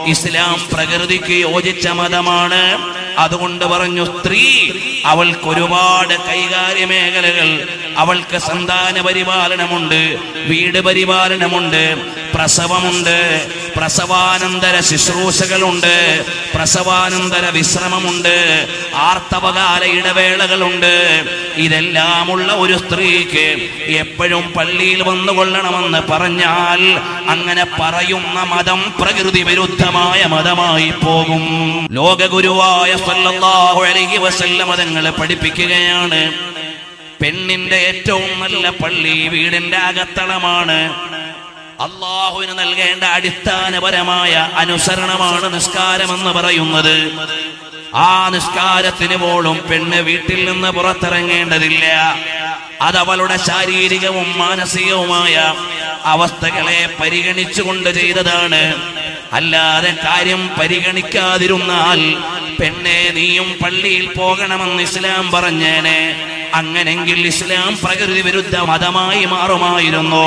ഇസ്ലാം പ്രകൃതിക്ക് യോജിച്ച മതമാണ് അതുകൊണ്ട് പറഞ്ഞു സ്ത്രീ അവൾക്ക് ഒരുപാട് കൈകാര്യ മേഖലകൾ അവൾക്ക് സന്താന പരിപാലനമുണ്ട് വീട് പരിപാലനമുണ്ട് പ്രസവമുണ്ട് പ്രസവാനന്തര ശുശ്രൂഷകളുണ്ട് പ്രസവാനന്തര വിശ്രമമുണ്ട് ആർത്തവകാല ഇടവേളകളുണ്ട് ഇതെല്ലാമുള്ള ഒരു സ്ത്രീക്ക് എപ്പോഴും പള്ളിയിൽ വന്നുകൊള്ളണമെന്ന് പറഞ്ഞാൽ അങ്ങനെ പറയുന്ന മതം പ്രകൃതി വിരുദ്ധമായ മതമായി പോകും ലോകഗുരുവായ സല്ലല്ലാഹു അലൈഹി വസല്ലമ തങ്ങളെ പഠിപ്പിക്കുകയാണ് പെണ്ണിന്റെ ഏറ്റവും നല്ല പള്ളി വീടിന്റെ അകത്തളമാണ് അള്ളാഹുവിന് നൽകേണ്ട അടിസ്ഥാനപരമായ അനുസരണമാണ് നിസ്കാരമെന്ന് പറയുന്നത് ആ നിസ്കാരത്തിന് പോലും പെണ്ണ് വീട്ടിൽ നിന്ന് പുറത്തിറങ്ങേണ്ടതില്ല അത് അവളുടെ ശാരീരികവും മാനസികവുമായ അവസ്ഥകളെ പരിഗണിച്ചുകൊണ്ട് ചെയ്തതാണ് അല്ലാതെ കാര്യം പരിഗണിക്കാതിരുന്നാൽ പെണ്ണെ നീയും പള്ളിയിൽ പോകണമെന്ന് ഇസ്ലാം പറഞ്ഞേനെ അങ്ങനെങ്കിൽ ഇസ്ലാം പ്രകൃതി വിരുദ്ധ മതമായി മാറുമായിരുന്നു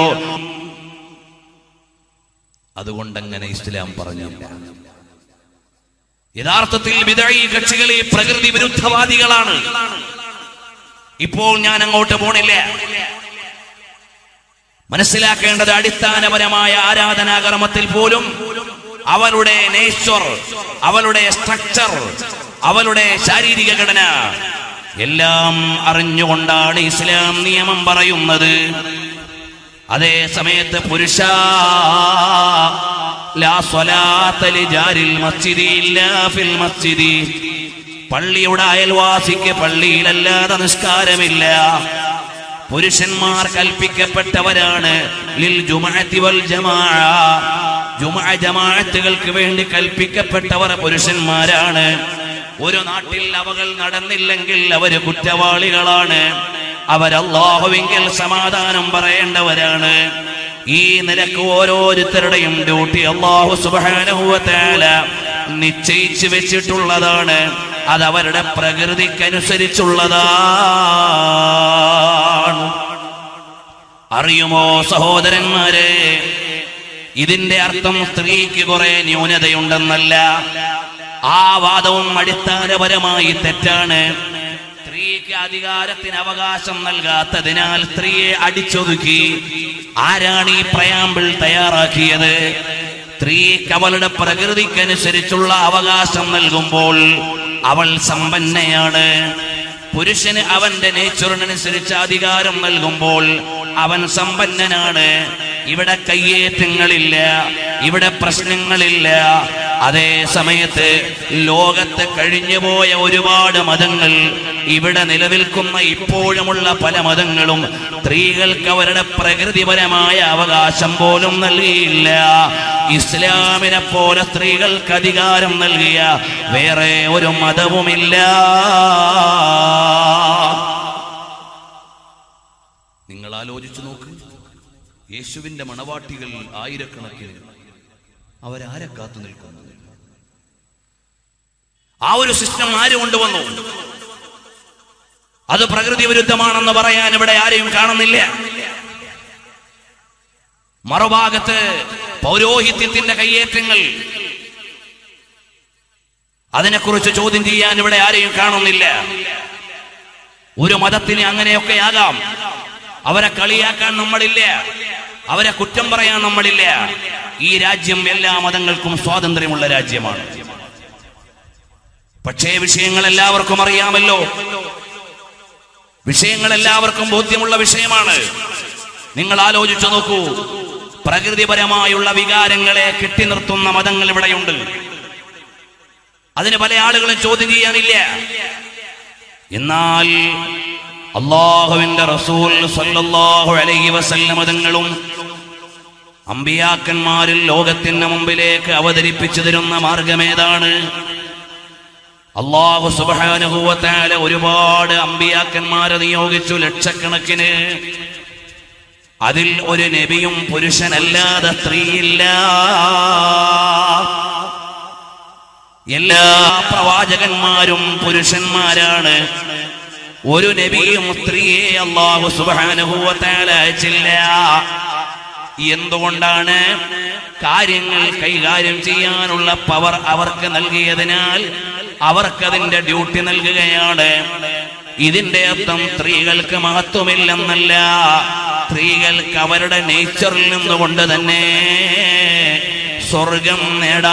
അതുകൊണ്ടങ്ങനെ ഇസ്ലാം പറഞ്ഞില്ല യഥാർത്ഥത്തിൽ വിദഴി കക്ഷികൾ ഈ പ്രകൃതി വിരുദ്ധവാദികളാണ് ഇപ്പോൾ ഞാൻ അങ്ങോട്ട് പോണില്ല മനസ്സിലാക്കേണ്ടത് അടിസ്ഥാനപരമായ ആരാധനാകർമ്മത്തിൽ പോലും അവളുടെ നേച്ചർ അവളുടെ സ്ട്രക്ചർ അവളുടെ ശാരീരിക ഘടന എല്ലാം അറിഞ്ഞുകൊണ്ടാണ് ഇസ്ലാം നിയമം പറയുന്നത് അതേ സമയത്ത് പുരുഷ ലാ സ്വലാത്ത ലിജാരിൽ മസ്ജിദി ഇല്ലാ ഫിൽ മസ്ജിദി പള്ളിയുടെ അയൽവാസിക്ക് പള്ളിയിലല്ലാതെ നിസ്കാരമില്ല പുരുഷന്മാർ കൽപ്പിക്കപ്പെട്ടവരാണ് ലിൽ ജുമഅത്തി വൽ ജമാഅ ജുമഅ ജമാഅത്തുകൾക്ക് വേണ്ടി കൽപ്പിക്കപ്പെട്ടവർ പുരുഷന്മാരാണ് ഒരു നാട്ടിൽ അവകൾ നടന്നില്ലെങ്കിൽ അവര് കുറ്റവാളികളാണ് അവരല്ലാഹുവെങ്കിൽ സമാധാനം പറയേണ്ടവരാണ് ഈ നിലക്ക് ഓരോരുത്തരുടെയും ഡ്യൂട്ടി അള്ളാഹു സുബ്ഹാനഹു വ തആല നിശ്ചയിച്ചു വെച്ചിട്ടുള്ളതാണ് അത് അവരുടെ പ്രകൃതിക്കനുസരിച്ചുള്ളതാണ് അറിയുമോ സഹോദരന്മാരെ ഇതിന്റെ അർത്ഥം സ്ത്രീക്ക് കുറെ ന്യൂനതയുണ്ടെന്നല്ല ആ വാദവും അടിസ്ഥാനപരമായി തെറ്റാണ് സ്ത്രീക്ക് അധികാരത്തിന് അവകാശം നൽകാത്തതിനാൽ സ്ത്രീയെ അടിച്ചൊതുക്കി ആരാണ് ഈ പ്രയാമ്പിൾ തയ്യാറാക്കിയത് സ്ത്രീക്ക് അവളുടെ പ്രകൃതിക്കനുസരിച്ചുള്ള അവകാശം നൽകുമ്പോൾ അവൾ സമ്പന്നയാണ് പുരുഷന് അവന്റെ നേച്ചറിനനുസരിച്ച് അധികാരം നൽകുമ്പോൾ അവൻ സമ്പന്നനാണ് ഇവിടെ കയ്യേറ്റങ്ങളില്ല ഇവിടെ പ്രശ്നങ്ങളില്ല അതേ സമയത്ത് ലോകത്ത് കഴിഞ്ഞുപോയ ഒരുപാട് മതങ്ങൾ ഇവിടെ നിലനിൽക്കുന്ന ഇപ്പോഴുമുള്ള പല മതങ്ങളും സ്ത്രീകൾക്ക് അവരുടെ പ്രകൃതിപരമായ അവകാശം പോലും നൽകിയില്ല ഇസ്ലാമിനെ പോലെ സ്ത്രീകൾക്ക് അധികാരം നൽകിയ വേറെ ഒരു മതവുമില്ല നിങ്ങൾ ആലോചിച്ചു നോക്ക് യേശുവിന്റെ മണവാട്ടികൾ ആയിരക്കണക്കിന് അവരാരെ കാത്തു നിൽക്കുന്നു ആ ഒരു സിസ്റ്റം ആര് കൊണ്ടുവന്നു അത് പ്രകൃതി വിരുദ്ധമാണെന്ന് പറയാൻ ഇവിടെ ആരെയും കാണുന്നില്ല മറുഭാഗത്ത് പൗരോഹിത്യത്തിന്റെ കയ്യേറ്റങ്ങൾ അതിനെക്കുറിച്ച് ചോദ്യം ചെയ്യാൻ ഇവിടെ ആരെയും കാണുന്നില്ല ഒരു മതത്തിന് അങ്ങനെയൊക്കെ ആകാം അവരെ കളിയാക്കാൻ നമ്മളില്ല അവരെ കുറ്റം പറയാൻ നമ്മളില്ല ഈ രാജ്യം എല്ലാ മതങ്ങൾക്കും സ്വാതന്ത്ര്യമുള്ള രാജ്യമാണ് പക്ഷേ വിഷയങ്ങൾ എല്ലാവർക്കും അറിയാമല്ലോ വിഷയങ്ങൾ എല്ലാവർക്കും ബോധ്യമുള്ള വിഷയമാണ് നിങ്ങൾ ആലോചിച്ചു നോക്കൂ പ്രകൃതിപരമായുള്ള വികാരങ്ങളെ കെട്ടി നിർത്തുന്ന മതങ്ങൾ ഇവിടെയുണ്ട് അതിന് പല ആളുകളും ചോദ്യം ചെയ്യാനില്ല എന്നാൽ അള്ളാഹുവിന്റെ റസൂൽ സല്ലല്ലാഹു അലൈഹി വസല്ലം മതങ്ങളും അമ്പിയാക്കന്മാരിൽ ലോകത്തിന് മുമ്പിലേക്ക് അവതരിപ്പിച്ചു തരുന്ന മാർഗമേതാണ് അള്ളാഹു സുബാനുഭവത്താല ഒരുപാട് അമ്പിയാക്കന്മാരെ നിയോഗിച്ചു ലക്ഷക്കണക്കിന് അതിൽ ഒരു നബിയും പുരുഷനല്ലാതെ സ്ത്രീയില്ല എല്ലാ പ്രവാചകന്മാരും പുരുഷന്മാരാണ് ഒരു നബിയും സ്ത്രീയെ അള്ളാഹു സുബാനുഭവത്താല അയച്ചില്ല എന്തുകൊണ്ടാണ് കാര്യങ്ങൾ കൈകാര്യം ചെയ്യാനുള്ള പവർ അവർക്ക് നൽകിയതിനാൽ അവർക്കതിന്റെ ഡ്യൂട്ടി നൽകുകയാണ് ഇതിന്റെ അർത്ഥം സ്ത്രീകൾക്ക് മഹത്വമില്ലെന്നല്ല സ്ത്രീകൾക്ക് അവരുടെ നേച്ചറിൽ നിന്നുകൊണ്ട് തന്നെ സ്വർഗം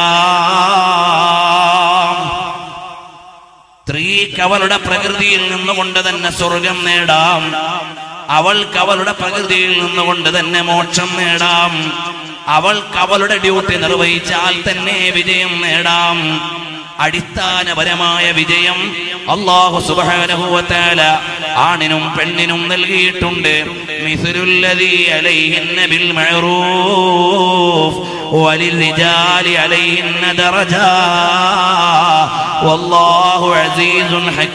നേടാം സ്ത്രീക്ക് അവളുടെ പ്രകൃതിയിൽ നിന്നുകൊണ്ട് തന്നെ സ്വർഗം നേടാം അവൾക്ക് അവളുടെ പ്രകൃതിയിൽ നിന്നുകൊണ്ട് തന്നെ മോക്ഷം നേടാം അവൾക്ക് അവളുടെ ഡ്യൂട്ടി നിർവഹിച്ചാൽ തന്നെ വിജയം നേടാം അടിസ്ഥാനപരമായ വിജയം അള്ളാഹു സുബാനഹുവത്താല ആണിനും പെണ്ണിനും നൽകിയിട്ടുണ്ട് മിസുരുല്ലതി അലൈഹിന്ന ബിൽ മഅറൂഫ് وللرجال عليهن درجة والله عزيز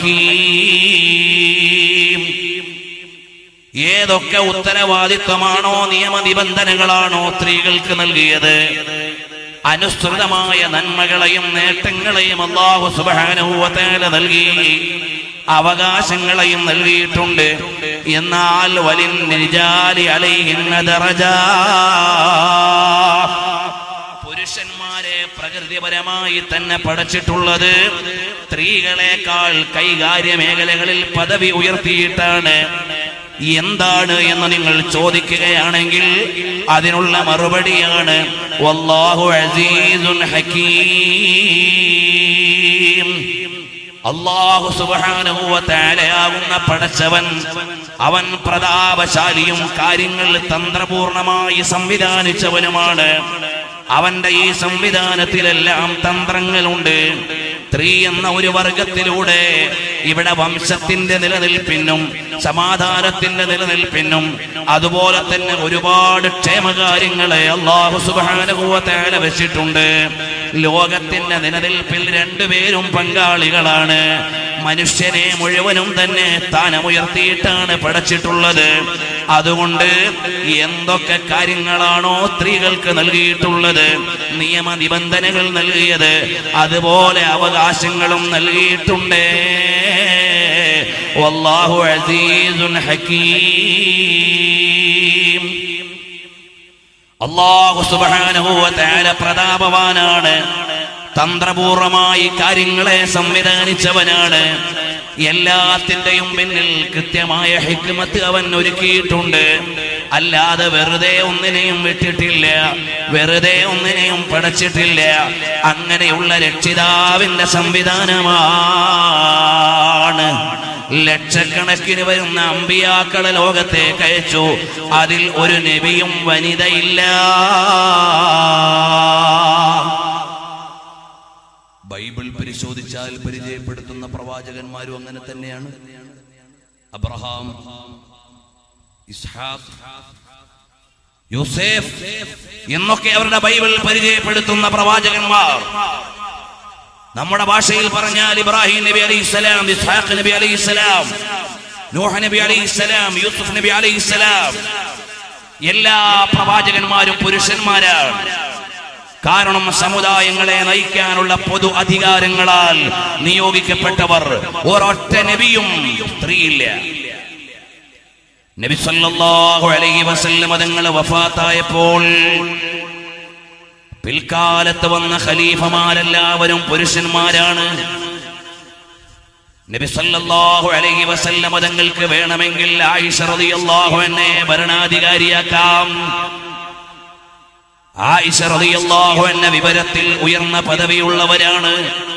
حكيم ഏതൊക്കെ ഉത്തരവാദിത്വമാണോ നിയമനിബന്ധനകളാണോ സ്ത്രീകൾക്ക് നൽകിയത് അനുസൃതമായ നന്മകളെയും നേട്ടങ്ങളെയും അള്ളാഹു സുബാനുഭവത്തേല നൽകി അവകാശങ്ങളെയും നൽകിയിട്ടുണ്ട് എന്നാൽ വലിൻ നിജാലി അലൈഹിന്ന ദറജ പുരുഷന്മാരെ പ്രകൃതിപരമായി തന്നെ പഠിച്ചിട്ടുള്ളത് സ്ത്രീകളെക്കാൾ കൈകാര്യ മേഖലകളിൽ പദവി ഉയർത്തിയിട്ടാണ് എന്താണ് എന്ന് നിങ്ങൾ ചോദിക്കുകയാണെങ്കിൽ അതിനുള്ള മറുപടിയാണ് വല്ലാഹു അസീസുൻ ഹക്കീം അള്ളാഹു സുബാനുഭവത്താലയാകുന്ന പടച്ചവൻ അവൻ പ്രതാപശാലിയും കാര്യങ്ങൾ തന്ത്രപൂർണമായി സംവിധാനിച്ചവനുമാണ് അവന്റെ ഈ സംവിധാനത്തിലെല്ലാം തന്ത്രങ്ങളുണ്ട് സ്ത്രീ എന്ന ഒരു വർഗത്തിലൂടെ ഇവിടെ വംശത്തിന്റെ നിലനിൽപ്പിനും സമാധാനത്തിന്റെ നിലനിൽപ്പിനും അതുപോലെ തന്നെ ഒരുപാട് ക്ഷേമകാര്യങ്ങളെ അള്ളാഹു സുബാനുഭവത്തേല വെച്ചിട്ടുണ്ട് ലോകത്തിന്റെ നിലനിൽപ്പിൽ രണ്ടുപേരും പങ്കാളികളാണ് മനുഷ്യനെ മുഴുവനും തന്നെ സ്ഥാനമുയർത്തിയിട്ടാണ് പഠിച്ചിട്ടുള്ളത് അതുകൊണ്ട് എന്തൊക്കെ കാര്യങ്ങളാണോ സ്ത്രീകൾക്ക് നൽകിയിട്ടുള്ളത് നിയമ നിബന്ധനകൾ നൽകിയത് അതുപോലെ അവകാശങ്ങളും നൽകിയിട്ടുണ്ട് വല്ലാഹു അസീസുൻ ഹക്കീം അള്ളാഹു സുബാനുഭവത്താല പ്രതാപവാനാണ് തന്ത്രപൂർവമായി കാര്യങ്ങളെ സംവിധാനിച്ചവനാണ് എല്ലാത്തിന്റെയും പിന്നിൽ കൃത്യമായ ഹിക്മത്ത് അവൻ ഒരുക്കിയിട്ടുണ്ട് അല്ലാതെ വെറുതെ ഒന്നിനെയും വിട്ടിട്ടില്ല വെറുതെ ഒന്നിനെയും പടച്ചിട്ടില്ല അങ്ങനെയുള്ള രക്ഷിതാവിന്റെ സംവിധാനമാണ് ലക്ഷക്കണക്കിന് വരുന്ന അമ്പിയാക്കളെ ലോകത്തേക്ക് അയച്ചു അതിൽ ഒരു നബിയും വനിതയില്ല ബൈബിൾ പരിശോധിച്ചാൽ പരിചയപ്പെടുത്തുന്ന പ്രവാചകന്മാരും അങ്ങനെ തന്നെയാണ് അബ്രഹാം ഇസ്ഹാഖ് യൂസേഫ് എന്നൊക്കെ അവരുടെ ബൈബിൾ പരിചയപ്പെടുത്തുന്ന പ്രവാചകന്മാർ നമ്മുടെ ഭാഷയിൽ പറഞ്ഞാൽ ഇബ്രാഹിം നബി അലൈഹി സ്വലാം ഇസ്ഹാഖ് നബി അലൈഹി സ്വലാം നൂഹ് നബി അലൈഹി സ്വലാം യൂസുഫ് നബി അലൈഹി സ്വലാം എല്ലാ പ്രവാചകന്മാരും പുരുഷന്മാരാണ് കാരണം സമുദായങ്ങളെ നയിക്കാനുള്ള പൊതു അധികാരങ്ങളാൽ നിയോഗിക്കപ്പെട്ടവർ ഒരൊറ്റ നബിയും സ്ത്രീയില്ല നബി സല്ലല്ലാഹു അലൈഹി വസല്ലം തങ്ങൾ വഫാത്തായപ്പോൾ പിൽക്കാലത്ത് വന്ന ഖലീഫമാരെല്ലാവരും പുരുഷന്മാരാണ് നബി സല്ലല്ലാഹു അലൈഹി വസല്ലം തങ്ങൾക്ക് വേണമെങ്കിൽ ആയിഷ റളിയല്ലാഹു അൻഹയെ ഭരണാധികാരിയാക്കാം ആയിഷ റളിയല്ലാഹു അൻഹ വിവരത്തിൽ ഉയർന്ന പദവിയുള്ളവരാണ്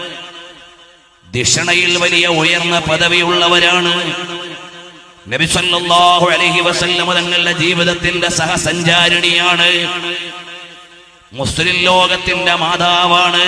ദിഷണയിൽ വലിയ ഉയർന്ന പദവിയുള്ളവരാണ് നബി സല്ലല്ലാഹു അലൈഹി വസല്ലം തങ്ങളുടെ ജീവിതത്തിന്റെ സഹസഞ്ചാരിണിയാണ് മുസ്ലിം ലോകത്തിന്റെ മാതാവാണ്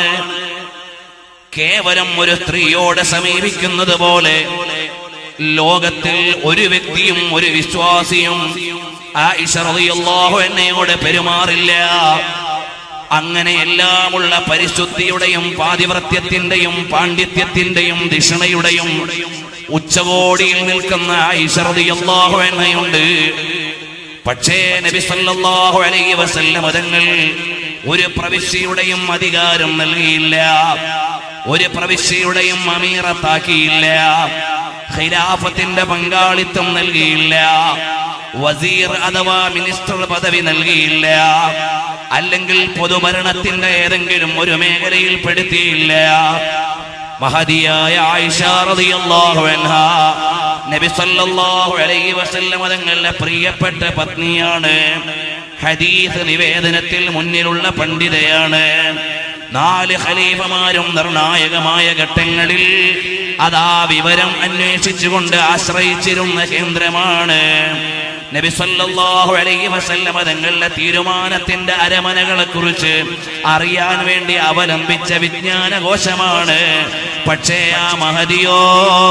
കേവലം ഒരു സ്ത്രീയോടെ സമീപിക്കുന്നത് പോലെ ലോകത്തിൽ ഒരു വ്യക്തിയും ഒരു വിശ്വാസിയും ആയിഷ റളിയല്ലാഹു അൻഹയോട് പെരുമാറില്ല അങ്ങനെ എല്ലാമുള്ള പരിശുദ്ധിയുടെയും പാതിവ്രത്യത്തിന്റെയും പാണ്ഡിത്യത്തിന്റെയും ദിഷണയുടെയും ഉച്ചകോടിയിൽ നിൽക്കുന്ന ആയിഷ റളിയല്ലാഹു അൻഹയുണ്ട് പക്ഷേ നബി സല്ലല്ലാഹു അലൈഹി വസല്ലം തങ്ങൾ ഒരു പ്രവിശ്യയുടെയും അധികാരം നൽകിയില്ല ഒരു പ്രവിശ്യയുടെയും അമീറത്താക്കിയില്ല ഖിലാഫത്തിന്റെ പങ്കാളിത്തം നൽകിയില്ല വസീർ അഥവാ മിനിസ്റ്റർ പദവി നൽകിയില്ല അല്ലെങ്കിൽ പൊതുഭരണത്തിന്റെ ഏതെങ്കിലും ഒരു മേഖലയിൽ പെടുത്തിയില്ല മഹതിയായ ആയിഷ റളിയല്ലാഹു അൻഹാ നബി സല്ലല്ലാഹു അലൈഹി വസല്ലം തങ്ങളുടെ പ്രിയപ്പെട്ട പത്നിയാണ് ഹദീസ് നിവേദനത്തിൽ മുന്നിലുള്ള പണ്ഡിതയാണ് നാല് ഖലീഫമാരും നിർണായകമായ ഘട്ടങ്ങളിൽ അതാ വിവരം അന്വേഷിച്ചുകൊണ്ട് ആശ്രയിച്ചിരുന്ന കേന്ദ്രമാണ് നബി സല്ലല്ലാഹു അലൈഹി വസല്ലമ തങ്ങളുടെ തീരുമാനത്തിന്റെ അരമനകളെ കുറിച്ച് അറിയാൻ വേണ്ടി അവലംബിച്ച വിജ്ഞാനകോശമാണ് പക്ഷേ ആ മഹതിയോ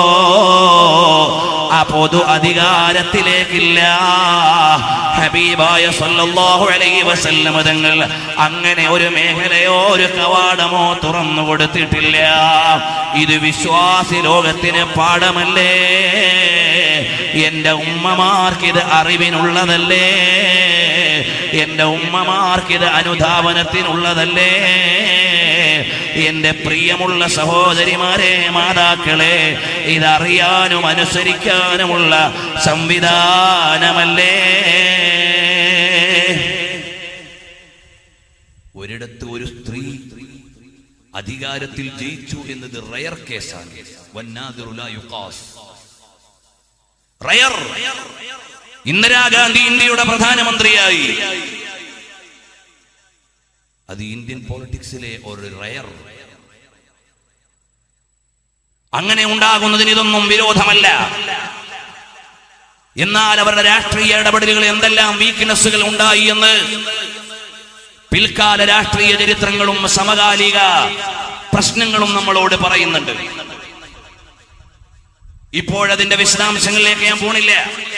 ആ പൊതു അധികാരത്തിലേക്കില്ല ഹബീബായ സല്ലല്ലാഹു അലൈഹി വസല്ലമ തങ്ങൾ അങ്ങനെ ഒരു മേഖലയോ ഒരു കവാടമോ തുറന്നു കൊടുത്തിട്ടില്ല ഇത് വിശ്വാസി ലോകത്തിന് പാഠമല്ലേ എന്റെ ഉമ്മമാർക്കിത് അറിവിനുള്ളതല്ലേ എന്റെ ഉമ്മമാർക്കിത് അനുധാവനത്തിനുള്ളതല്ലേ എന്റെ പ്രിയമുള്ള സഹോദരിമാരെ മാതാക്കളെ ഇതറിയാനും അനുസരിക്കാനുമുള്ള സംവിധാനമല്ലേ ഒരിടത്ത് ഒരു സ്ത്രീ അധികാരത്തിൽ ജയിച്ചു എന്നത് റയർ കേസാണ് വന്നാദിറു ലാ യുഖാസ്. റയർ ഇന്ദിരാഗാന്ധി ഇന്ത്യയുടെ പ്രധാനമന്ത്രിയായി അത് ഇന്ത്യൻ പോളിറ്റിക്സിലെ ഒരു റയർ അങ്ങനെ ഉണ്ടാകുന്നതിന് ഇതൊന്നും വിരോധമല്ല എന്നാൽ അവരുടെ രാഷ്ട്രീയ ഇടപെടലുകൾ എന്തെല്ലാം വീക്ക്നെസ്സുകൾ ഉണ്ടായി എന്ന് പിൽക്കാല രാഷ്ട്രീയ ചരിത്രങ്ങളും സമകാലിക പ്രശ്നങ്ങളും നമ്മളോട് പറയുന്നുണ്ട് ഇപ്പോഴതിന്റെ വിശദാംശങ്ങളിലേക്ക് ഞാൻ പോണില്ല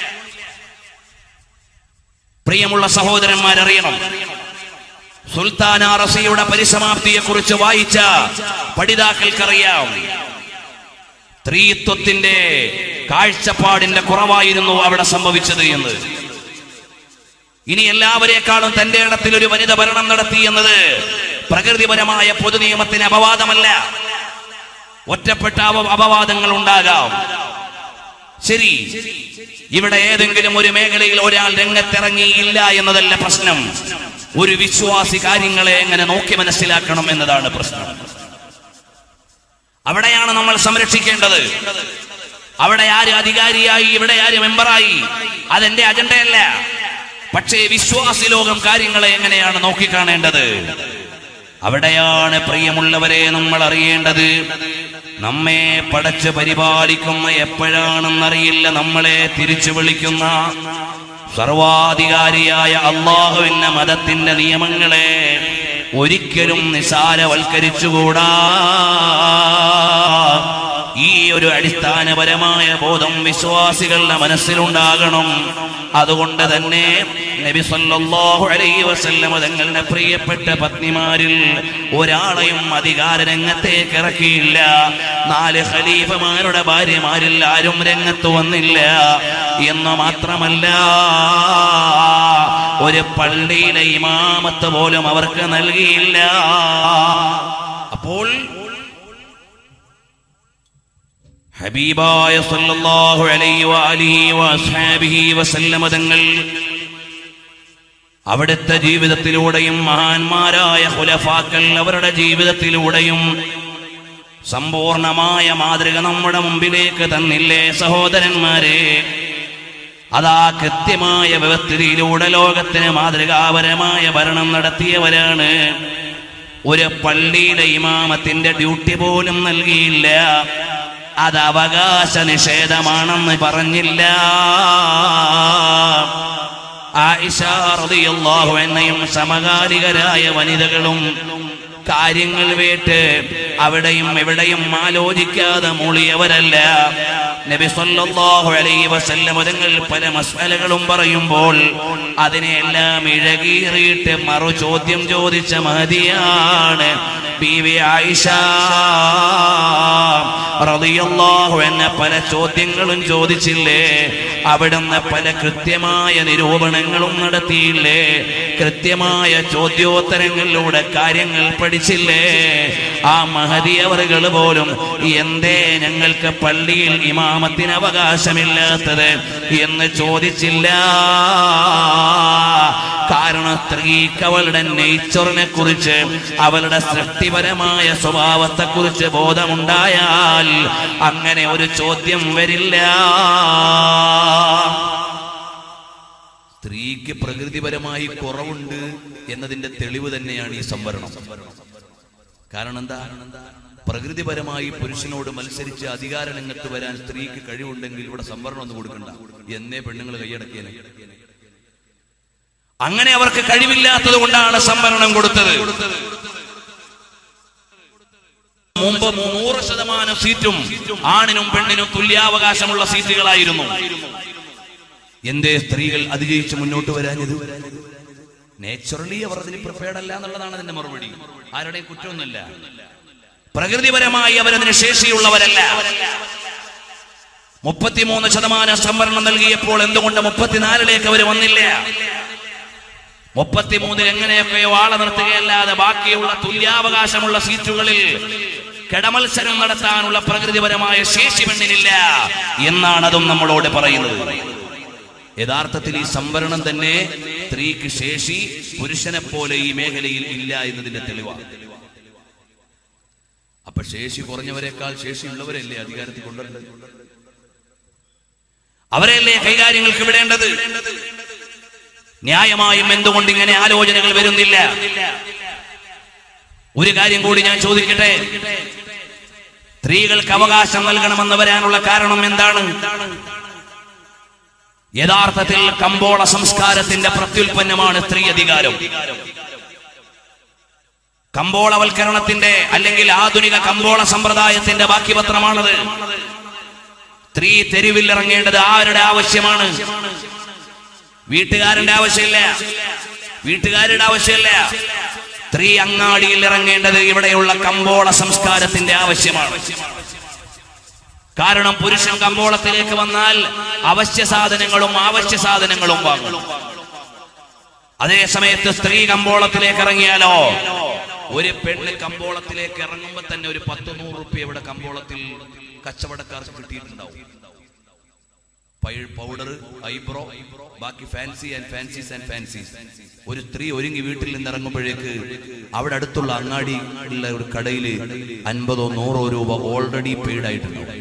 പ്രിയമുള്ള സഹോദരന്മാരറിയണം സുൽത്താന റസിയുടെ പരിസമാപ്തിയെ കുറിച്ച് വായിച്ച പഠിതാക്കൾക്കറിയാം സ്ത്രീത്വത്തിന്റെ കാഴ്ചപ്പാടിന്റെ കുറവായിരുന്നു അവിടെ സംഭവിച്ചത് എന്ന് ഇനി എല്ലാവരെക്കാളും തന്റെ ഇടത്തിൽ ഒരു വനിത ഭരണം നടത്തി എന്നത് പ്രകൃതിപരമായ പൊതു നിയമത്തിന് അപവാദമല്ല ഒറ്റപ്പെട്ട അപ അപവാദങ്ങൾ ഉണ്ടാകാം ശരി ഇവിടെ ഏതെങ്കിലും ഒരു മേഖലയിൽ ഒരാൾ രംഗത്തിറങ്ങിയില്ല എന്നതല്ല പ്രശ്നം ഒരു വിശ്വാസി കാര്യങ്ങളെ എങ്ങനെ നോക്കി മനസ്സിലാക്കണം എന്നതാണ് പ്രശ്നം അവിടെയാണ് നമ്മൾ സംരക്ഷിക്കേണ്ടത് അവിടെ ആര് അധികാരിയായി ഇവിടെ ആര് മെമ്പറായി അതെന്റെ അജണ്ടയല്ല പക്ഷേ വിശ്വാസി ലോകം കാര്യങ്ങളെ എങ്ങനെയാണ് നോക്കിക്കാണേണ്ടത് അവിടെയാണ് പ്രിയമുള്ളവരെ നമ്മൾ അറിയേണ്ടത് നമ്മെ പടച്ച് പരിപാലിക്കുന്ന എപ്പോഴാണെന്നറിയില്ല നമ്മളെ തിരിച്ചു വിളിക്കുന്ന സർവാധികാരിയായ അള്ളാഹുവിന്റെ മതത്തിന്റെ നിയമങ്ങളെ ഒരിക്കലും നിസാരവൽക്കരിച്ചുകൂടാ ഈ ഒരു അടിസ്ഥാനപരമായ ബോധം വിശ്വാസികളുടെ മനസ്സിലുണ്ടാകണം അതുകൊണ്ട് തന്നെ നബി സല്ലല്ലാഹു അലൈഹി വസല്ലമ തങ്ങളുടെ പ്രിയപ്പെട്ട പത്നിമാരിൽ ഒരാളെയും അധികാര രംഗത്തേക്ക് ഇറക്കിയില്ല നാല് ഖലീഫമാരുടെ ഭാര്യമാരിൽ ആരും രംഗത്ത് വന്നില്ല എന്ന് മാത്രമല്ല ഒരു പള്ളിയിലെ ഇമാമത്ത് പോലും അവർക്ക് നൽകിയില്ല അപ്പോൾ ഹബീബായ സല്ലല്ലാഹു അലൈഹി വഅലിഹി വഅസ്ഹാബിഹി വസല്ലമ തങ്ങൾ അവിടുത്തെ ജീവിതത്തിലൂടെയും മഹാന്മാരായ ഖുലഫാക്കൾ അവരുടെ ജീവിതത്തിലൂടെയും സമ്പൂർണമായ മാതൃക നമ്മുടെ മുമ്പിലേക്ക് തന്നില്ലേ സഹോദരന്മാരെ അതാ കൃത്യമായ വ്യവസ്ഥിതിയിലൂടെ ലോകത്തിന് മാതൃകാപരമായ ഭരണം നടത്തിയവരാണ് ഒരു പള്ളിയിലെ ഇമാമത്തിന്റെ ഡ്യൂട്ടി പോലും നൽകിയില്ല അത് അവകാശ നിഷേധമാണെന്ന് പറഞ്ഞില്ല ആയിഷ റളിയല്ലാഹു അൻഹയും സമകാലികരായ വനിതകളും കാര്യങ്ങൾ വേട്ട് അവിടെയും എവിടെയും ആലോചിക്കാതെ മൂളിയവരല്ല നബി സല്ലല്ലാഹു അലൈഹി വസല്ലം തങ്ങൾ പല മസ്അലകളും പറയുമ്പോൾ അതിനെല്ലാം ഇഴകീറിയിട്ട് മറു ചോദ്യം ചോദിച്ച മഹതിയാണ് ബീവി ആയിഷ റളിയല്ലാഹു അൻഹ പല ചോദ്യങ്ങളും ചോദിച്ചില്ലേ അവിടുന്ന് പല കൃത്യമായ നിരൂപണങ്ങളും നടത്തിയില്ലേ കൃത്യമായ ചോദ്യോത്തരങ്ങളിലൂടെ കാര്യങ്ങൾ പഠിച്ചില്ലേ ആ മഹതി അവറുകൾ പോലും എന്തേ ഞങ്ങൾക്ക് പള്ളിയിൽ ഇമാമത്തിന് അവകാശമില്ലാത്തത് എന്ന് ചോദിച്ചില്ല കാരണം സ്ത്രീക്ക് അവളുടെ നേച്ചറിനെ കുറിച്ച് അവളുടെ സൃഷ്ടിപരമായ സ്വഭാവത്തെ കുറിച്ച് ബോധമുണ്ടായാൽ അങ്ങനെ ഒരു ചോദ്യം വരില്ല സ്ത്രീക്ക് പ്രകൃതിപരമായി കുറവുണ്ട് എന്നതിന്റെ തെളിവ് തന്നെയാണ് ഈ സംവരണം കാരണം എന്താ പ്രകൃതിപരമായി പുരുഷനോട് മത്സരിച്ച് അധികാര രംഗത്ത് വരാൻ സ്ത്രീക്ക് കഴിവുണ്ടെങ്കിൽ ഇവിടെ സംവരണം ഒന്നും കൊടുക്കണ്ട എന്നേ പെണ്ണുങ്ങൾ കൈയടക്കിയനെ അങ്ങനെ അവർക്ക് കഴിവില്ലാത്തത് കൊണ്ടാണ് സംവരണം കൊടുത്തത് മുമ്പ് നൂറ് ശതമാനം സീറ്റും ആണിനും പെണ്ണിനും തുല്യാവകാശമുള്ള സീറ്റുകളായിരുന്നു എന്തേ സ്ത്രീകൾ അതിജയിച്ച് മുന്നോട്ട് വരാഞ്ഞത് നേച്ചുറലി അവർ അതിന് പ്രിപ്പയർഡ് അല്ല എന്നുള്ളതാണ് അതിന്റെ മറുപടി ആരുടെയും കുറ്റമൊന്നുമില്ല പ്രകൃതിപരമായി അവരതിന് ശേഷിയുള്ളവരല്ല മുപ്പത്തിമൂന്ന് ശതമാനം സംവരണം നൽകിയപ്പോൾ എന്തുകൊണ്ട് മുപ്പത്തിനാലിലേക്ക് അവർ വന്നില്ല മുപ്പത്തിമൂന്നിൽ എങ്ങനെയൊക്കെയോ ആളെ നിർത്തുകയല്ലാതെ ബാക്കിയുള്ള തുല്യാവകാശമുള്ള സീറ്റുകളിൽ കിടമത്സരം നടത്താനുള്ള പ്രകൃതിപരമായ ശേഷി പെണ്ണിനില്ല എന്നാണ് അതും നമ്മളോട് പറയുന്നത് യഥാർത്ഥത്തിൽ ഈ സംവരണം തന്നെ സ്ത്രീക്ക് ശേഷി പുരുഷനെ പോലെ ഈ മേഖലയിൽ ഇല്ല എന്നതിന്റെ തെളിവാണ് അപ്പൊ ശേഷി കുറഞ്ഞവരെക്കാൾ ശേഷിയുള്ളവരല്ലേ അധികാരത്തിൽ കൊണ്ടുവരേണ്ടത് അവരെയല്ലേ കൈകാര്യങ്ങൾക്ക് വിടേണ്ടത് ന്യായമായും എന്തുകൊണ്ട് ഇങ്ങനെ ആലോചനകൾ വരുന്നില്ല ഒരു കാര്യം കൂടി ഞാൻ ചോദിക്കട്ടെ സ്ത്രീകൾക്ക് അവകാശം നൽകണമെന്ന് വരാനുള്ള കാരണം എന്താണ് യഥാർത്ഥത്തിൽ കമ്പോള സംസ്കാരത്തിന്റെ പ്രത്യുൽപ്പന്നമാണ് സ്ത്രീ അധികാരം കമ്പോളവൽക്കരണത്തിന്റെ അല്ലെങ്കിൽ ആധുനിക കമ്പോള സമ്പ്രദായത്തിന്റെ ബാക്കി പത്രമാണത് സ്ത്രീ തെരുവിൽ ഇറങ്ങേണ്ടത് ആരുടെ ആവശ്യമാണ് വീട്ടുകാരന്റെ ആവശ്യമില്ല വീട്ടുകാരുടെ ആവശ്യമില്ല സ്ത്രീ അങ്ങാടിയിൽ ഇറങ്ങേണ്ടത് ഇവിടെയുള്ള കമ്പോള സംസ്കാരത്തിന്റെ ആവശ്യമാണ് കാരണം പുരുഷൻ കമ്പോളത്തിലേക്ക് വന്നാൽ അവശ്യ സാധനങ്ങളും ആവശ്യ സാധനങ്ങളും വാങ്ങും അതേ സമയത്ത് സ്ത്രീ കമ്പോളത്തിലേക്ക് ഇറങ്ങിയാലോ ഒരു പെണ്ണ് കമ്പോളത്തിലേക്ക് ഇറങ്ങുമ്പോ തന്നെ ഒരു പത്ത് നൂറ് റുപ്യ ഇവിടെ കമ്പോളത്തിൽ കച്ചവടക്കാർക്ക് കിട്ടിയിട്ടുണ്ടാവും പൗഡർ ഐബ്രോ ബാക്കി fancy and fancies and fancies ഒരു സ്ത്രീ ഒരുങ്ങി വീട്ടിൽ നിന്ന് ഇറങ്ങുമ്പോഴേക്ക് അവിടെ അടുത്തുള്ള അങ്ങാടി ഉള്ള ഒരു കടയില് അൻപതോ നൂറോ രൂപ ഓൾറെഡി പെയ്ഡ് ആയിട്ടുണ്ടാവും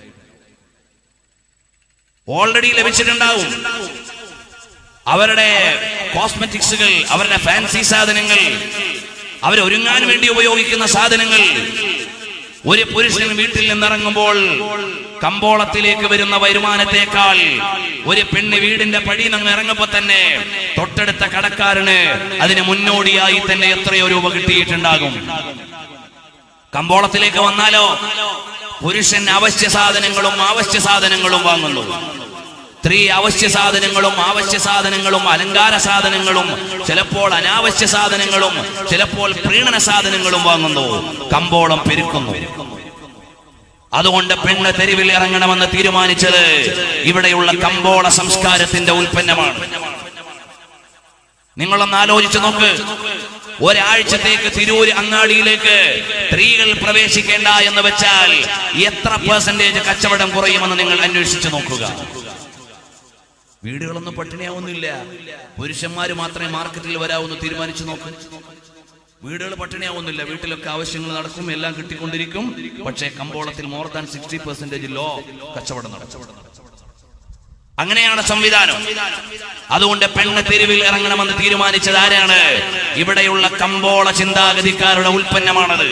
ഓൾറെഡി ലഭിച്ചിട്ടുണ്ടാവും അവരുടെ കോസ്മെറ്റിക്സുകൾ അവരുടെ ഫാൻസി സാധനങ്ങൾ അവരൊരുങ്ങാൻ വേണ്ടി ഉപയോഗിക്കുന്ന സാധനങ്ങൾ ഒരു പുരുഷൻ വീട്ടിൽ നിന്നിറങ്ങുമ്പോൾ കമ്പോളത്തിലേക്ക് വരുന്ന വരുമാനത്തെക്കാൾ ഒരു പെണ്ണ് വീടിന്റെ പടി നിന്ന് ഇറങ്ങുമ്പോ തന്നെ തൊട്ടടുത്ത കടക്കാരന് അതിന് മുന്നോടിയായി തന്നെ എത്രയോ രൂപ കിട്ടിയിട്ടുണ്ടാകും കമ്പോളത്തിലേക്ക് വന്നാലോ പുരുഷൻ അവശ്യ സാധനങ്ങളും ആവശ്യ സാധനങ്ങളും വാങ്ങുന്നു സ്ത്രീ അവശ്യ സാധനങ്ങളും ആവശ്യ സാധനങ്ങളും അലങ്കാര സാധനങ്ങളും ചിലപ്പോൾ അനാവശ്യ സാധനങ്ങളും ചിലപ്പോൾ പ്രീണന സാധനങ്ങളും വാങ്ങുന്നു കമ്പോളം പെരുക്കുന്നു അതുകൊണ്ട് പെണ്ണ് തെരുവിൽ ഇറങ്ങണമെന്ന് തീരുമാനിച്ചത് ഇവിടെയുള്ള കമ്പോള സംസ്കാരത്തിന്റെ ഉൽപ്പന്നമാണ് നിങ്ങളൊന്ന് ആലോചിച്ചു നോക്ക് ഒരാഴ്ചത്തേക്ക് തിരൂര് അങ്ങാടിയിലേക്ക് സ്ത്രീകൾ പ്രവേശിക്കേണ്ട എന്ന് വെച്ചാൽ എത്ര പെർസെന്റേജ് കച്ചവടം കുറയുമെന്ന് നിങ്ങൾ അന്വേഷിച്ചു നോക്കുക വീടുകളൊന്നും പട്ടിണിയാവുന്നില്ല പുരുഷന്മാര് മാത്രമേ മാർക്കറ്റിൽ വരാവൂന്ന് തീരുമാനിച്ചു നോക്ക് വീടുകൾ പട്ടിണിയാവുന്നില്ല വീട്ടിലൊക്കെ ആവശ്യങ്ങൾ നടക്കും എല്ലാം കിട്ടിക്കൊണ്ടിരിക്കും പക്ഷേ കമ്പോളത്തിൽ മോർ ദാൻ സിക്സ്റ്റി പെർസെന്റേജ് ലോ കച്ചവടം നടക്കും അങ്ങനെയാണ് സംവിധാനം അതുകൊണ്ട് പെണ്ണ് തെരുവിൽ ഇറങ്ങണമെന്ന് തീരുമാനിച്ചത് ആരാണ് ഇവിടെയുള്ള കമ്പോള ചിന്താഗതിക്കാരുടെ ഉൽപ്പന്നമാണത്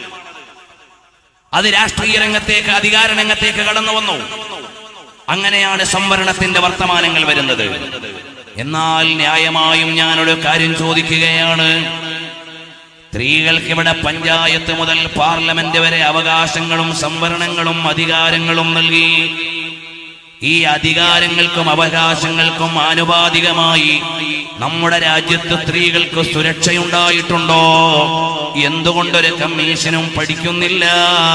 അത് രാഷ്ട്രീയ രംഗത്തേക്ക് അധികാര രംഗത്തേക്ക് കടന്നു വന്നു അങ്ങനെയാണ് സംവരണത്തിന്റെ വർത്തമാനങ്ങൾ വരുന്നത് എന്നാൽ ന്യായമായും ഞാനൊരു കാര്യം ചോദിക്കുകയാണ് സ്ത്രീകൾക്ക് ഇവിടെ പഞ്ചായത്ത് മുതൽ പാർലമെന്റ് വരെ അവകാശങ്ങളും സംവരണങ്ങളും അധികാരങ്ങളും നൽകി ഈ അധികാരങ്ങൾക്കും അവകാശങ്ങൾക്കും ആനുപാതികമായി നമ്മുടെ രാജ്യത്ത് സ്ത്രീകൾക്ക് സുരക്ഷയുണ്ടായിട്ടുണ്ടോ എന്തുകൊണ്ടൊരു കമ്മീഷനും പഠിക്കുന്നില്ല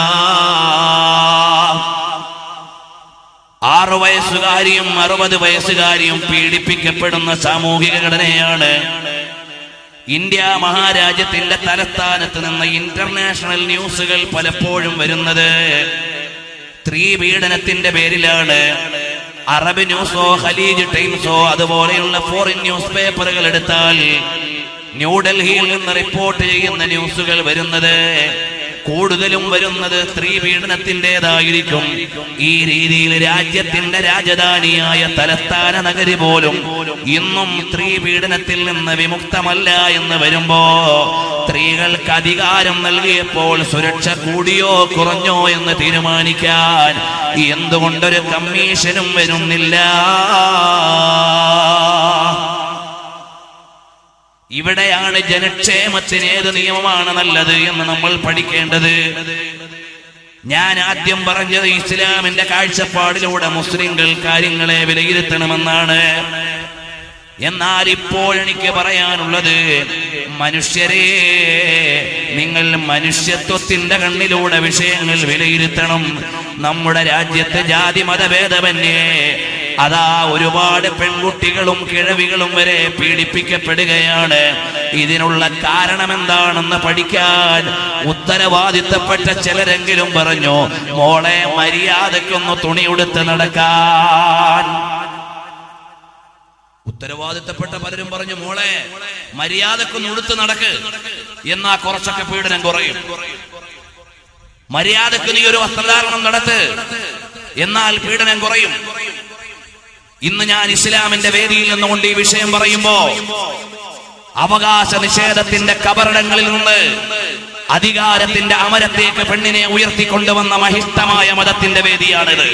ആറു വയസ്സുകാരിയും അറുപത് വയസ്സുകാരിയും പീഡിപ്പിക്കപ്പെടുന്ന സാമൂഹിക ഘടനയാണ് ഇന്ത്യ മഹാരാജ്യത്തിന്റെ തലസ്ഥാനത്ത് നിന്ന് ഇന്റർനാഷണൽ ന്യൂസുകൾ പലപ്പോഴും വരുന്നത് സ്ത്രീപീഡനത്തിന്റെ പേരിലാണ് അറബ് ന്യൂസോ ഖലീജ് ടൈംസോ അതുപോലെയുള്ള ഫോറിൻ ന്യൂസ് പേപ്പറുകൾ എടുത്താൽ ന്യൂഡൽഹിയിൽ നിന്ന് റിപ്പോർട്ട് ചെയ്യുന്ന ന്യൂസുകൾ വരുന്നത് കൂടുതലും വരുന്നത് സ്ത്രീ പീഡനത്തിൻ്റെതായിരിക്കും ഈ രീതിയിൽ രാജ്യത്തിന്റെ രാജധാനിയായ തലസ്ഥാന നഗരി പോലും ഇന്നും സ്ത്രീ പീഡനത്തിൽ നിന്ന് വിമുക്തമല്ല എന്ന് വരുമ്പോ സ്ത്രീകൾക്ക് അധികാരം നൽകിയപ്പോൾ സുരക്ഷ കൂടിയോ കുറഞ്ഞോ എന്ന് തീരുമാനിക്കാൻ എന്തുകൊണ്ടൊരു കമ്മീഷനും വരുന്നില്ല ഇവിടെയാണ് ജനക്ഷേമത്തിന് ഏത് നിയമമാണ് നല്ലത് എന്ന് നമ്മൾ പഠിക്കേണ്ടത് ഞാൻ ആദ്യം പറഞ്ഞത് ഇസ്ലാമിന്റെ കാഴ്ചപ്പാടിലൂടെ മുസ്ലിങ്ങൾ കാര്യങ്ങളെ വിലയിരുത്തണമെന്നാണ് എന്നാൽ ഇപ്പോൾ എനിക്ക് പറയാനുള്ളത് മനുഷ്യരെ നിങ്ങൾ മനുഷ്യത്വത്തിന്റെ കണ്ണിലൂടെ വിഷയങ്ങൾ വിലയിരുത്തണം നമ്മുടെ രാജ്യത്ത് ജാതി മതഭേദമന്യേ അതാ ഒരുപാട് പെൺകുട്ടികളും കിഴവികളും വരെ പീഡിപ്പിക്കപ്പെടുകയാണ് ഇതിനുള്ള കാരണം എന്താണെന്ന് പഠിക്കാൻ ഉത്തരവാദിത്തപ്പെട്ട ചിലരെങ്കിലും പറഞ്ഞു മോളെ മര്യാദക്കൊന്ന് തുണിയുടുത്ത് നടക്കാൻ ഉത്തരവാദിത്തപ്പെട്ട പലരും പറഞ്ഞു മോളെ മര്യാദക്കൊന്ന് ഉടുത്ത് നടക്ക് എന്നാ കുറച്ചൊക്കെ പീഡനം കുറയും മര്യാദക്ക് നീ ഒരു വസ്ത്രധാരണം നടത്ത് എന്നാൽ പീഡനം കുറയും ഇന്ന് ഞാൻ ഇസ്ലാമിന്റെ വേദിയിൽ നിന്നുകൊണ്ട് ഈ വിഷയം പറയുമ്പോ അവകാശ നിഷേധത്തിന്റെ കബറിടങ്ങളിൽ നിന്ന് അധികാരത്തിന്റെ അമരത്തേക്ക് പെണ്ണിനെ ഉയർത്തിക്കൊണ്ടുവന്ന മഹിഷ്ടമായ മതത്തിന്റെ വേദിയാണിത്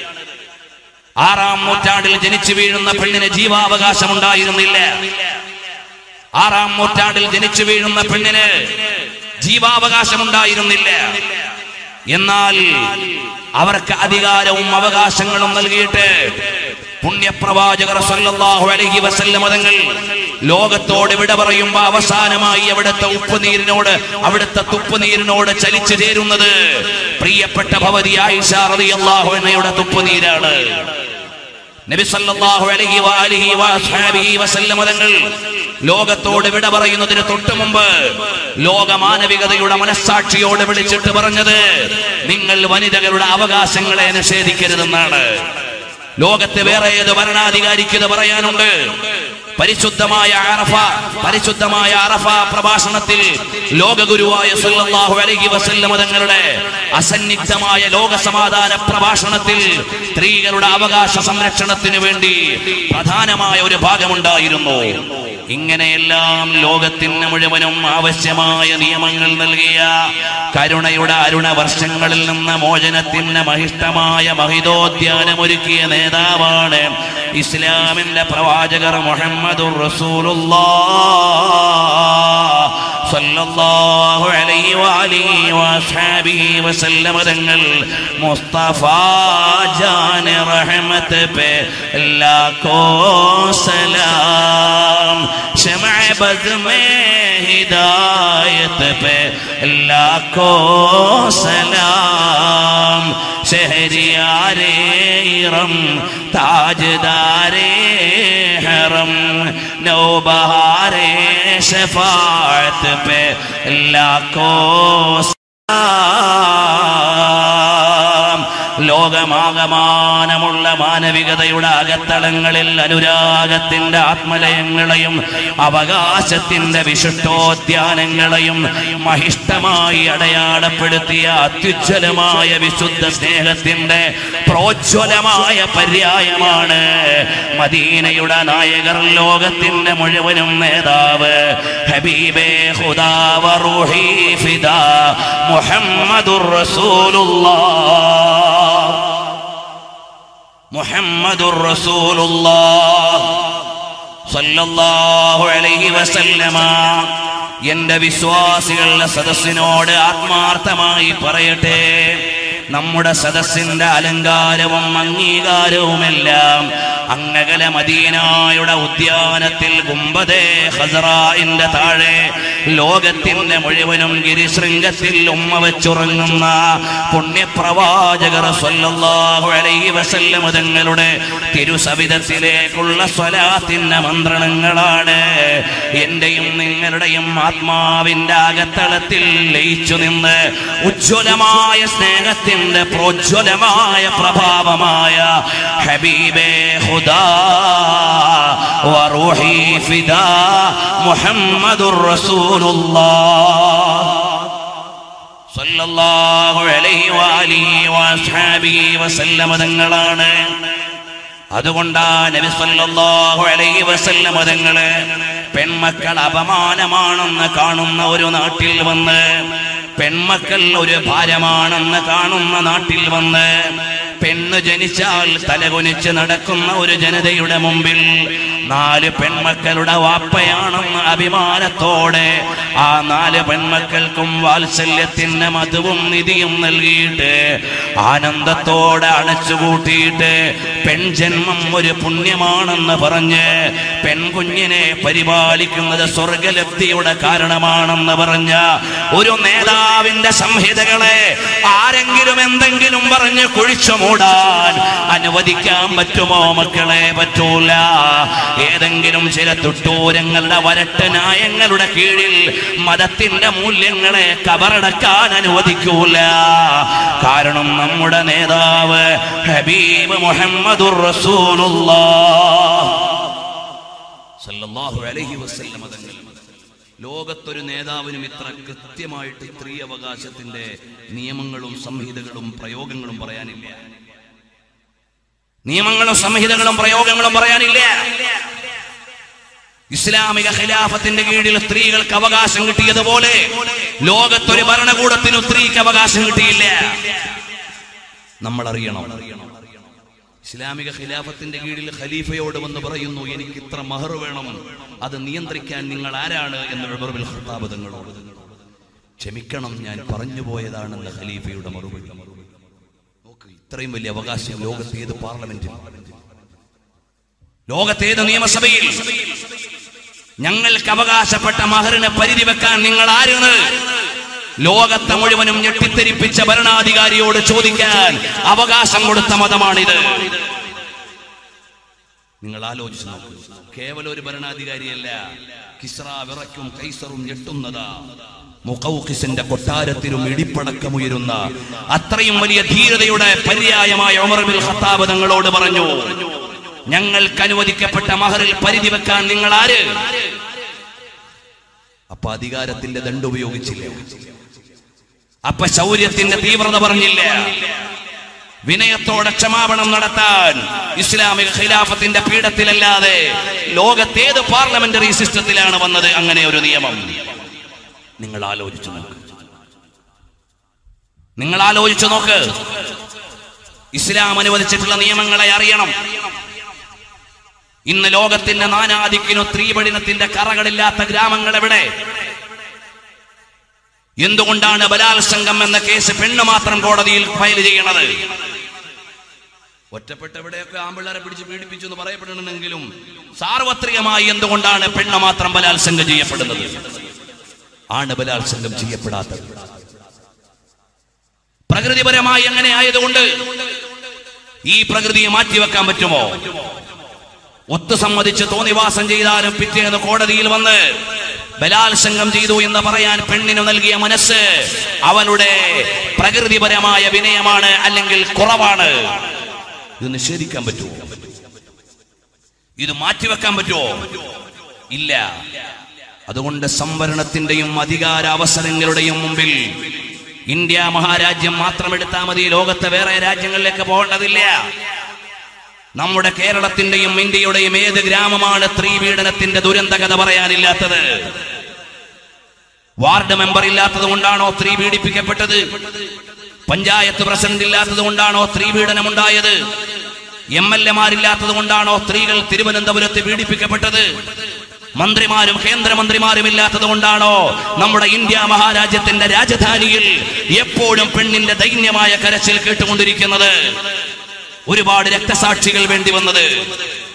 ആറാം നൂറ്റാണ്ടിൽ ജനിച്ചു വീഴുന്ന പെണ്ണിന് ജീവാവകാശം ഉണ്ടായിരുന്നില്ല ആറാം നൂറ്റാണ്ടിൽ ജനിച്ചു വീഴുന്ന പെണ്ണിന് ജീവാവകാശം ഉണ്ടായിരുന്നില്ല എന്നാൽ അവർക്ക് അധികാരവും അവകാശങ്ങളും നൽകിയിട്ട് പുണ്യപ്രവാചകർ സല്ലല്ലാഹു അലൈഹി വസല്ലം തങ്ങൾ ലോകത്തോട് വിട പറയുമ്പോ അവസാനമായി അവിടുത്തെ ഉപ്പുനീരിനോട് അവിടുത്തെ തുപ്പുനീരിനോട് ചലിച്ചു ചേരുന്നത് പ്രിയപ്പെട്ട ഭവതി ആയിഷ റളിയല്ലാഹു അൻഹയുടെ തുപ്പുനീരാണ് നബി സല്ലല്ലാഹു അലൈഹി വആലിഹി വഅസ്ഹാബിഹി വസല്ലം തങ്ങൾ ലോകത്തോട് വിട പറയുന്നതിന് തൊട്ടു മുമ്പ് ലോക മാനവികതയുടെ മനസ്സാക്ഷിയോട് വിളിച്ചിട്ട് പറഞ്ഞത് നിങ്ങൾ വനിതകളുടെ അവകാശങ്ങളെ നിഷേധിക്കരുതെന്നാണ് ലോകത്തെ വേറെ ഏത് ഭരണാധികാരിക്ക് ഇത് പറയാനുണ്ട് പരിശുദ്ധമായ അറഫ പരിശുദ്ധമായ അറഫ പ്രഭാഷണത്തിൽ ലോകഗുരുവായ സല്ലല്ലാഹു അലൈഹി വസല്ലം തങ്ങളുടെ അസന്നിഗ്ധമായ ലോക സമാധാന പ്രഭാഷണത്തിൽ സ്ത്രീകളുടെ അവകാശ സംരക്ഷണത്തിന് വേണ്ടി പ്രധാനമായ ഒരു ഭാഗമുണ്ടായിരുന്നു ഇങ്ങനെയെല്ലാം ലോകത്തിന് മുഴുവനും ആവശ്യമായ നിയമങ്ങൾ നൽകിയ കരുണയുടെ അരുണ വർഷങ്ങളിൽ നിന്ന് മോചനത്തിന് മഹിഷ്ടമായ മഹിതോദ്യാനമൊരുക്കിയ നേതാവാണ് ഇസ്ലാമിന്റെ പ്രവാചകർ മുഹമ്മദുർ റസൂലുള്ളാഹ് സല്ലല്ലാഹു അലൈഹി വഅലിഹി വഅസ്ഹാബിഹി വസല്ലം തങ്ങൾ മുസ്തഫ ജാൻ റഹ്മത്ത് പേ ലാഖോ സലാം ശമഅ ബദ് മേ ഹിദായത്ത് പേ ലാഖോ സലാം ശഹരിയാരേ ഇറം താജ്ദാരേ ഹറം നൗബഹാരേ ശഫാഅത്ത് പേ ലാഖോ ലോകമാകമാനമുള്ള മാനവികതയുടെ അകത്തളങ്ങളിൽ അനുരാഗത്തിന്റെ ആത്മലയങ്ങളെയും അവകാശത്തിന്റെ വിശിഷ്ടോദ്യാനങ്ങളെയും മഹിഷ്ടമായി അടയാളപ്പെടുത്തിയ അത്യുജ്വലമായ വിശുദ്ധ സ്നേഹത്തിന്റെ പ്രോജ്വലമായ പര്യായമാണ് മദീനയുടെ നായകർ ലോകത്തിന്റെ മുഴുവനും നേതാവ് ഹബീബേ ഹുദാവ റൂഹി ഫിദാ മുഹമ്മദുർ റസൂലുള്ളാഹ് മുഹമ്മദുർ റസൂലുള്ളാഹ് സല്ലല്ലാഹു അലൈഹി വസല്ലമ എന്റെ വിശ്വാസികളുടെ സദസ്സിനോട് ആത്മാർത്ഥമായി പറയട്ടെ നമ്മുടെ സദസ്സിന്റെ അലങ്കാരവും അംഗീകാരവുമെല്ലാം അങ്ങകല മദീനായുടെ ഉദ്യാനത്തിൽ ഗുംബദേ ഖസറായിന്റെ താഴെ ലോകത്തിന്റെ മുഴുവനും ഗിരിശൃംഗത്തിൽ ഉമ്മ വെച്ചുറങ്ങുന്ന പുണ്യപ്രവാചകർ സ്വല്ലല്ലാഹു അലൈഹി വസല്ലം തങ്ങളുടെ തിരുസവിധത്തിലേക്കുള്ള സ്വലാത്തിന്റെ മന്ത്രണങ്ങളാണ് എന്റെയും നിങ്ങളുടെയും ആത്മാവിന്റെ അകത്തളത്തിൽ ലയിച്ചു നിന്ന് ഉജ്ജ്വലമായ സ്നേഹത്തിന്റെ പ്രോജ്വലമായ പ്രഭാവമായ ഹബീബേ ഹുദാ വറൂഹി ഫിദാ മുഹമ്മദുർ റസൂലുള്ളാഹ് സല്ലല്ലാഹു അലൈഹി വാലിഹി വസ്ഹാബിഹി വസല്ലമ തങ്ങളാണ് അതുകൊണ്ടാ നബി സല്ലല്ലാഹു അലൈഹി വസല്ലമ തങ്ങള് പെൺമക്കൾ അപമാനമാണെന്ന് കാണുന്ന ഒരു നാട്ടിൽ വന്ന് പെൺമക്കൾ ഒരു ഭാരമാണെന്ന് കാണുന്ന നാട്ടിൽ വന്ന് പെണ്ണ് ജനിച്ചാൽ തലകുനിച്ച് നടക്കുന്ന ഒരു ജനതയുടെ മുമ്പിൽ നാല് പെൺമക്കളുടെ വാപ്പയാണെന്ന് അഭിമാനത്തോടെ ആ നാല് പെൺമക്കൾക്കും വാത്സല്യത്തിന്റെ മധുവും നിധിയും നൽകിയിട്ട് ആനന്ദത്തോടെ അടച്ചുകൂട്ടിയിട്ട് പെൺജന്മം ഒരു പുണ്യമാണെന്ന് പറഞ്ഞ് പെൺകുഞ്ഞിനെ പരിപാലിക്കുന്നത് സ്വർഗലബ്ധിയുടെ കാരണമാണെന്ന് പറഞ്ഞ ഒരു നേതാവിന്റെ സംഹിതകളെ ആരെങ്കിലും എന്തെങ്കിലും പറഞ്ഞ് കുഴിച്ചു മൂടാൻ അനുവദിക്കാൻ പറ്റുമോ മക്കളെ പറ്റൂല ഏതെങ്കിലും ചില തുട്ടൂരങ്ങളുടെ വരട്ട് ന്യായങ്ങളുടെ കീഴിൽ മതത്തിന്റെ മൂല്യങ്ങളെ കബറടക്കാൻ അനുവദിക്കൂല കാരണം നമ്മുടെ നേതാവ് ഹബീബ് മുഹമ്മദുർ റസൂലുള്ളാഹ് സല്ലല്ലാഹു അലൈഹി വസല്ലമ തങ്ങൾ ലോകത്തൊരു നേതാവിനും ഇത്ര കൃത്യമായിട്ട് സ്ത്രീ അവകാശത്തിന്റെ നിയമങ്ങളും സംഹിതകളും പ്രയോഗങ്ങളും പറയാനില്ല നിയമങ്ങളും സംഹിതകളും പ്രയോഗങ്ങളും പറയാനില്ല ഇസ്ലാമിക ഖിലാഫത്തിന്റെ കീഴിൽ സ്ത്രീകൾക്ക് അവകാശം കിട്ടിയതുപോലെ ലോകത്തൊരു ഭരണകൂടത്തിനും സ്ത്രീക്ക് അവകാശം കിട്ടിയില്ല നമ്മൾ അറിയണം ഇസ്ലാമിക ഖിലാഫത്തിന്റെ കീഴിൽ ഖലീഫയോട് വന്ന് പറയുന്നു എനിക്ക് ഇത്ര മഹർ വേണം അത് നിയന്ത്രിക്കാൻ നിങ്ങൾ ആരാണ് എന്ന് ഉമർ ബിൻ ഖത്താബ് തങ്ങളോട് ക്ഷമിക്കണം ഞാൻ പറഞ്ഞു പോയതാണെന്ന് ഖലീഫയുടെ മറുപടി നോക്ക് ഇത്രയും വലിയ അവകാശം ലോകത്ത് ഏത് പാർലമെന്റിൽ ലോകത്തേത് നിയമസഭയിൽ ഞങ്ങൾക്ക് അവകാശപ്പെട്ട മഹറിനെ പരിധി വെക്കാൻ നിങ്ങൾ ആരെന്ന് ലോകത്തെ മുഴുവനും ഞെട്ടിത്തെരിപ്പിച്ച ഭരണാധികാരിയോട് ചോദിക്കാൻ അവകാശം കൊടുത്ത മതമാണിത് നിങ്ങൾ ആലോചിച്ച് നോക്കൂ കേവലം ഒരു ഭരണാധികാരിയല്ല കിസ്ര വിറയ്ക്കും കൈസറും ഞെട്ടുന്നതാ മുഖൌഖിസിന്റെ കൊട്ടാരത്തിലും ഇടിപ്പടക്കമുയരുന്ന അത്രയും വലിയ ധീരതയുടെ പര്യായമായ ഉമർ ബിൻ ഖത്താബ് തങ്ങളോട് പറഞ്ഞു ഞങ്ങൾക്ക് അനുവദിക്കപ്പെട്ട മഹറിൽ പരിധി വെക്കാൻ നിങ്ങൾ ആര് അപ്പൊ അധികാരത്തിന്റെ ദണ്ട് ഉപയോഗിച്ചില്ല അപ്പൊ ശൗര്യത്തിന്റെ തീവ്രത പറഞ്ഞില്ല വിനയത്തോടെ ക്ഷമാപണം നടത്താൻ ഇസ്ലാമിക ഖിലാഫത്തിന്റെ പീഠത്തിലല്ലാതെ ലോകത്തേത് പാർലമെന്ററി സിസ്റ്റത്തിലാണ് വന്നത് അങ്ങനെ ഒരു നിയമം നിങ്ങൾ ആലോചിച്ചു നോക്ക് നിങ്ങൾ ആലോചിച്ചു നോക്ക് ഇസ്ലാം അനുവദിച്ചിട്ടുള്ള നിയമങ്ങളെ അറിയണം ഇന്ന് ലോകത്തിന്റെ നാനാദിക്കിനും സ്ത്രീപഠനത്തിന്റെ കറകളില്ലാത്ത ഗ്രാമങ്ങൾ എവിടെ എന്തുകൊണ്ടാണ് ബലാത്സംഗം എന്ന കേസ് പെണ്ണ് മാത്രം കോടതിയിൽ ഫയൽ ചെയ്യണത് ഒറ്റപ്പെട്ട എവിടെയൊക്കെ ആമ്പിള്ളേരെ പിടിച്ച് പീഡിപ്പിച്ചു എന്ന് പറയപ്പെടുന്നുണ്ടെങ്കിലും സാർവത്രികമായി എന്തുകൊണ്ടാണ് പെണ്ണ് മാത്രം ബലാത്സംഗം ചെയ്യപ്പെടുന്നത് ആണ് ബലാത്സംഗം ചെയ്യപ്പെടാത്തത് പ്രകൃതിപരമായി എങ്ങനെ ആയതുകൊണ്ട് ഈ പ്രകൃതിയെ മാറ്റിവെക്കാൻ പറ്റുമോ ഒത്തു സമ്മതിച്ച് തോന്നിവാസം ചെയ്താലും പിറ്റേന്ന് കോടതിയിൽ വന്ന് ബലാത്സംഗം ചെയ്തു എന്ന് പറയാൻ പെണ്ണിന് നൽകിയ മനസ്സ് അവളുടെ പ്രകൃതിപരമായ വിനയമാണ് അല്ലെങ്കിൽ കുറവാണ് ഇത് നിഷേധിക്കാൻ പറ്റുമോ ഇത് മാറ്റിവെക്കാൻ പറ്റുമോ ഇല്ല അതുകൊണ്ട് സംവരണത്തിന്റെയും അധികാര അവസരങ്ങളുടെയും മുമ്പിൽ ഇന്ത്യ മഹാരാജ്യം മാത്രം എടുത്താൽ മതി ലോകത്തെ വേറെ രാജ്യങ്ങളിലേക്ക് പോകേണ്ടതില്ല നമ്മുടെ കേരളത്തിന്റെയും ഇന്ത്യയുടെയും ഏത് ഗ്രാമമാണ് സ്ത്രീ പീഡനത്തിന്റെ ദുരന്ത കഥ പറയാനില്ലാത്തത് വാർഡ് മെമ്പർ ഇല്ലാത്തത് കൊണ്ടാണോ സ്ത്രീ പീഡിപ്പിക്കപ്പെട്ടത് പഞ്ചായത്ത് പ്രസിഡന്റ് ഇല്ലാത്തത് കൊണ്ടാണോ സ്ത്രീ പീഡനം ഉണ്ടായത് എം എൽ എമാരില്ലാത്തത് കൊണ്ടാണോ സ്ത്രീകൾ തിരുവനന്തപുരത്ത് പീഡിപ്പിക്കപ്പെട്ടത് മന്ത്രിമാരും കേന്ദ്രമന്ത്രിമാരും ഇല്ലാത്തത് കൊണ്ടാണോ നമ്മുടെ ഇന്ത്യ മഹാരാജ്യത്തിന്റെ രാജധാനിയിൽ എപ്പോഴും പെണ്ണിന്റെ ദൈന്യമായ കരച്ചിൽ കേട്ടുകൊണ്ടിരിക്കുന്നത് ഒരുപാട് രക്തസാക്ഷികൾ വേണ്ടി വന്നത്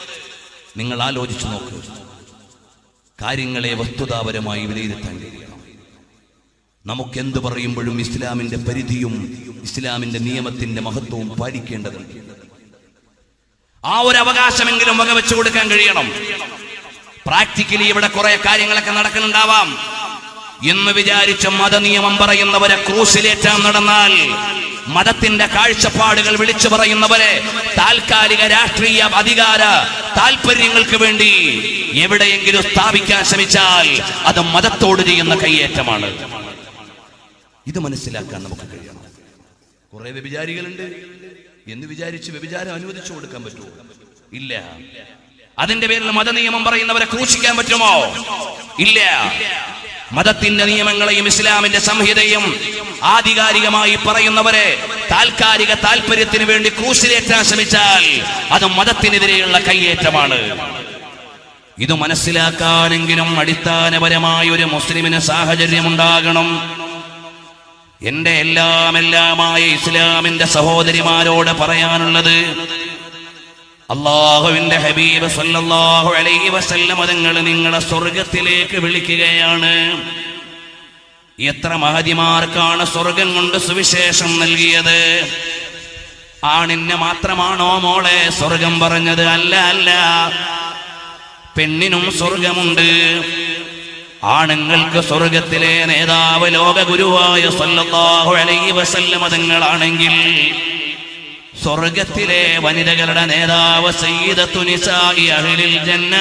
നിങ്ങൾ ആലോചിച്ചു നോക്ക് കാര്യങ്ങളെ വസ്തുതാപരമായി വിലയിരുത്താൻ കഴിയണം നമുക്കെന്ത് പറയുമ്പോഴും ഇസ്ലാമിന്റെ പരിധിയും ഇസ്ലാമിന്റെ നിയമത്തിന്റെ മഹത്വവും പാലിക്കേണ്ടതുണ്ട് ആ ഒരു അവകാശമെങ്കിലും വകവെച്ചു കൊടുക്കാൻ കഴിയണം പ്രാക്ടിക്കലി ഇവിടെ കുറെ കാര്യങ്ങളൊക്കെ നടക്കുന്നുണ്ടാവാം എന്ന് വിചാരിച്ച മതനിയമം പറയുന്നവരെ ക്രൂസിലേറ്റാൻ നടന്നാൽ മതത്തിന്റെ കാഴ്ചപ്പാടുകൾ വിളിച്ചു പറയുന്നവരെ താൽക്കാലിക രാഷ്ട്രീയ അധികാര താല്പര്യങ്ങൾക്ക് വേണ്ടി എവിടെയെങ്കിലും സ്ഥാപിക്കാൻ ശ്രമിച്ചാൽ അത് മതത്തോട് ചെയ്യുന്ന കയ്യേറ്റമാണ് ഇത് മനസ്സിലാക്കാൻ നമുക്ക് കഴിയണം കുറെ വ്യഭിചാരികളുണ്ട് എന്ന് വിചാരിച്ച് വ്യഭിചാരം അനുവദിച്ചു കൊടുക്കാൻ പറ്റുമോ ഇല്ല അതിന്റെ പേരിൽ മതനിയമം പറയുന്നവരെ ക്രൂശിക്കാൻ പറ്റുമോ ഇല്ല മതത്തിന്റെ നിയമങ്ങളെയും ഇസ്ലാമിന്റെ സംഹിതയും ആധികാരികമായി പറയുന്നവരെ താൽക്കാലിക താല്പര്യത്തിന് വേണ്ടി ക്രൂശിലേറ്റാൻ ശ്രമിച്ചാൽ അത് മതത്തിനെതിരെയുള്ള കയ്യേറ്റമാണ് ഇത് മനസ്സിലാക്കാനെങ്കിലും അടിസ്ഥാനപരമായ ഒരു മുസ്ലിമിന് സാഹചര്യമുണ്ടാകണം എന്റെ എല്ലാം എല്ലാമായ ഇസ്ലാമിന്റെ സഹോദരിമാരോട് പറയാനുള്ളത് അള്ളാഹുവിന്റെ ഹബീബ് സല്ലല്ലാഹു അലൈഹി വസല്ലം തങ്ങൾ നിങ്ങളെ സ്വർഗത്തിലേക്ക് വിളിക്കുകയാണ് എത്ര മഹതിമാർക്കാണ് സ്വർഗം കൊണ്ട് സുവിശേഷം നൽകിയത് ആണിന് മാത്രമാണോ മോളെ സ്വർഗം പറഞ്ഞത് അല്ല അല്ല പെണ്ണിനും സ്വർഗമുണ്ട് ആണുങ്ങൾക്ക് സ്വർഗത്തിലെ നേതാവ് ലോക ഗുരുവായ സല്ലല്ലാഹു അലൈഹി വസല്ലം തങ്ങളാണെങ്കിൽ സ്വർഗത്തിലെ വനിതകളുടെ നേതാവ് സയ്യിദത്തു നിസാഇ അഹ്ലിൽ ജന്ന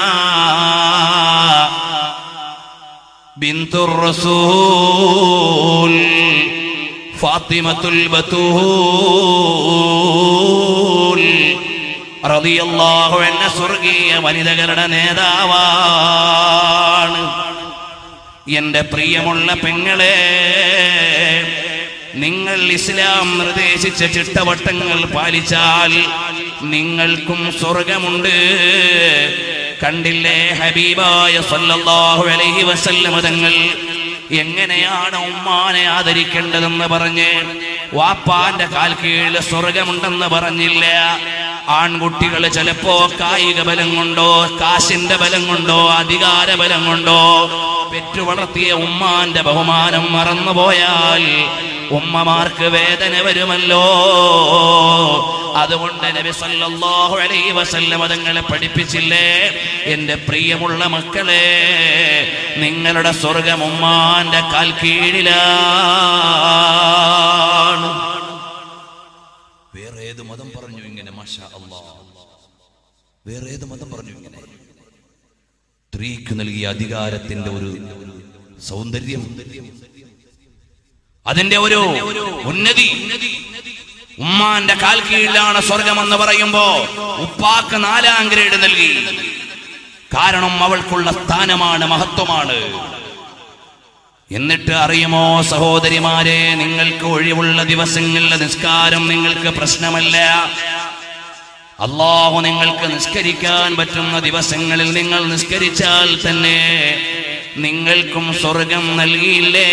ബിന്തുർ റസൂൽ ഫാത്തിമത്തുൽ ബത്തൂൽ റളിയല്ലാഹു അൻഹ സ്വർഗീയ വനിതകളുടെ നേതാവാണ് എന്റെ പ്രിയമുള്ള പെങ്ങളെ നിങ്ങൾ ഇസ്ലാം നിർദ്ദേശിച്ച ചിട്ടവട്ടങ്ങൾ പാലിച്ചാൽ നിങ്ങൾക്കും സ്വർഗമുണ്ട് കണ്ടില്ലേ ഹബീബായ സല്ലല്ലാഹു അലൈഹി വസല്ലമ തങ്ങൾ എങ്ങനെയാണ് ഉമ്മാനെ ആദരിക്കേണ്ടതെന്ന് പറഞ്ഞ് വാപ്പാന്റെ കാൽ കീഴിൽ സ്വർഗമുണ്ടെന്ന് പറഞ്ഞില്ല ആൺകുട്ടികൾ ചിലപ്പോ കായിക ബലം കൊണ്ടോ കാശിന്റെ ബലം കൊണ്ടോ അധികാര ബലം കൊണ്ടോ പെറ്റു വളർത്തിയ ഉമ്മാന്റെ ബഹുമാനം മറന്നുപോയാൽ ഉമ്മമാർക്ക് വേദന വരുമല്ലോ അതുകൊണ്ട് നബി സല്ലല്ലാഹു അലൈഹി വസല്ലം തങ്ങളെ പഠിപ്പിച്ചില്ലേ എൻ്റെ പ്രിയമുള്ള മക്കളെ നിങ്ങളുടെ സ്വർഗം ഉമ്മാന്റെ കാൽ കീഴിലാണ് വേറെ ഏത് മതം പറഞ്ഞു ഇങ്ങനെ മാഷാ അല്ലാ വേറെ ഏത് മതം പറഞ്ഞു ഇങ്ങനെ സ്ത്രീക്ക് നൽകിയ അധികാരത്തിന്റെ ഒരു സൗന്ദര്യം അതിന്റെ ഒരു ഉന്നതി ഉമ്മാന്റെ കാൽ കീഴിലാണ് സ്വർഗമെന്ന് പറയുമ്പോ ഉപ്പാക്ക് നാലാം ഗ്രേഡ് നൽകി കാരണം അവൾക്കുള്ള സ്ഥാനമാണ് മഹത്വമാണ് എന്നിട്ട് അറിയുമോ സഹോദരിമാരെ നിങ്ങൾക്ക് ഒഴിവുള്ള ദിവസങ്ങളിലെ നിസ്കാരം നിങ്ങൾക്ക് പ്രശ്നമല്ല അള്ളാഹു നിങ്ങൾക്ക് നിസ്കരിക്കാൻ പറ്റുന്ന ദിവസങ്ങളിൽ നിങ്ങൾ നിസ്കരിച്ചാൽ തന്നെ നിങ്ങൾക്കും സ്വർഗം നൽകിയില്ലേ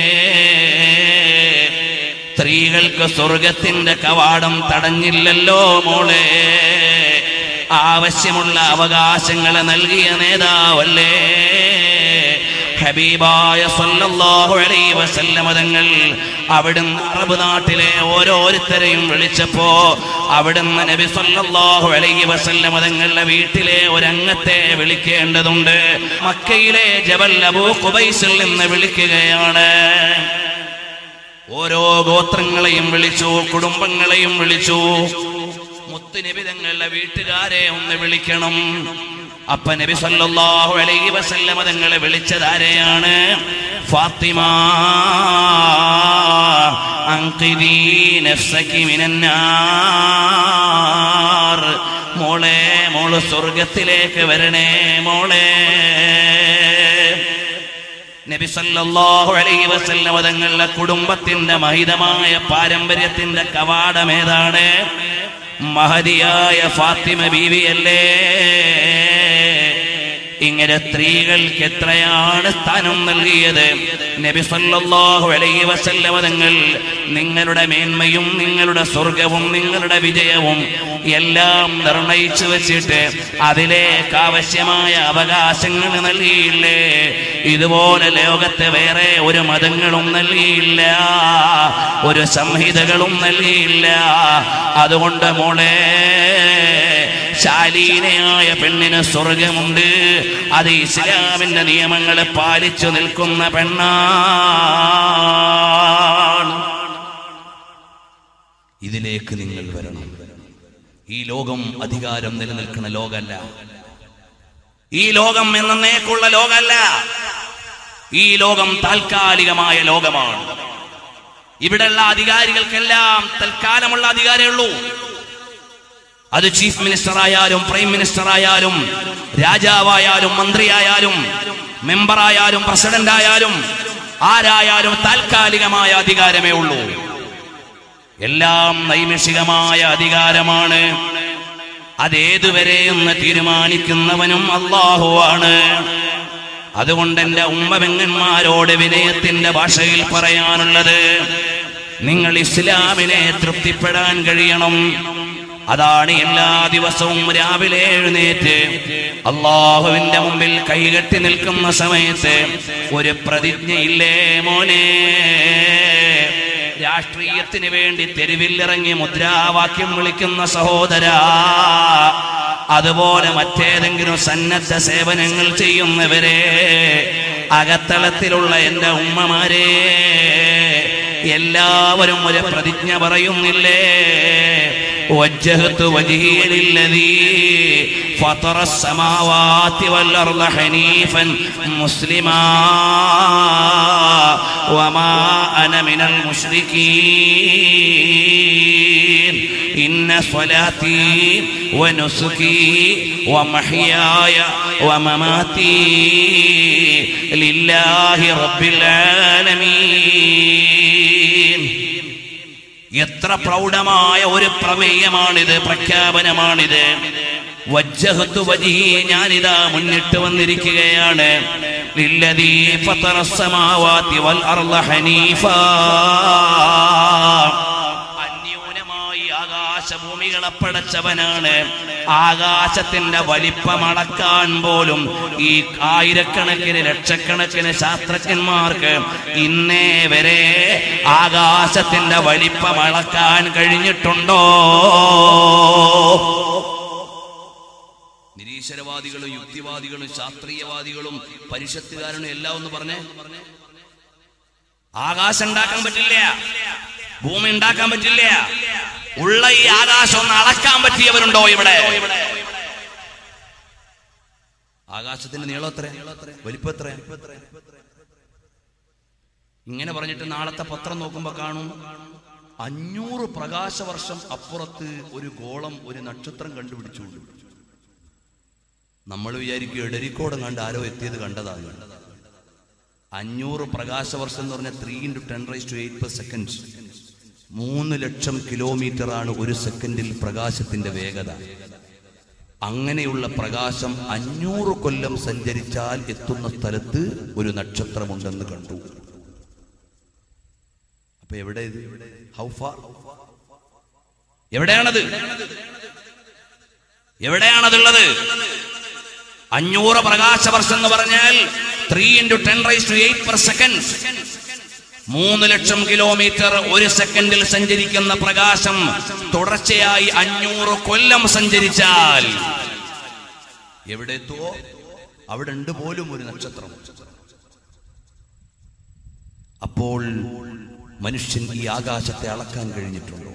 സ്ത്രീകൾക്ക് സ്വർഗത്തിന്റെ കവാടം തടഞ്ഞില്ലല്ലോ മോളെ ആവശ്യമുള്ള അവകാശങ്ങൾ നൽകിയ നേതാവല്ലേ ഹബീബായ സല്ലല്ലാഹു അലൈഹി വസല്ലമ തങ്ങൾ അവിടുന്ന് അറബ് നാട്ടിലെ ഓരോരുത്തരെയും വിളിച്ചപ്പോ അവിടുന്ന് നബി സല്ലല്ലാഹു അലൈഹി വസല്ലമ തങ്ങളുടെ വീട്ടിലെ ഒരംഗത്തെ വിളിക്കേണ്ടതുണ്ട് മക്കയിലെ ജബൽ അബൂ ഖുബൈസിൽ നിന്ന് വിളിക്കുകയാണ് ഓരോ ഗോത്രങ്ങളെയും വിളിച്ചു കുടുംബങ്ങളെയും വിളിച്ചു മുത്തുനബി തങ്ങളുടെ വീട്ടുകാരെ ഒന്ന് വിളിക്കണം അപ്പ നബി സല്ലല്ലാഹു അലൈഹി വസല്ലമ തങ്ങളെ വിളിച്ചതാരെയാണ് ഫാത്തിമ അൻഖിദീ നഫ്സകി മിനന്നാർ മോളെ മോള് സ്വർഗത്തിലേക്ക് വരണേ മോളെ നബി സല്ലല്ലാഹു അലൈഹി വസല്ലമ തങ്ങളുടെ കുടുംബത്തിന്റെ മഹിതമായ പാരമ്പര്യത്തിന്റെ കവാടം ഏതാണ് മഹതിയായ ഫാത്തിമ ബീവിയല്ലേ ഇങ്ങനെ സ്ത്രീകൾക്ക് എത്രയാണ് സ്ഥാനം നൽകിയത് നബി സല്ലല്ലാഹു അലൈഹി വസല്ലമ തങ്ങൾ നിങ്ങളുടെ മേന്മയും നിങ്ങളുടെ സ്വർഗവും നിങ്ങളുടെ വിജയവും എല്ലാം നിർണയിച്ചു വെച്ചിട്ട് അതിലേക്ക് ആവശ്യമായ അവകാശങ്ങൾ നൽകിയില്ലേ ഇതുപോലെ ലോകത്തെ വേറെ ഒരു മതങ്ങളും നൽകിയില്ല ഒരു സംഹിതകളും നൽകിയില്ല അതുകൊണ്ട് മോളെ ശാലീനയായ പെണ്ണിന് സ്വർഗമുണ്ട് അത് ഇസ്ലാമിന്റെ നിയമങ്ങളെ പാലിച്ചു നിൽക്കുന്ന പെണ്ണാണ് ഇതിലേക്ക് നിങ്ങൾ വരണം ഈ ലോകം അധികാരം നിലനിൽക്കുന്ന ലോകമല്ല ഈ ലോകം എന്നേക്കുള്ള ലോകമല്ല ഈ ലോകം താൽക്കാലികമായ ലോകമാണ് ഇവിടെയുള്ള അധികാരികൾക്കെല്ലാം തൽക്കാലമുള്ള അധികാരമേ ഉള്ളൂ അത് ചീഫ് മിനിസ്റ്റർ ആയാലും പ്രൈം മിനിസ്റ്റർ ആയാലും രാജാവായാലും മന്ത്രിയായാലും മെമ്പറായാലും പ്രസിഡന്റ് ആയാലും ആരായാലും താൽക്കാലികമായ അധികാരമേ ഉള്ളൂ എല്ലാം നൈമിഷികമായ അധികാരമാണ് അതേതുവരെ എന്ന് തീരുമാനിക്കുന്നവനും അള്ളാഹുവാണ് അതുകൊണ്ട് എന്റെ ഉമ്മപെങ്ങന്മാരോട് വിനയത്തിന്റെ ഭാഷയിൽ പറയാനുള്ളത് നിങ്ങൾ ഇസ്ലാമിനെ തൃപ്തിപ്പെടാൻ കഴിയണം അതാണ് എല്ലാ ദിവസവും രാവിലെ എഴുന്നേറ്റ് അള്ളാഹുവിന്റെ മുമ്പിൽ കൈകെട്ടി നിൽക്കുന്ന സമയത്ത് ഒരു പ്രതിജ്ഞയില്ലേ മോനെ രാഷ്ട്രീയത്തിന് വേണ്ടി തെരുവിലിറങ്ങി മുദ്രാവാക്യം വിളിക്കുന്ന സഹോദര അതുപോലെ മറ്റേതെങ്കിലും സന്നദ്ധ സേവനങ്ങൾ ചെയ്യുന്നവരെ അകത്തളത്തിലുള്ള എൻ്റെ ഉമ്മമാരെ എല്ലാവരും ഒരു പ്രതിജ്ഞ പറയുന്നില്ലേ وجهت وجهي للذي فطر السماوات والأرض حنيفا مسلما وما أنا من المشركين إن صلاتي ونسكي ومحياي ومماتي لله رب العالمين എത്ര പ്രൗഢമായ ഒരു പ്രമേയമാണിത് പ്രഖ്യാപനമാണിത് വജ്ജഹത്തു വജീ ഞാനിതാ മുന്നിട്ട് വന്നിരിക്കുകയാണ് ലില്ലദീ ഫതറ السماوات والأرض حنيفا അന്യൂനമായി ആകാശഭൂമികളെ പടച്ചവനാണ് ആകാശത്തിന്റെ വലിപ്പം അളക്കാൻ പോലും ഈ ആയിരക്കണക്കിന് ലക്ഷക്കണക്കിന് ശാസ്ത്രജ്ഞന്മാർക്ക് ഇന്നേ വരെ ആകാശത്തിന്റെ വലിപ്പം അളക്കാൻ കഴിഞ്ഞിട്ടുണ്ടോ നിരീശ്വരവാദികളും യുക്തിവാദികളും ശാസ്ത്രീയവാദികളും പരിഷത്തുകാരനും എല്ലാം ഒന്ന് പറഞ്ഞേ ആകാശം ഉണ്ടാക്കാൻ പറ്റില്ല ഭൂമി ഉണ്ടാക്കാൻ പറ്റില്ല ഉള്ള ഈ ആകാശം ഒന്ന് അളക്കാൻ പറ്റിയവരുണ്ടോ ഇവിടെ ആകാശത്തിന്റെ നീളം എത്ര വലിപ്പം എത്ര ഇങ്ങനെ പറഞ്ഞിട്ട് നാളത്തെ പത്രം നോക്കുമ്പോ കാണും അഞ്ഞൂറ് പ്രകാശവർഷം അപ്പുറത്ത് ഒരു ഗോളം ഒരു നക്ഷത്രം കണ്ടുപിടിച്ചു നമ്മൾ വിചാരിക്കും എടരിക്കോടം കണ്ട് ആരോ എത്തിയത് കണ്ടതാണ് അഞ്ഞൂറ് പ്രകാശവർഷം എന്ന് പറഞ്ഞാൽ three into ten rise to eight per second മൂന്ന് ലക്ഷം കിലോമീറ്റർ ആണ് ഒരു സെക്കൻഡിൽ പ്രകാശത്തിന്റെ വേഗത അങ്ങനെയുള്ള പ്രകാശം അഞ്ഞൂറ് കൊല്ലം സഞ്ചരിച്ചാൽ എത്തുന്ന സ്ഥലത്ത് ഒരു നക്ഷത്രമുണ്ടെന്ന് കണ്ടു അപ്പൊ എവിടെ ഇത് ഹൗ ഫാർ എവിടെയാണത് എവിടെയാണതുള്ളത് അഞ്ഞൂറ് പ്രകാശവർഷം എന്ന് പറഞ്ഞാൽ three into ten rise to eight per second മൂന്ന് ലക്ഷം കിലോമീറ്റർ ഒരു സെക്കൻഡിൽ സഞ്ചരിക്കുന്ന പ്രകാശം തുടർച്ചയായി അഞ്ഞൂറ് കൊല്ലം സഞ്ചരിച്ചാൽ എവിടെ എത്തുവോ അവിടെ ഉണ്ട് പോലും ഒരു നക്ഷത്രം അപ്പോൾ മനുഷ്യൻ ഈ ആകാശത്തെ അളക്കാൻ കഴിഞ്ഞിട്ടുണ്ടോ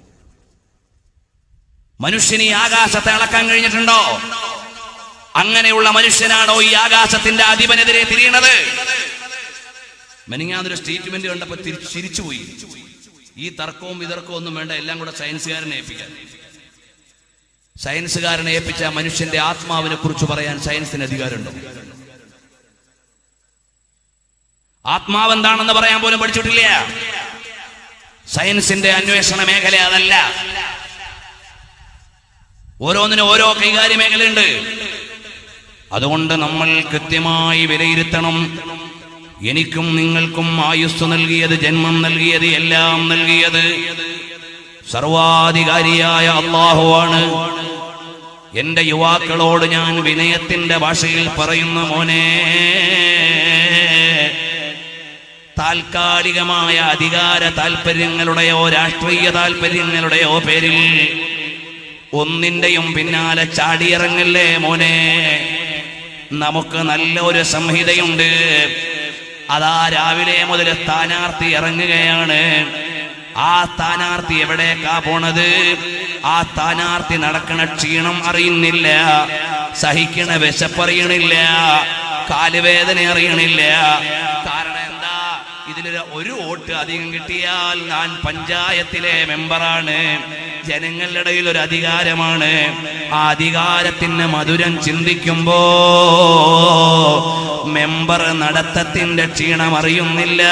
മനുഷ്യൻ ഈ ആകാശത്തെ അളക്കാൻ കഴിഞ്ഞിട്ടുണ്ടോ അങ്ങനെയുള്ള മനുഷ്യനാണോ ഈ ആകാശത്തിന്റെ അധിപനെതിരെ തിരിയണത് മെനിങ്ങാതൊരു സ്റ്റേറ്റ്മെന്റ് കണ്ടപ്പോ തിരി- ചിരിച്ചുപോയി ഈ തർക്കവും വിതർക്കവും ഒന്നും വേണ്ട എല്ലാം കൂടെ സയൻസുകാരനെ ഏൽപ്പിക്കാൻ സയൻസുകാരനെ ഏൽപ്പിച്ച മനുഷ്യന്റെ ആത്മാവിനെ കുറിച്ച് പറയാൻ സയൻസിന് അധികാരമുണ്ടോ ആത്മാവ് എന്താണെന്ന് പറയാൻ പോലും പഠിച്ചിട്ടില്ല സയൻസിന്റെ അന്വേഷണ മേഖല അതല്ല ഓരോന്നിനും ഓരോ കൈകാര്യ മേഖലയുണ്ട് അതുകൊണ്ട് നമ്മൾ കൃത്യമായി വിലയിരുത്തണം എനിക്കും നിങ്ങൾക്കും ആയുസ് നൽകിയത് ജന്മം നൽകിയത് എല്ലാം നൽകിയത് സർവാധികാരിയായ അള്ളാഹുവാണ് എന്റെ യുവാക്കളോട് ഞാൻ വിനയത്തിന്റെ ഭാഷയിൽ പറയുന്ന മോനെ താൽക്കാലികമായ അധികാര താല്പര്യങ്ങളുടെയോ രാഷ്ട്രീയ താല്പര്യങ്ങളുടെയോ പേരിൽ ഒന്നിന്റെയും പിന്നാലെ ചാടിയിറങ്ങല്ലേ മോനെ നമുക്ക് നല്ല ഒരു സംഹിതയുണ്ട് അതാ രാവിലെ മുതൽ സ്ഥാനാർത്ഥി ഇറങ്ങുകയാണ് ആ സ്ഥാനാർത്ഥി എവിടേക്കാ പോണത് ആ സ്ഥാനാർത്ഥി നടക്കണ ക്ഷീണം അറിയുന്നില്ല സഹിക്കണ വിശപ്പറിയണില്ല കാലുവേദന അറിയണില്ല കാരണം എന്താ ഇതിലൊരു ഒരു വോട്ട് അധികം കിട്ടിയാൽ ഞാൻ പഞ്ചായത്തിലെ മെമ്പറാണ് ജനങ്ങളുടെ ഇടയിൽ ഒരു അധികാരമാണ് ആ അധികാരത്തിന് മധുരം ചിന്തിക്കുമ്പോ മെമ്പർ നടത്തത്തിന്റെ ക്ഷീണം അറിയുന്നില്ല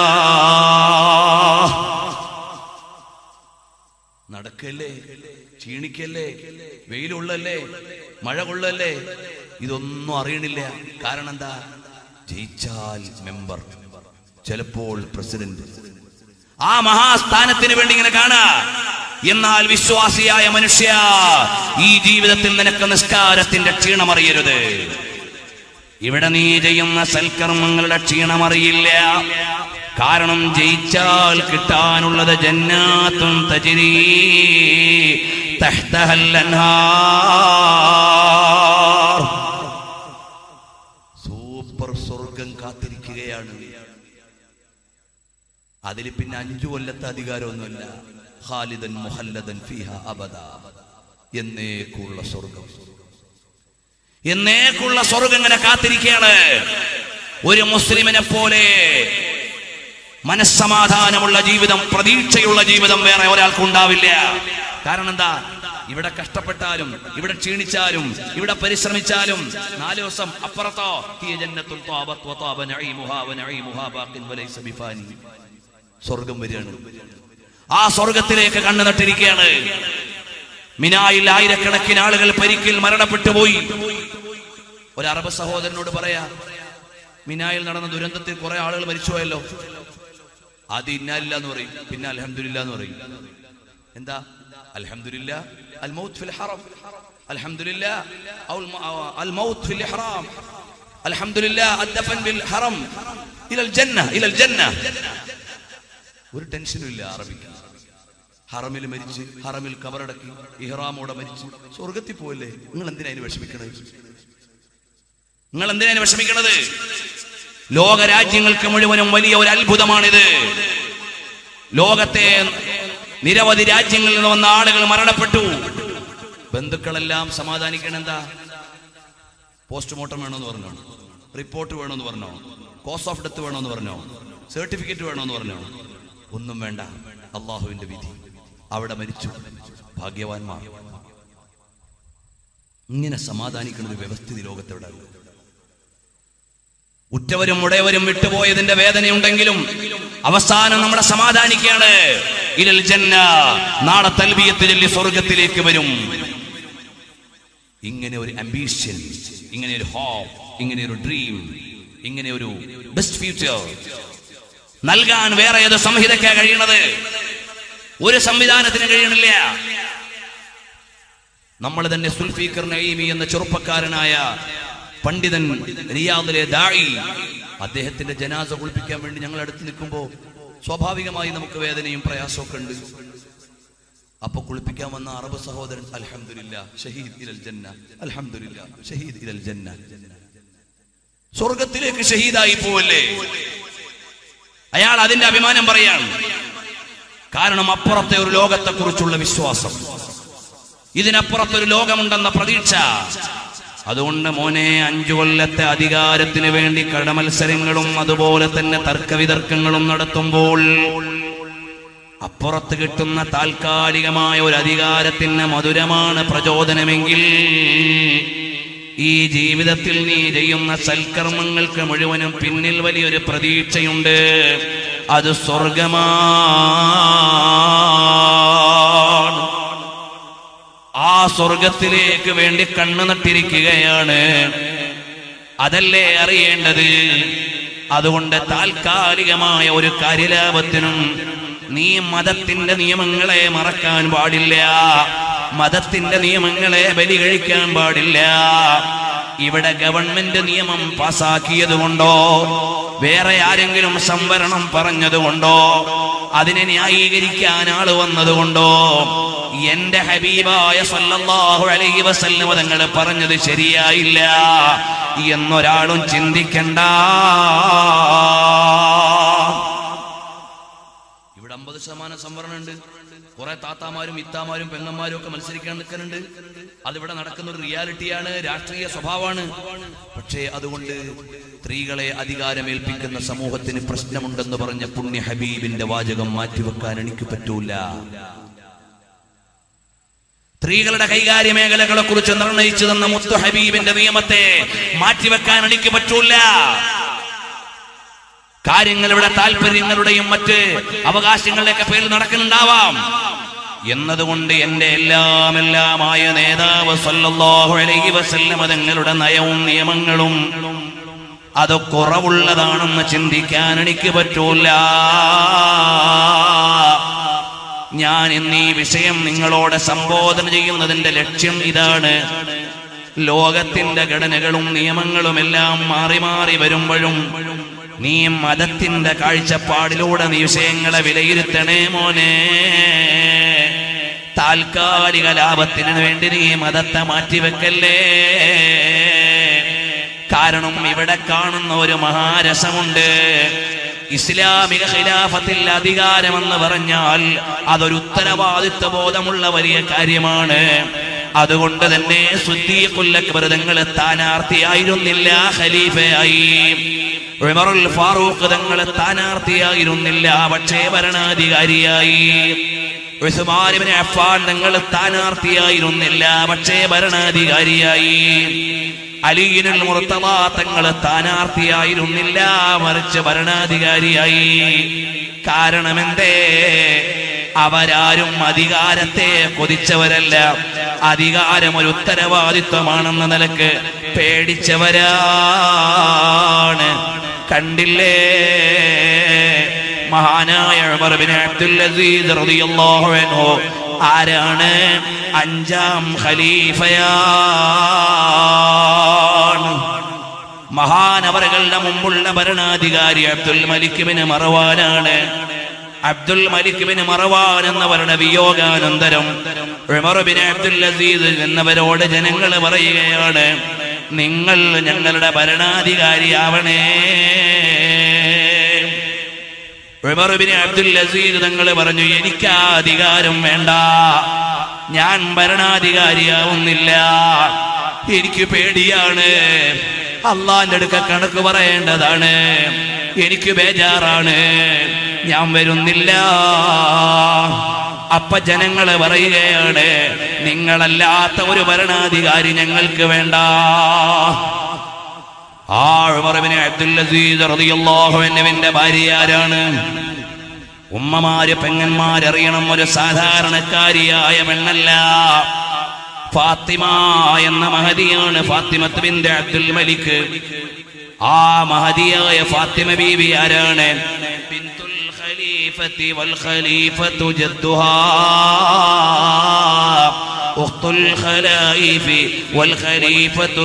നടക്കല്ലേ ക്ഷീണിക്കല്ലേ വെയിലുള്ളല്ലേ മഴ കൊള്ളല്ലേ ഇതൊന്നും അറിയണില്ല കാരണം എന്താ ജയിച്ചാൽ മെമ്പർ ചിലപ്പോൾ പ്രസിഡന്റ് ആ മഹാസ്ഥാനത്തിന് വേണ്ടി ഇങ്ങനെ കാണാ എന്നാൽ വിശ്വാസിയായ മനുഷ്യ ഈ ജീവിതത്തിൽ നിനക്ക് നിസ്കാരത്തിന്റെ ക്ഷീണം അറിയരുത് ഇവിടെ നീ ചെയ്യുന്ന സൽക്കർമ്മങ്ങളുടെ ക്ഷീണം അറിയില്ല കാരണം ജയിച്ചാൽ കിട്ടാനുള്ളത് ജന്നാത്തും തജിരി തഹ്തഹൽ അൻഹാർ. സൂപ്പർ സ്വർഗം കാത്തിരിക്കുകയാണ് അതിൽ പിന്നെ അഞ്ചു കൊല്ലത്തെ അധികാരമൊന്നുമില്ല ഖാലിദൻ മുഹല്ലദൻ ഫിഹ അബദ എന്നേക്കുള്ള സ്വർഗം എന്നേക്കുള്ള സ്വർഗം ഇങ്ങനെ കാത്തിരിക്കുകയാണ് ഒരു മുസ്ലിമിനെ പോലെ മനസ്സമാധാനമുള്ള ജീവിതം പ്രതീക്ഷയുള്ള ജീവിതം വേറെ ഒരാൾക്ക് ഉണ്ടാവില്ല കാരണം എന്താ ഇവിടെ കഷ്ടപ്പെട്ടാലും ഇവിടെ ക്ഷീണിച്ചാലും ഇവിടെ പരിശ്രമിച്ചാലും നാല് ദിവസം അപ്പുറത്തോ ഹിയ ജന്നത്തുൽ ത്വാബത്ത് വത്വാബ നഈമുഹാ വനഈമുഹാ ബാഖിൻ വലൈസ ബിഫാനി. സ്വർഗം വരികയാണ് ആ സ്വർഗത്തിലേക്ക് കണ്ണു നട്ടിരിക്കുകയാണ് മിനായിൽ ആയിരക്കണക്കിന് ആളുകൾ പരിക്കിൽ മരണപ്പെട്ടു പോയി ഒരു അറബ് സഹോദരനോട് പറയാ മിനായിൽ നടന്ന ദുരന്തത്തിൽ കുറെ ആളുകൾ മരിച്ചുപോയല്ലോ അത് ഇന്നല്ല എന്ന് പറയും പിന്നെ അൽഹംദുലില്ല എന്ന് പറയും എന്താ അൽഹംദുലില്ല അൽ മൗത്ത് ഫിൽ ഹറം അൽഹംദുലില്ല ഔൽ മ- ആ, അൽ മൗത്ത് ഫിൽ ഇഹ്റാം അൽഹംദുലില്ല അദ്ദഫൻ ബിൽ ഹറം ഇലൽ ജന്ന ഇലൽ ജന്ന ഒരു ടെൻഷനും ഇല്ല അറബിക്ക് ഹറമിൽ മരിച്ച് ഹറമിൽ കബറടക്കി ഇഹ്റാമോടെ മരിച്ച് സ്വർഗത്തിൽ പോയല്ലേ നിങ്ങൾ എന്തിനാ അതിന് വിഷമിക്കണത് നിങ്ങൾ എന്തിനാ അതിന് വിഷമിക്കണത് ലോക രാജ്യങ്ങൾക്ക് മുഴുവനും വലിയ ഒരു അത്ഭുതമാണിത് ലോകത്തെ നിരവധി രാജ്യങ്ങളിൽ നിന്ന് വന്ന ആളുകൾ മരണപ്പെട്ടു ബന്ധുക്കളെല്ലാം സമാധാനിക്കണം എന്താ പോസ്റ്റ്മോർട്ടം വേണമെന്ന് പറഞ്ഞോ റിപ്പോർട്ട് വേണമെന്ന് പറഞ്ഞോ കോസ് ഓഫ് ഡെത്ത് വേണമെന്ന് പറഞ്ഞോ സർട്ടിഫിക്കറ്റ് വേണമെന്ന് പറഞ്ഞോ ഒന്നും വേണ്ട അള്ളാഹുവിന്റെ വിധി അവിടെ മരിച്ചു ഭാഗ്യവാന്മാർ ഇങ്ങനെ സമാധാനിക്കുന്ന ഒരു വ്യവസ്ഥിതി ലോകത്തെവിടെ ഉള്ളത് ഉറ്റവരും ഉടയവരും വിട്ടുപോയതിന്റെ വേദനയുണ്ടെങ്കിലും അവസാനം നമ്മളെ സമാധാനിക്കുകയാണ് ഇരൽ ജന്ന നാളെ തൽബിയത്ത് ചൊല്ലി സ്വർഗത്തിലേക്ക് വരും ഇങ്ങനെ ഒരു അംബീഷൻ ഇങ്ങനെ ഒരു ഹോപ്പ് ഇങ്ങനെ ഒരു ഡ്രീം ഇങ്ങനെ ഒരു ബെസ്റ്റ് ഫ്യൂച്ചർ നൽകാൻ വേറെ ഏത് സംഹിതക്കാ കഴിയണത് ഒരു സംവിധാനത്തിന് കഴിയണില്ല നമ്മൾ തന്നെ സുൽഫീഖർ നഈമി എന്ന ചെറുപ്പക്കാരനായ പണ്ഡിതൻ റിയാദിലെ ദായി അദ്ദേഹത്തിന്റെ ജനാസ കുളിപ്പിക്കാൻ വേണ്ടി ഞങ്ങൾ അടുത്ത് നിൽക്കുമ്പോൾ സ്വാഭാവികമായി നമുക്ക് വേദനയും പ്രയാസമൊക്കെ ഉണ്ട് അപ്പൊ കുളിപ്പിക്കാൻ വന്ന അറബ് സഹോദരൻ അൽഹംദുലില്ലാ ഷഹീദ് ഇലൽ ജന്ന അൽഹംദുലില്ലാ ഷഹീദ് ഇലൽ ജന്ന സ്വർഗത്തിലേക്ക് ഷഹീദായി പോവല്ലേ അയാൾ അതിന്റെ അഭിമാനം പറയാണ് കാരണം അപ്പുറത്തെ ഒരു ലോകത്തെ കുറിച്ചുള്ള വിശ്വാസം ഇതിനപ്പുറത്തൊരു ലോകമുണ്ടെന്ന പ്രതീക്ഷ അതുകൊണ്ട് മോനെ അഞ്ചു കൊല്ലത്തെ അധികാരത്തിന് വേണ്ടി കടമത്സരങ്ങളും അതുപോലെ തന്നെ തർക്കവിതർക്കങ്ങളും നടത്തുമ്പോൾ അപ്പുറത്ത് കിട്ടുന്ന താൽക്കാലികമായ ഒരു അധികാരത്തിന് മധുരമാണ് പ്രചോദനമെങ്കിൽ ഈ ജീവിതത്തിൽ നീ ചെയ്യുന്ന സൽക്കർമ്മങ്ങൾക്ക് മുഴുവനും പിന്നിൽ വലിയൊരു പ്രതീക്ഷയുണ്ട് അത് സ്വർഗമാണ് ആ സ്വർഗത്തിലേക്ക് വേണ്ടി കണ്ണു നട്ടിരിക്കുകയാണ് അതല്ലേ അറിയേണ്ടത് അതുകൊണ്ട് താൽക്കാലികമായ ഒരു കാര്യലാഭത്തിനും നീ മതത്തിന്റെ നിയമങ്ങളെ മറക്കാൻ പാടില്ല മതത്തിന്റെ നിയമങ്ങളെ ബലി കഴിക്കാൻ പാടില്ല ഇവിടെ ഗവൺമെന്റ് നിയമം പാസാക്കിയത് കൊണ്ടോ വേറെ ആരെങ്കിലും സംവരണം പറഞ്ഞതുകൊണ്ടോ അതിനെ ന്യായീകരിക്കാൻ ആള് വന്നതുകൊണ്ടോ എന്റെ ഹബീബായ സല്ലല്ലാഹു അലൈഹി വസല്ലം തങ്ങൾ പറഞ്ഞത് ശരിയായില്ല എന്നൊരാളും ചിന്തിക്കണ്ട ഇവിടെ അമ്പത് ശതമാനം സംവരണം ഉണ്ട് കുറെ താത്താമാരും ഇത്താമാരും പെങ്ങന്മാരും ഒക്കെ മത്സരിക്കാൻ നിൽക്കുന്നുണ്ട് അതിവിടെ നടക്കുന്ന ഒരു റിയാലിറ്റിയാണ് രാഷ്ട്രീയ സ്വഭാവമാണ് പക്ഷേ അതുകൊണ്ട് സ്ത്രീകളെ അധികാരമേൽപ്പിക്കുന്ന സമൂഹത്തിന് പ്രശ്നമുണ്ടെന്ന് പറഞ്ഞ പുണ്യ ഹബീബിന്റെ വാചകം മാറ്റിവെക്കാൻ എനിക്ക് പറ്റൂല സ്ത്രീകളുടെ കൈകാര്യ മേഖലകളെ കുറിച്ച് നിർണയിച്ചു തന്ന മുത്തു ഹബീബിന്റെ നിയമത്തെ മാറ്റിവെക്കാൻ എനിക്ക് പറ്റൂല കാര്യങ്ങളുടെ താല്പര്യങ്ങളുടെയും മറ്റ് അവകാശങ്ങളുടെയൊക്കെ പേരിൽ നടക്കുന്നുണ്ടാവാം എന്നതുകൊണ്ട് എന്റെ എല്ലാം എല്ലാമായ നേതാവ് സല്ലല്ലാഹു അലൈഹി വസല്ലമ തങ്ങളുടെ നയവും നിയമങ്ങളും അത് കുറവുള്ളതാണെന്ന് ചിന്തിക്കാൻ എനിക്ക് പറ്റൂല ഞാൻ ഇന്ന് ഈ വിഷയം നിങ്ങളോട് സംബോധന ചെയ്യുന്നതിന്റെ ലക്ഷ്യം ഇതാണ് ലോകത്തിന്റെ ഘടനകളും നിയമങ്ങളും എല്ലാം മാറി മാറി വരുമ്പോഴും നീ മതത്തിന്റെ കാഴ്ചപ്പാടിലൂടെ നീ വിഷയങ്ങളെ വിലയിരുത്തണേ മോനെ താൽക്കാലിക ലാഭത്തിന് വേണ്ടി നീ മതത്തെ മാറ്റിവെക്കല്ലേ കാരണം ഇവിടെ കാണുന്ന ഒരു മഹാരസമുണ്ട് ഇസ്ലാമിക ഖിലാഫത്തിൽ അധികാരമെന്ന് പറഞ്ഞാൽ അതൊരു ഉത്തരവാദിത്വ ബോധമുള്ള വലിയ കാര്യമാണ് അതുകൊണ്ട് തന്നെ സുദ്ദീഖുല്ലക്ബർ സ്ഥാനാർത്ഥിയായിരുന്നില്ല ഖലീഫയായി ഉമറുൽ ഫാറൂഖ് തങ്ങൾ സ്ഥാനാർത്ഥിയായിരുന്നില്ല പക്ഷേ ഭരണാധികാരിയായി ഉസ്മാനിബിന് അഫ്ഫാൻ തങ്ങൾ സ്ഥാനാർത്ഥിയായിരുന്നില്ല പക്ഷേ ഭരണാധികാരിയായി അലിയിനുൽ മുർത്തമ തങ്ങൾ സ്ഥാനാർത്ഥിയായിരുന്നില്ല മറിച്ച് ഭരണാധികാരിയായി കാരണമെന്തേ അവരാരും അധികാരത്തെ കൊതിച്ചവരല്ല അധികാരം ഒരു ഉത്തരവാദിത്വമാണെന്ന നിലക്ക് പേടിച്ചവരാണ് കണ്ടില്ലേ മഹാനായ ഉമർ ബിൻ അബ്ദുൽ അസീസ് റളിയല്ലാഹു അൻഹു ആരാണ് അഞ്ചാം ഖലീഫയാണ് മഹാനവറുകളുടെ മുമ്പുള്ള ഭരണാധികാരി അബ്ദുൽ മലിക് ബിൻ മറവാനാണ് അബ്ദുൽ മലിക് ബിൻ മറവാൻ എന്നവരുടെ വിയോഗാനന്തരം ഉമർ ബിൻ അബ്ദുൽ അസീസ് എന്നവരോട് ജനങ്ങൾ പറയുകയാണ് നിങ്ങൾ ഞങ്ങളുടെ ഭരണാധികാരിയാവണേ ഉമർ ബിൻ അബ്ദുൽ അസീസ് തങ്ങൾ പറഞ്ഞു എനിക്ക് ആ അധികാരം വേണ്ട ഞാൻ ഭരണാധികാരിയാവുന്നില്ല എനിക്ക് പേടിയാണ് അള്ളാന്റെ അടുക്ക കണക്ക് പറയേണ്ടതാണ് എനിക്ക് ബേജാറാണ് ഞാൻ വരുന്നില്ല അപ്പ ജനങ്ങള് പറയുകയാണ് നിങ്ങളല്ലാത്ത ഒരു ഭരണാധികാരി ഞങ്ങൾക്ക് വേണ്ട ആ ഉമർബിന് അബ്ദുൽ അസീസ് റളിയല്ലാഹു അൻഹുവിന്റെ ഭാര്യ ആരാണ് ഉമ്മമാര് പെങ്ങന്മാരറിയണം ഒരു സാധാരണക്കാരിയായ പെണ്ണല്ല ഫാത്തിമ എന്ന മഹതിയാണ് ഫാത്തിമത്ത് ബിന്റെ അബ്ദുൽ മലിക് ആ മഹതിയായ ഫാത്തിമ ബീവി ആരാണ് ബിന്തുൽ ഖലീഫത്തി വൽ ഖലീഫത്തു ജദ്ദുഹാ أخت الخلائف والخليفة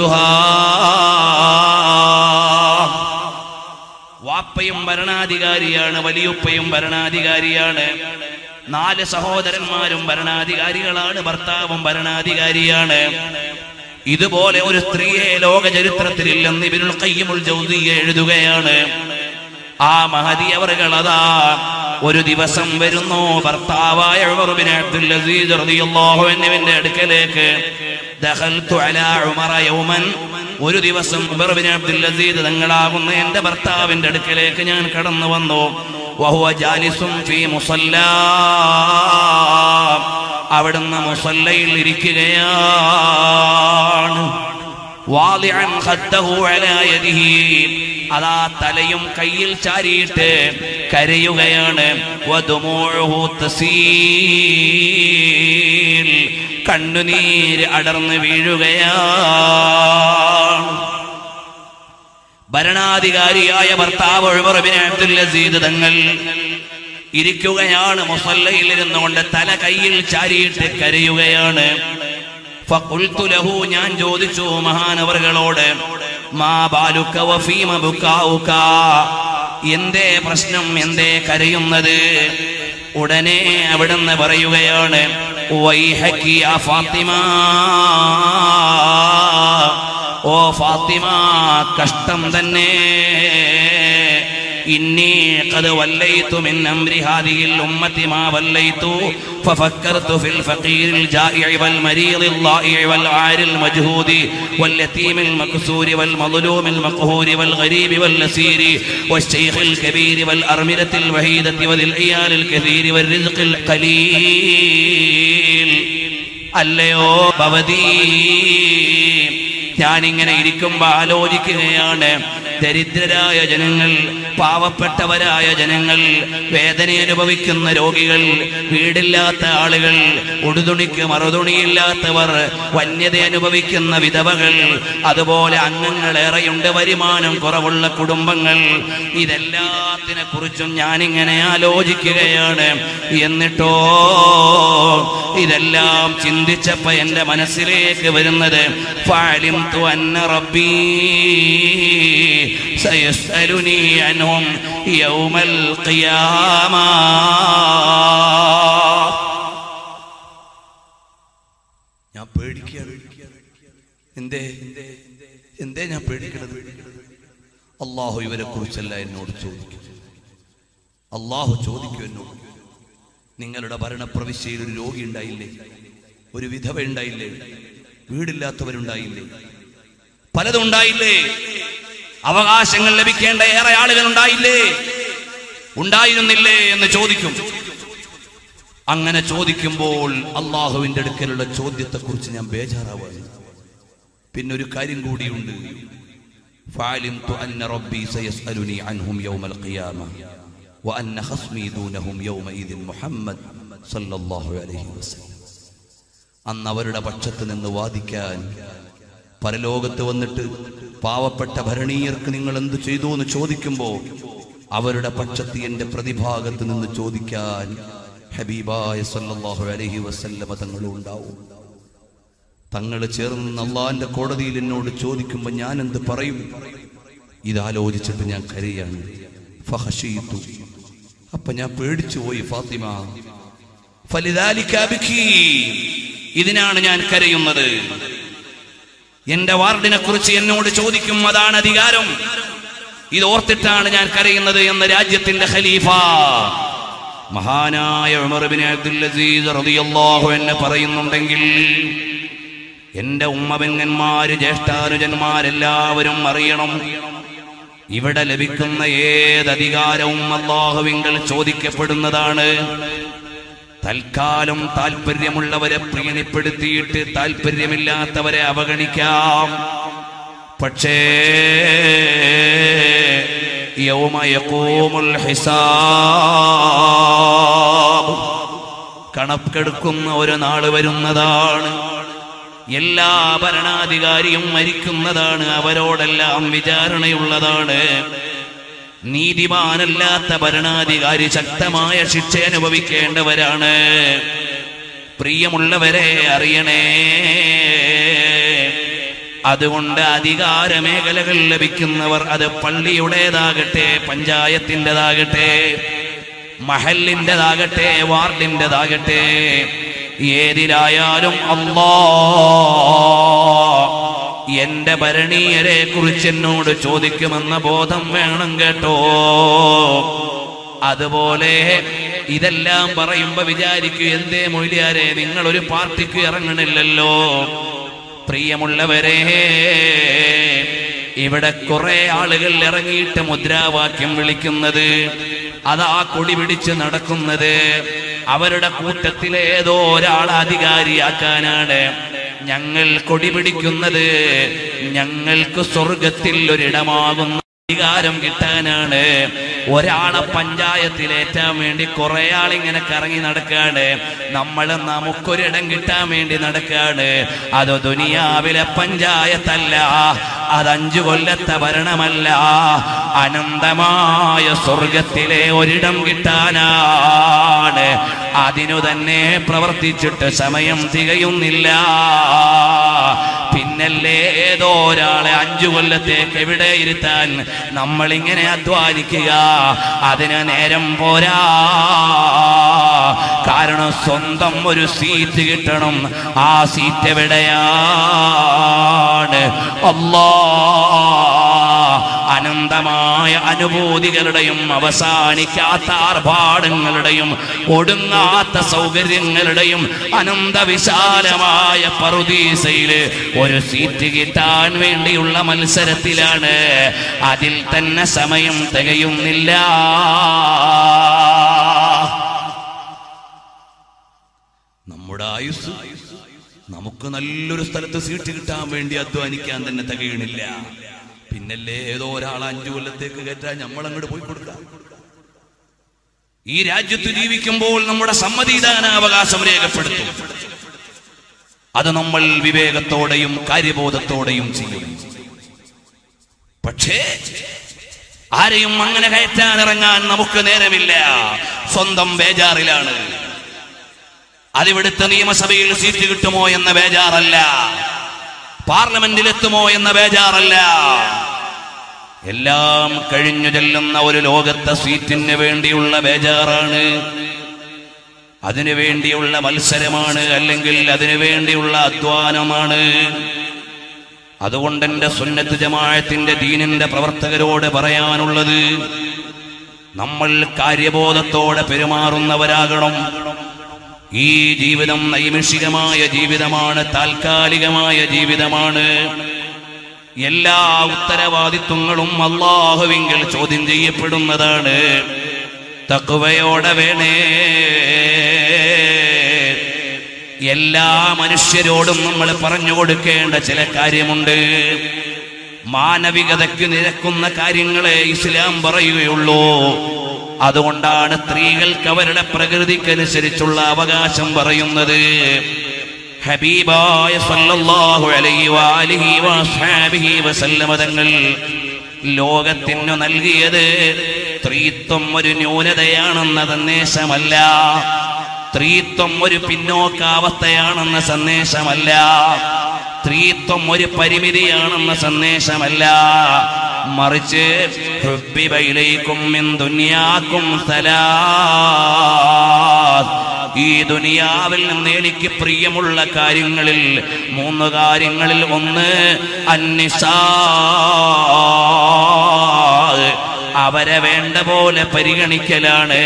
زوجها വാപ്പയും ഭരണാധികാരിയാണ് വലിയുപ്പയും ഭരണാധികാരിയാണ് നാല് സഹോദരന്മാരും ഭരണാധികാരികളാണ് ഭർത്താവും ഭരണാധികാരിയാണ് ഇതുപോലെ ഒരു സ്ത്രീയെ ലോക ചരിത്രത്തിലില്ലെന്ന് ഇബിനുൽ ഖയ്യിമുൽ ജൗസിയ എഴുതുകയാണ് ആ മഹതി അവറുകൾ അതാ ഒരു ദിവസം വരുന്നു ഭർത്താവായ ഉമർ ബിൻ അബ്ദുൽ അസീസ് റളിയല്ലാഹു അൻഹുവിന്റെ അടുക്കലേക്ക് ദഖൽതു അലാ ഉമറ യൗമൻ ഒരു ദിവസം ഉമർ ബിൻ അബ്ദുൽ അസീസ് തങ്ങളാകുന്ന എന്റെ ഭർത്താവിന്റെ അടുക്കലേക്ക് ഞാൻ കടന്നു വന്നു വഹുവ ജാലിസും ഫീ മുസല്ലാ അവിടുന്ന് മുസല്ലയിൽ ഇരിക്കുകയാണ് വാദിഅൻ ഖദ്ദഹു അലാ യദിഹി അതാ തലയും കയ്യിൽ ചാരിയിട്ട് കരയുകയാണ് വദുമൂഉഹു തസീൽ കണ്ണുനീര് അടർന്ന് വീഴുകയാണ് ഭരണാധികാരിയായ ഭർത്താവ് ഉമർ ബിൻ അബ്ദുൽ അസീദ് തങ്ങൾ ഇരിക്കുകയാണ് മുസല്ലയിൽ ഇരുന്നുകൊണ്ട് തല കയ്യിൽ ചാരിയിട്ട് കരയുകയാണ് ഫഖുൽതു ലഹു ഞാൻ ചോദിച്ചു മഹാനവറുകളോട് മാ ബാലുക വഫീമ ബുക്കാഉക എന്തേ പ്രശ്നം എന്തേ കരയുന്നത് ഉടനെ അവിടുന്ന് പറയുകയാണ് വൈഹക്കി യാ ഫാത്തിമ ഓ ഫാത്തിമ കഷ്ടം തന്നെ إني قد وليت من أمر هذه الأمة ما وليت ففكرت في الفقير الجائع والمريض الضائع والعار المجهود واليتيم المكسور والمظلوم المقهور والغريب والأسير والشيخ الكبير والأرملة الوحيدة وذي العيال الكثير والرزق القليل അല്ലയോ ഭവതീ ഞാനിങ്ങനെ ഇരിക്കുമ്പോ ആലോചിക്കുകയാണ് ദരിദ്രരായ ജനങ്ങൾ പാവപ്പെട്ടവരായ ജനങ്ങൾ വേദന അനുഭവിക്കുന്ന രോഗികൾ വീടില്ലാത്ത ആളുകൾ ഉടുതുണിക്ക് മറുതുണിയില്ലാത്തവർ വന്യത അനുഭവിക്കുന്ന വിധവകൾ അതുപോലെ അംഗങ്ങൾ ഏറെയുണ്ട് വരുമാനം കുറവുള്ള കുടുംബങ്ങൾ ഇതെല്ലാത്തിനെ കുറിച്ചും ഞാനിങ്ങനെ ആലോചിക്കുകയാണ് എന്നിട്ടോ ഇതെല്ലാം ചിന്തിച്ചപ്പോ എന്റെ മനസ്സിലേക്ക് വരുന്നത് ഫഅലിംതു അന്ന റബ്ബീ സയസ്അലുനി അൻഹും യൗമൽ ഖിയാമ ഞാൻ പേടിക്കുകയാണ് എന്തേ എന്തേ ഞാൻ പേടിക്കണത് അള്ളാഹു ഇവരെ കുറിച്ചല്ല എന്നോട് ചോദിക്കും അള്ളാഹു ചോദിക്കും എന്നോട് നിങ്ങളുടെ ഭരണപ്രവിശ്യയിൽ ഒരു രോഗി ഉണ്ടായില്ലേ ഒരു വിധവ ഉണ്ടായില്ലേ വീടില്ലാത്തവരുണ്ടായില്ലേ പലതും ഉണ്ടായില്ലേ അവകാശങ്ങൾ ലഭിക്കേണ്ട ഏറെ ആളുകൾ ഉണ്ടായില്ലേ ഉണ്ടായിരുന്നില്ലേ എന്ന് ചോദിക്കും അങ്ങനെ ചോദിക്കുമ്പോൾ അള്ളാഹുവിന്റെ അടുക്കലുള്ള ചോദ്യത്തെ കുറിച്ച് ഞാൻ ബേജാറാവാണ് പിന്നെ ഒരു കാര്യം കൂടിയുണ്ട് فعلمت أن ربي سيسألني عنهم يوم القيامة وأن خصمي دونهم يومئذ محمد صلى الله عليه وسلم അന്ന് അവരുടെ പക്ഷത്ത് നിന്ന് വാദിക്കാൻ പരലോകത്ത് വന്നിട്ട് പാവപ്പെട്ട ഭരണീയർക്ക് നിങ്ങൾ എന്ത് ചെയ്തു എന്ന് ചോദിക്കുമ്പോ അവരുടെ പക്ഷത്ത് എന്റെ പ്രതിഭാഗത്ത് നിന്ന് ചോദിക്കാൻ ഹബീബായ സല്ലല്ലാഹു അലൈഹി വസല്ലമ തങ്ങളും ഉണ്ടാവും തങ്ങൾ ചേർന്ന് അള്ളാന്റെ കോടതിയിൽ എന്നോട് ചോദിക്കുമ്പോൾ ഞാൻ എന്ത് പറയും ഇതാലോചിച്ചിട്ട് ഞാൻ കരയാണ് ഫഹശീത്തു അപ്പൊ ഞാൻ പേടിച്ചു പോയി ഫാത്തിമ ഫലിദാലിക അബ്കി. ഇതിനാണ് ഞാൻ കരയുന്നത് എന്റെ വാർഡിനെ കുറിച്ച് എന്നോട് ചോദിക്കും അതാണ് അധികാരം ഇത് ഓർത്തിട്ടാണ് ഞാൻ കരയുന്നത് എന്ന് രാജ്യത്തിന്റെ ഖലീഫ മഹാനായ ഉമർ ബിൻ അബ്ദുൽ അസീസ് റളിയല്ലാഹു അൻഹു പറയുന്നുണ്ടെങ്കിൽ എന്റെ ഉമ്മപെങ്ങന്മാര് ജ്യേഷ്ഠാനുജന്മാരെല്ലാവരും അറിയണം ഇവിടെ ലഭിക്കുന്ന ഏത് അധികാരവും അള്ളാഹുവിങ്കൽ ചോദിക്കപ്പെടുന്നതാണ് തൽക്കാലം താല്പര്യമുള്ളവരെ പ്രീണിപ്പെടുത്തിയിട്ട് താല്പര്യമില്ലാത്തവരെ അവഗണിക്കാം പക്ഷേ യൗമ യഖൂമുൽ ഹിസാബ് കണക്കെടുക്കുന്ന ഒരു നാള് വരുന്നതാണ് എല്ലാ ഭരണാധികാരിയും മരിക്കുന്നതാണ് അവരോടെല്ലാം വിചാരണയുള്ളതാണ് നീതിമാനല്ലാത്ത ഭരണാധികാരി ശക്തമായ ശിക്ഷ അനുഭവിക്കേണ്ടവരാണ് പ്രിയമുള്ളവരെ അറിയണേ അതുകൊണ്ട് അധികാര മേഖലകൾ ലഭിക്കുന്നവർ അത് പള്ളിയുടേതാകട്ടെ പഞ്ചായത്തിൻ്റെതാകട്ടെ മഹലിൻ്റെതാകട്ടെ വാർഡിൻ്റെതാകട്ടെ ഏതിലായാലും അല്ലാ എന്റെ ഭരണീയരെ കുറിച്ച് എന്നോട് ചോദിക്കുമെന്ന ബോധം വേണം കേട്ടോ അതുപോലെ ഇതെല്ലാം പറയുമ്പോ വിചാരിക്കൂ എന്തേ മൊയ്ലിയാരെ നിങ്ങൾ ഒരു പാർട്ടിക്ക് ഇറങ്ങണില്ലല്ലോ പ്രിയമുള്ളവരെ ഇവിടെ കുറെ ആളുകൾ ഇറങ്ങിയിട്ട് മുദ്രാവാക്യം വിളിക്കുന്നത് അതാ കൊടി പിടിച്ച് നടക്കുന്നത് അവരുടെ കൂട്ടത്തിലെ ഏതോ ഒരാളെ അധികാരിയാക്കാനാണ് ഞങ്ങൾ കൊടി പിടിക്കുന്നത് ഞങ്ങൾക്ക് സ്വർഗത്തിൽ ഒരിടമാകുന്നു അധികാരം കിട്ടാനാണ് ഒരാളെ പഞ്ചായത്തിലേറ്റാൻ വേണ്ടി കുറെ ആളിങ്ങനെ കറങ്ങി നടക്കാണ് നമ്മൾ നമുക്കൊരിടം കിട്ടാൻ വേണ്ടി നടക്കാണ് അത് ദുനിയാവിലെ പഞ്ചായത്തല്ല അത് അഞ്ചു കൊല്ലത്തെ ഭരണമല്ല അനന്തമായ സ്വർഗത്തിലെ ഒരിടം കിട്ടാനാണ് അതിനു തന്നെ പ്രവർത്തിച്ചിട്ട് സമയം തികയുന്നില്ല പിന്നല്ലേ ഏതോ ഒരാളെ അഞ്ചു കൊല്ലത്തേക്ക് എവിടെ ഇരുത്താൻ നമ്മൾ ഇങ്ങനെ അധ്വാനിക്കുക അതിന് നേരം പോരാ കാരണം സ്വന്തം ഒരു സീറ്റ് കിട്ടണം ആ സീറ്റ് എവിടെയാണ് അല്ലാ അനന്തമായ അനുഭൂതികളുടെയും അവസാനിക്കാത്ത ആർഭാടങ്ങളുടെയും ഒടുങ്ങാത്ത സൗകര്യങ്ങളുടെയും അനന്തവിശാലമായ പറുദീസയില് ഒരു സീറ്റ് കിട്ടാൻ വേണ്ടിയുള്ള മത്സരത്തിലാണ് അതിൽ തന്നെ സമയം തികയുന്നില്ല നമ്മുടെ ആയുസ് നമുക്ക് നല്ലൊരു സ്ഥലത്ത് സീറ്റ് കിട്ടാൻ വേണ്ടി അധ്വാനിക്കാൻ തന്നെ തികയണില്ല പിന്നല്ലേ ഏതോ ഒരാൾ അഞ്ചു കൊല്ലത്തേക്ക് കയറ്റാൻ നമ്മൾ അങ്ങോട്ട് പോയി കൊടുക്കാം ഈ രാജ്യത്ത് ജീവിക്കുമ്പോൾ നമ്മുടെ സമ്മതിദാനാവകാശം രേഖപ്പെടുത്തും അത് നമ്മൾ വിവേകത്തോടെയും കാര്യബോധത്തോടെയും ചെയ്യും പക്ഷേ ആരെയും അങ്ങനെ കയറ്റാൻ ഇറങ്ങാൻ നമുക്ക് നേരമില്ല സ്വന്തം ബേജാറിലാണ് അതിവിടുത്തെ നിയമസഭയിൽ സീറ്റ് കിട്ടുമോ എന്ന ബേജാറല്ല പാർലമെന്റിലെത്തുമോ എന്ന ബേജാറല്ല എല്ലാം കഴിഞ്ഞു ചെല്ലുന്ന ഒരു ലോകത്തെ സീറ്റിന് വേണ്ടിയുള്ള ബേജാറാണ് അതിനു വേണ്ടിയുള്ള മത്സരമാണ് അല്ലെങ്കിൽ അതിനു വേണ്ടിയുള്ള അധ്വാനമാണ് അതുകൊണ്ട് എന്റെ സുന്നത്ത് ജമാഅത്തിന്റെ ദീനിന്റെ പ്രവർത്തകരോട് പറയാനുള്ളത് നമ്മൾ കാര്യബോധത്തോടെ പെരുമാറുന്നവരാകണം ഈ ജീവിതം നൈമിഷികമായ ജീവിതമാണ് താൽക്കാലികമായ ജീവിതമാണ് എല്ലാ ഉത്തരവാദിത്വങ്ങളും അള്ളാഹുവിങ്കിൽ ചോദ്യം ചെയ്യപ്പെടുന്നതാണ് തക്കുവയോടെ വേണേ എല്ലാ മനുഷ്യരോടും നമ്മൾ പറഞ്ഞു കൊടുക്കേണ്ട ചില കാര്യമുണ്ട് മാനവികതയ്ക്ക് നിരക്കുന്ന കാര്യങ്ങളെ ഇസ്ലാം പറയുകയുള്ളൂ അതുകൊണ്ടാണ് സ്ത്രീകൾക്ക് അവരുടെ പ്രകൃതിക്കനുസരിച്ചുള്ള അവകാശം പറയുന്നത് ഹബീബായ സല്ലല്ലാഹു അലൈഹി വാലിഹി വസ്ഹാബിഹി വസല്ലമ തങ്ങൾ ലോകത്തിനു നൽകിയത് സ്ത്രീത്വം ഒരു ന്യൂനതയാണെന്ന സന്ദേശമല്ല സ്ത്രീത്വം ഒരു പിന്നോക്കാവസ്ഥയാണെന്ന സന്ദേശമല്ല സ്ത്രീത്വം ഒരു പരിമിതിയാണെന്ന സന്ദേശമല്ല മറിച്ച് ഹുബ്ബിബൈലൈക്കും മിൻ ദുനിയാക്കും സലാത്ത് ഈ ദുനിയാവിൽ നിന്ന് എനിക്ക് പ്രിയമുള്ള കാര്യങ്ങളിൽ മൂന്ന് കാര്യങ്ങളിൽ ഒന്ന് അന്നിസാ അവരെ വേണ്ട പോലെ പരിഗണിക്കലാണ്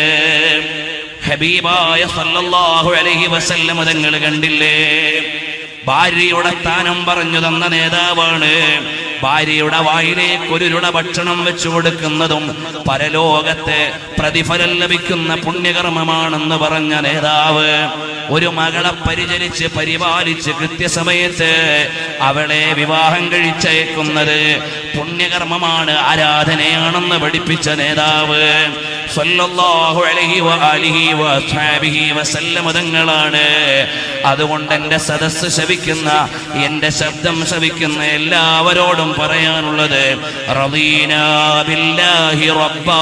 ഹബീബായ സല്ലല്ലാഹു അലൈഹി വസല്ലം തങ്ങൾ കണ്ടില്ലേ ഭാര്യയുടെ സ്ഥാനം പറഞ്ഞു തന്ന നേതാവാണ് ഭാര്യയുടെ വായിലേക്ക് ഒരു രുണ ഭക്ഷണം വെച്ചു കൊടുക്കുന്നതും പരലോകത്തെ പ്രതിഫലം ലഭിക്കുന്ന പുണ്യകർമ്മമാണെന്ന് പറഞ്ഞ നേതാവ് ഒരു മകളെ പരിചരിച്ച് പരിപാലിച്ച് കൃത്യസമയത്ത് അവളെ വിവാഹം കഴിച്ചയക്കുന്നത് പുണ്യകർമ്മമാണ് ആരാധനയാണെന്ന് പഠിപ്പിച്ച നേതാവ് സല്ലല്ലാഹു അലൈഹി വആലിഹി വസ്ഹാബിഹി വസല്ലമ തങ്ങളാണ് അതുകൊണ്ട് എൻ്റെ സദസ്സ് ശവിക്കുന്ന എൻ്റെ ശബ്ദം ശവിക്കുന്ന എല്ലാവരോടും പറയാനുള്ളത് റളീന ബില്ലാഹി റബ്ബാ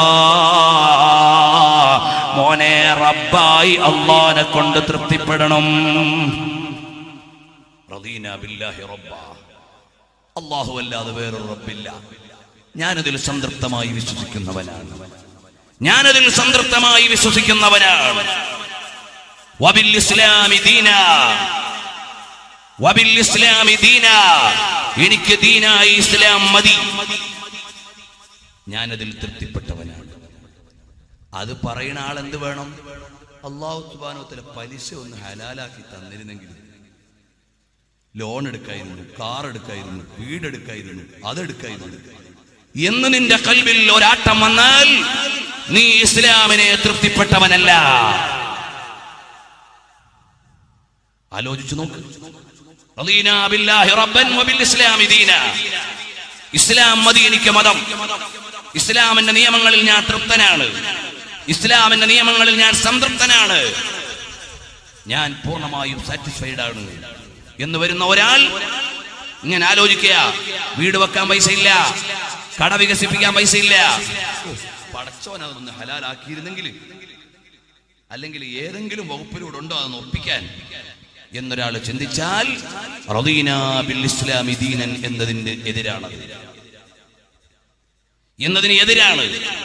മോനെ റബ്ബായി അള്ളാനെ കൊണ്ട് തൃപ്തിപ്പെടണം റളീന ബില്ലാഹി റബ്ബാ അള്ളാഹു അല്ലാതെ വേറൊരു റബ്ബില്ല ഞാനതിൽ സംതൃപ്തമായി വിശ്വസിക്കുന്നവനാണ് ഞാനതിൽ സംതൃപ്തമായി വിശ്വസിക്കുന്നവനാണ് വബിൽ ഇസ്ലാമി ദീന വബിൽ ഇസ്ലാമി ദീന എനിക്ക് ദീനായി ഇസ്ലാം മതി ഞാനതിൽ തൃപ്തിപ്പെട്ടവനാണ് അത് പറയുന്ന ആൾ എന്ത് വേണം അള്ളാഹു സുബാനോത്തിലെ പലിശ ഒന്ന് ഹലാലാക്കി തന്നിരുന്നെങ്കിൽ ലോൺ എടുക്കായിരുന്നു കാർ എടുക്കായിരുന്നു വീടെടുക്കായിരുന്നു അതെടുക്കായിരുന്നു എന്ന് നിന്റെ കൽവിൽ ഒരാട്ടം വന്നാൽ നീ ഇസ്ലാമിനെ തൃപ്തിപ്പെട്ടവനല്ല ആലോചിച്ചു നോക്ക് റളീനാ ബില്ലാഹി റബ്ബൻ വബിൽ ഇസ്ലാമി ദീന ഇസ്ലാം മതി എനിക്ക് മതം ഇസ്ലാമിന്റെ നിയമങ്ങളിൽ ഞാൻ തൃപ്തനാണ് ഇസ്ലാമിന്റെ നിയമങ്ങളിൽ ഞാൻ സംതൃപ്തനാണ് ഞാൻ പൂർണ്ണമായും സാറ്റിസ്ഫൈഡ് ആണ് എന്ന് വരുന്ന ഒരാൾ ഇങ്ങനെ ആലോചിക്കുക വീട് വെക്കാൻ പൈസ ഇല്ല കട വികസിപ്പിക്കാൻ പൈസ ഇല്ല പടച്ചോൻ അതൊന്ന് ഹലാലാക്കിയിരുന്നെങ്കിൽ അല്ലെങ്കിൽ ഏതെങ്കിലും വകുപ്പിലൂടെ ഉണ്ടോ അതൊന്ന് ഒപ്പിക്കാൻ എന്നൊരാൾ ചിന്തിച്ചാൽ റദീന ബിൽ ഇസ്ലാമി ദീനൻ എന്നതിന് എതിരാണ് എന്നതിന് എതിരാണ്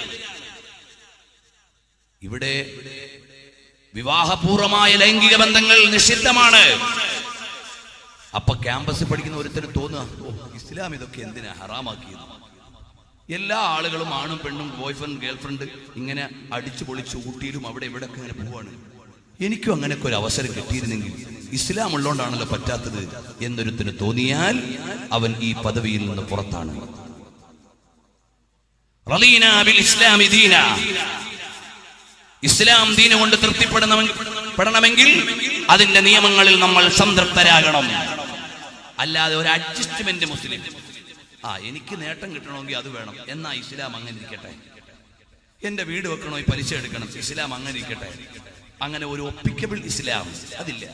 ഇവിടെ വിവാഹപൂർവമായ ലൈംഗിക ബന്ധങ്ങൾ നിഷിദ്ധമാണ് അപ്പൊ ക്യാമ്പസിൽ പഠിക്കുന്ന ഒരുത്തരും തോന്നുക "ഓ, ഇസ്ലാം ഇതൊക്കെ എന്തിനാ ഹറാമാക്കിയത് എല്ലാ ആളുകളും ആണും പെണ്ണും ബോയ് ഫ്രണ്ട് ഗേൾ ഫ്രണ്ട് ഇങ്ങനെ അടിച്ചു പൊളിച്ച് ഊട്ടിയിലും അവിടെ ഇവിടെ ഒക്കെ ഇങ്ങനെ പോവാണ് എനിക്കും അങ്ങനെയൊക്കെ ഒരു അവസരം കിട്ടിയിരുന്നെങ്കിൽ ഇസ്ലാം ഉള്ളോണ്ടാണല്ലോ പറ്റാത്തത് എന്നൊരുത്തിന് തോന്നിയാൽ അവൻ ഈ പദവിയിൽ നിന്ന് പുറത്താണ് റളീന ബിൽ ഇസ്ലാമി ദീന. ഇസ്ലാം ദീന കൊണ്ട് തൃപ്തിപ്പെടണമെങ്കിൽ പെടണമെങ്കിൽ അതിന്റെ നിയമങ്ങളിൽ നമ്മൾ സംതൃപ്തരാകണം അല്ലാതെ ഒരു അഡ്ജസ്റ്റ്മെന്റ് മുസ്ലിം ആ എനിക്ക് നേട്ടം കിട്ടണമെങ്കിൽ അത് വേണം എന്നാ ഇസ്ലാം അങ്ങനെ ഇരിക്കട്ടെ എന്റെ വീട് വെക്കണോ ഈ പലിശ എടുക്കണം ഇസ്ലാം അങ്ങനെ ഇരിക്കട്ടെ അങ്ങനെ ഒരു ഒപ്പിക്കബിൾ ഇസ്ലാം അതില്ല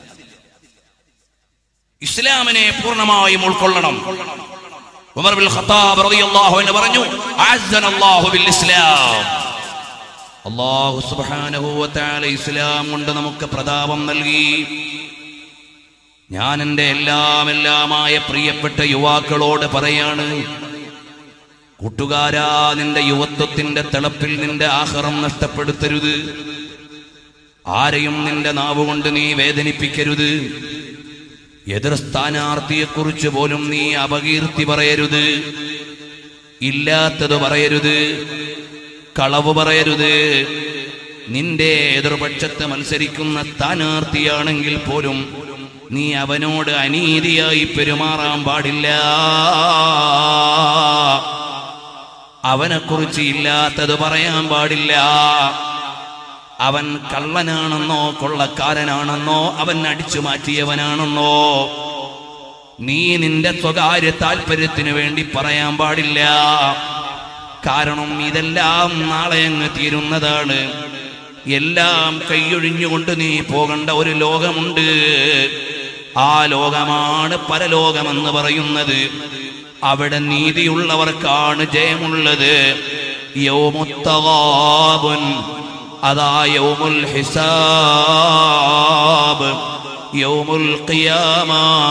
ഇസ്ലാമിനെ പൂർണ്ണമായും ഉൾക്കൊള്ളണം ഉമർ ബിൻ ഖത്താബ് റളിയല്ലാഹു അൻഹു പറഞ്ഞു അഅസ്സന അല്ലാഹു ബിൽ ഇസ്ലാം അല്ലാഹു സുബ്ഹാനഹു വ തആല ഇസ്ലാം കൊണ്ട് നമുക്ക് പ്രതാപം നൽകി ഞാൻ എൻ്റെ എല്ലാം എല്ലാമായ പ്രിയപ്പെട്ട യുവാക്കളോട് പറയാണ് കൂട്ടുകാരാ നിന്റെ യുവത്വത്തിന്റെ തിളപ്പിൽ നിന്റെ ആഹാരം നഷ്ടപ്പെടുത്തരുത് ആരെയും നിന്റെ നാവ് കൊണ്ട് നീ വേദനിപ്പിക്കരുത് എതിർ സ്ഥാനാർത്ഥിയെക്കുറിച്ച് പോലും നീ അപകീർത്തി പറയരുത് ഇല്ലാത്തത് പറയരുത് കളവ് പറയരുത് നിന്റെ എതിർപക്ഷത്ത് മത്സരിക്കുന്ന സ്ഥാനാർത്ഥിയാണെങ്കിൽ പോലും നീ അവനോട് അനീതിയായി പെരുമാറാൻ പാടില്ല അവനെക്കുറിച്ച് ഇല്ലാത്തത് പറയാൻ പാടില്ല അവൻ കള്ളനാണെന്നോ കൊള്ളക്കാരനാണെന്നോ അവൻ അടിച്ചു മാറ്റിയവനാണെന്നോ നീ നിന്റെ സ്വകാര്യ താല്പര്യത്തിന് വേണ്ടി പറയാൻ പാടില്ല കാരണം ഇതെല്ലാം നാളെ അങ്ങ് തീരുന്നതാണ് എല്ലാം കൈയൊഴിഞ്ഞുകൊണ്ട് നീ പോകേണ്ട ഒരു ലോകമുണ്ട് ആ ലോകമാണ് പരലോകമെന്ന് പറയുന്നത് അവിടെ നീതിയുള്ളവർക്കാണ് ജയമുള്ളത് യൗമുത്തഗാബുൻ അതാ യൗമുൽ ഹിസാബ് യൗമുൽ ഖിയാമ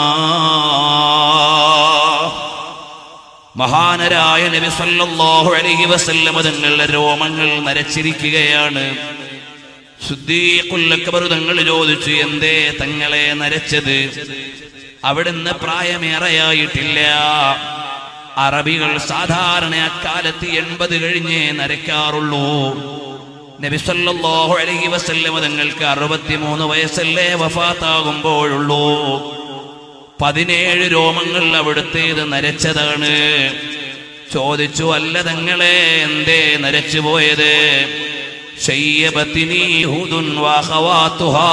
മഹാനരായ നബി സല്ലല്ലാഹു അലൈഹി വസല്ലം തങ്ങളുടെ രോമങ്ങൾ നരച്ചിരിക്കുകയാണ് സുദ്ദീഖുൽ അക്ബർ തങ്ങൾ ചോദിച്ചു എന്തേ തങ്ങളെ നരച്ചത് അവിടുന്ന് പ്രായമേറെയായിട്ടില്ല അറബികൾ സാധാരണ അക്കാലത്ത് എൺപത് കഴിഞ്ഞേ നരയ്ക്കാറുള്ളൂ നബി സല്ലല്ലാഹു അലൈഹി വസല്ലം തങ്ങൾക്ക് അറുപത്തിമൂന്ന് വയസ്സല്ലേ വഫാത്താകുമ്പോഴുള്ളൂ പതിനേഴ് രോമങ്ങൾ അവിടുത്തേത് നരച്ചതാണ് ചോദിച്ചു അല്ല തങ്ങളെ എന്തേ നരച്ചു പോയത് ശയ്യബത്തിനി ഹുദുൻ വാഹവാത്തുഹാ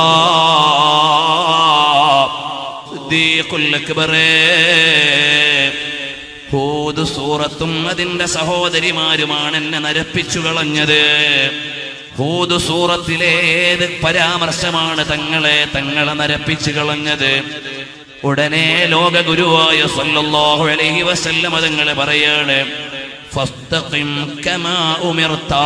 സിദ്ദീഖുൽ അക്ബറേ ഹൂദ് സൂറത്തും അതിന്റെ സഹോദരിമാരുമാണ് എന്നെ നരപ്പിച്ചു കളഞ്ഞത് ഹൂദ് സൂറത്തിലെ ഏത് പരാമർശമാണ് തങ്ങളെ തങ്ങളെ നരപ്പിച്ചു കളഞ്ഞത് ഉടനെ ലോക ഗുരുവായ സല്ലല്ലാഹു അലൈഹി വസല്ലമ തങ്ങളെ പറയാണ് ഫസ്തഖിം കമാ ഉമിർത്താ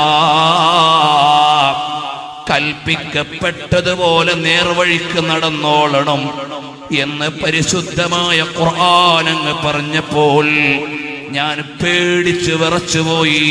കൽപ്പിക്കപ്പെട്ടതുപോലെ നേർവഴിക്ക് നടന്നോളണം എന്ന് പരിശുദ്ധമായ ഖുർആാനങ്ങ് പറഞ്ഞപ്പോൾ ഞാൻ പേടിച്ച് വിറച്ചുപോയി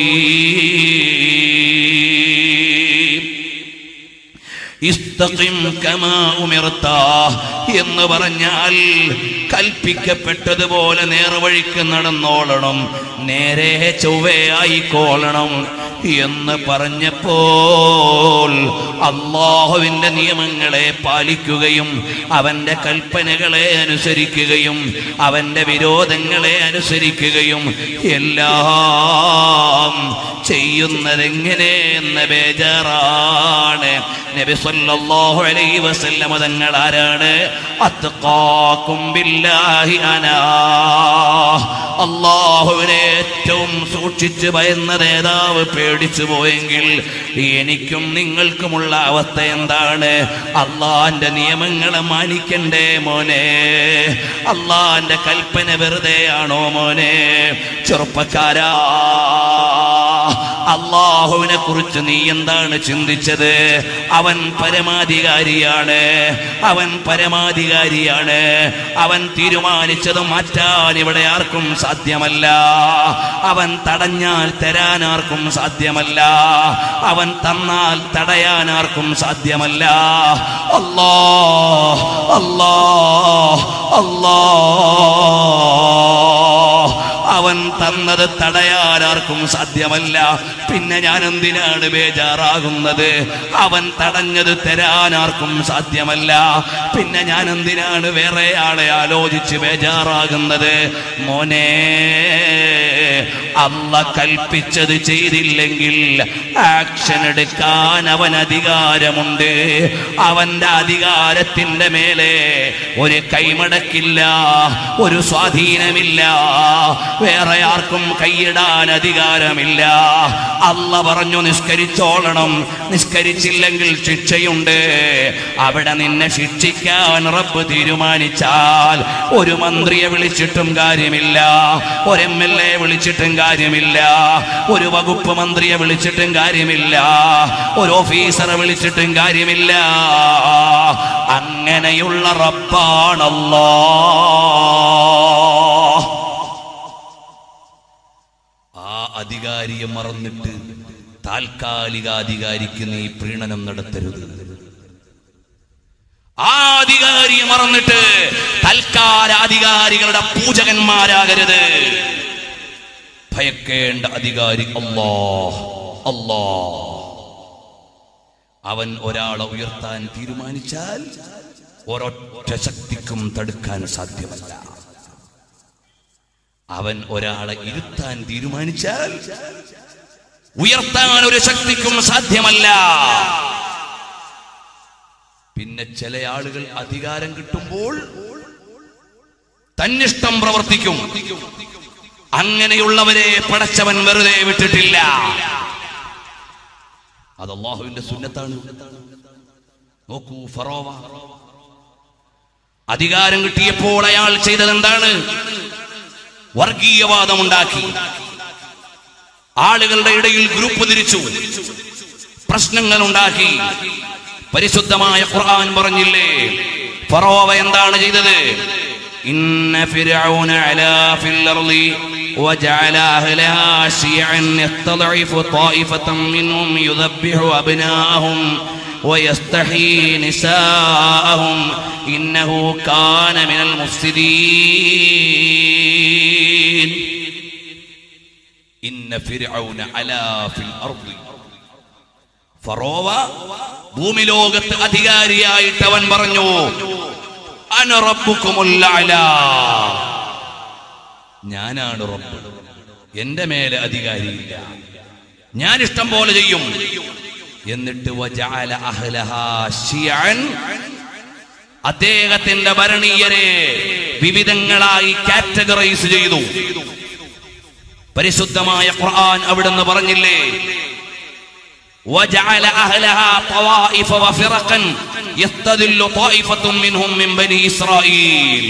ഇസ്തഖിം കമാ ഉമിർത്ത എന്ന് പറഞ്ഞാൽ കൽപ്പിക്കപ്പെട്ടതുപോലെ നേർവഴിക്ക് നടന്നോളണം നേരെ ചൊവ്വയായിക്കോളണം എന്ന് പറഞ്ഞപ്പോൾ അള്ളാഹുവിന്റെ നിയമങ്ങളെ പാലിക്കുകയും അവന്റെ കൽപ്പനകളെ അനുസരിക്കുകയും അവന്റെ വിരോധങ്ങളെ അനുസരിക്കുകയും എല്ലാം ചെയ്യുന്നത് എങ്ങനെയെന്ന ബേജാറാണ് നബി സല്ലല്ലാഹു അലൈഹി വസല്ലമ തങ്ങൾ ആരാണ് അത്ഖാക്കും ബില്ലാഹി അനാ അള്ളാഹുവിനെ ഏറ്റവും സൂക്ഷിച്ച് ഭയന്ന നേതാവ് പേടിച്ചു പോയെങ്കിൽ എനിക്കും നിങ്ങൾക്കുമുള്ള അവസ്ഥ എന്താണ് അള്ളാന്റെ നിയമങ്ങളെ മാനിക്കണ്ടേ മോനെ അള്ളാന്റെ കൽപ്പന വെറുതെയാണോ മോനെ ചെറുപ്പക്കാരാ അള്ളാഹുവിനെ കുറിച്ച് നീ എന്താണ് ചിന്തിച്ചത് അവൻ പരമാധികാരിയാണ് അവൻ പരമാധികാരിയാണ് അവൻ തീരുമാനിച്ചത് മാറ്റാൻ ഇവിടെ ആർക്കും സാധ്യമല്ല അവൻ തടഞ്ഞാൽ തരാൻ ആർക്കും സാധ്യമല്ല അവൻ തന്നാൽ തടയാൻ ആർക്കും സാധ്യമല്ല അല്ലാ അല്ലാ അല്ലാ അവൻ തന്നത് തടയാൻ ആർക്കും സാധ്യമല്ല പിന്നെ ഞാൻ എന്തിനാണ് ബേജാറാകുന്നത് അവൻ തടഞ്ഞത് തരാൻ ആർക്കും സാധ്യമല്ല പിന്നെ ഞാൻ എന്തിനാണ് വേറെ ആളെ ആലോചിച്ച് ബേജാറാകുന്നത് മോനെ അല്ല കൽപ്പിച്ചത് ചെയ്തില്ലെങ്കിൽ ആക്ഷൻ എടുക്കാൻ അവൻ അധികാരമുണ്ട് അവന്റെ അധികാരത്തിന്റെ മേലെ ഒരു കൈമടക്കില്ല ഒരു സ്വാധീനമില്ല വേറെ ആർക്കും കൈയിടാൻ അധികാരമില്ല അല്ല പറഞ്ഞു നിസ്കരിച്ചോളണം നിസ്കരിച്ചില്ലെങ്കിൽ ശിക്ഷയുണ്ട് അവിടെ നിന്നെ ശിക്ഷിക്കാൻ റബ്ബ് തീരുമാനിച്ചാൽ ഒരു മന്ത്രിയെ വിളിച്ചിട്ടും കാര്യമില്ല ഒരു എം എൽ എ വിളിച്ചിട്ടും കാര്യമില്ല ഒരു വകുപ്പ് മന്ത്രിയെ വിളിച്ചിട്ടും കാര്യമില്ല ഒരു ഓഫീസറെ വിളിച്ചിട്ടും കാര്യമില്ല അങ്ങനെയുള്ള റബ്ബാണല്ലോ ആ അധികാരിയെ മറന്നിട്ട് താൽക്കാലിക അധികാരിക്ക് നീ പ്രീണനം നടത്തരുത് ആ അധികാരിയെ മറന്നിട്ട് തൽക്കാല അധികാരികളുടെ പൂജകന്മാരാകരുത് ഭയക്കേണ്ട അധികാരി അല്ലാ അല്ലാ അവൻ ഒരാളെ ഉയർത്താൻ തീരുമാനിച്ചാൽ ഒരൊറ്റ ശക്തിക്കും തടുക്കാൻ സാധ്യമല്ല അവൻ ഒരാളെ ഇരുത്താൻ തീരുമാനിച്ചാൽ ഉയർത്താൻ ഒരു ശക്തിക്കും സാധ്യമല്ല പിന്നെ ചില ആളുകൾ അധികാരം കിട്ടുമ്പോൾ തന്നിഷ്ടം പ്രവർത്തിക്കും അങ്ങനെയുള്ളവരെ പടച്ചവൻ വെറുതെ വിട്ടിട്ടില്ല അത് അള്ളാഹുവിന്റെ സുന്നത്താണ് നോക്കൂ ഫറോവ അധികാരം കിട്ടിയപ്പോൾ അയാൾ ചെയ്തത് എന്താണ് വർഗീയവാദമുണ്ടാക്കി ആളുകളുടെ ഇടയിൽ ഗ്രൂപ്പ് തിരിച്ചു പ്രശ്നങ്ങൾ ഉണ്ടാക്കി പരിശുദ്ധമായ ഖുർആൻ പറഞ്ഞില്ലേ ഫറോവ എന്താണ് ചെയ്തത് ഇന്ന ഫിർഔന അലാ ഫിൽ അർളി وجعل أهلها شيعا يستضعف طائفة منهم يذبح أبناءهم ويستحيي نساءهم إنه كان من المفسدين ഇന്ന ഫിർഔന അലാ ഫിൽ അർദി ഫറോവ ഭൂമി ലോകത്ത് അധികാരിയായിട്ട് അവൻ പറഞ്ഞു അന റബ്ബുക്കുമുൽ അലാ ഞാനാണ് റബ്ബ് എന്റെ മേലെ അധികാരിയില്ല ഞാൻ ഇഷ്ടം പോലെ ചെയ്യും എന്നിട്ട് വജഅല അഹ്ലഹാ ശിയഅൻ അദ്ദേഹത്തിന്റെ ഭരണീയരെ വിവിധങ്ങളായി കാറ്റഗറൈസ് ചെയ്തു പരിശുദ്ധമായ ഖുർആൻ അവിടുന്ന് പറഞ്ഞില്ലേ وجعل أهلها طوائف وفرقا يستذل طائفة منهم من بني إسرائيل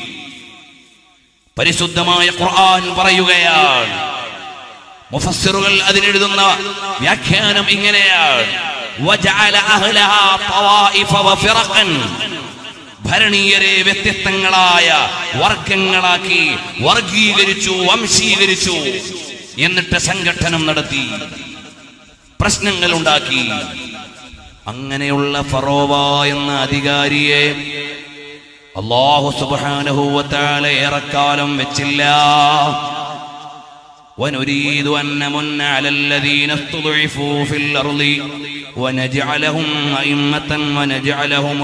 പരിശുദ്ധമായ ഖുർആൻ പറയുകയാണ് മുഫസ്സിറുകൾ അതിനെഴുതുന്ന വ്യാഖ്യാനം ഇങ്ങനെയാണ് وجعل أهلها طوائف وفرقا ഭരണീയരെ വ്യത്യസ്തങ്ങളായ വർഗങ്ങളാക്കി വർഗീകരിച്ചു വംശീകരിച്ചു എന്നിട്ട് സംഘടനം നടത്തി പ്രശ്നങ്ങൾ ഉണ്ടാക്കി അങ്ങനെയുള്ള ഫറോവ എന്ന അധികാരിയെ അള്ളാഹു സുബാനഹൂവത്താല ഏറെക്കാലം വെച്ചില്ല ونريد أن نمن على الذين استضعفوا في الأرض ونجعلهم أئمة ونجعلهم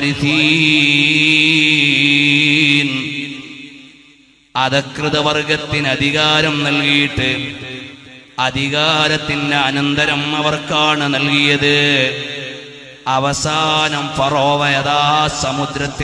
الوارثين അധകൃത വർഗത്തിന് അധികാരം നൽകിയിട്ട് അധികാരത്തിന്റെ അനന്തരം അവർക്കാണ് നൽകിയത് അവസാനം ഫറോവ യഥാ സമുദ്രത്തിൽ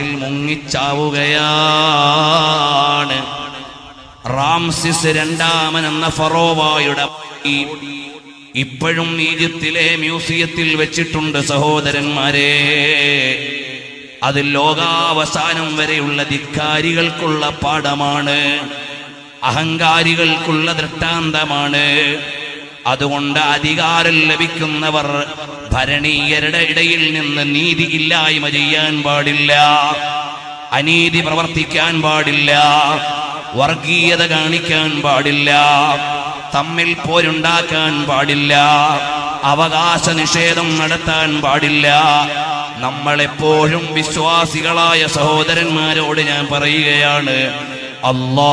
മുങ്ങിച്ചാവുകയാണ് റാംസിസ് രണ്ടാമൻ എന്ന ഫറോവായുടെ ഈ ഇപ്പോഴും ഈജിപ്തിലെ മ്യൂസിയത്തിൽ വെച്ചിട്ടുണ്ട് സഹോദരന്മാരെ അത് ലോകാവസാനം വരെയുള്ള ധിക്കാരികൾക്കുള്ള പാഠമാണ് അഹങ്കാരികൾക്കുള്ള ദൃഷ്ടാന്തമാണ് അതുകൊണ്ട് അധികാരം ലഭിക്കുന്നവർ ഭരണീയരുടെ ഇടയിൽ നിന്ന് നീതി ഇല്ലായ്മ ചെയ്യാൻ പാടില്ല അനീതി പ്രവർത്തിക്കാൻ പാടില്ല വർഗീയത കാണിക്കാൻ പാടില്ല തമ്മിൽ പോരുണ്ടാക്കാൻ പാടില്ല അവകാശ നിഷേധം നടത്താൻ പാടില്ല നമ്മളെപ്പോഴും വിശ്വാസികളായ സഹോദരന്മാരോട് ഞാൻ പറയുകയാണ് അല്ലാ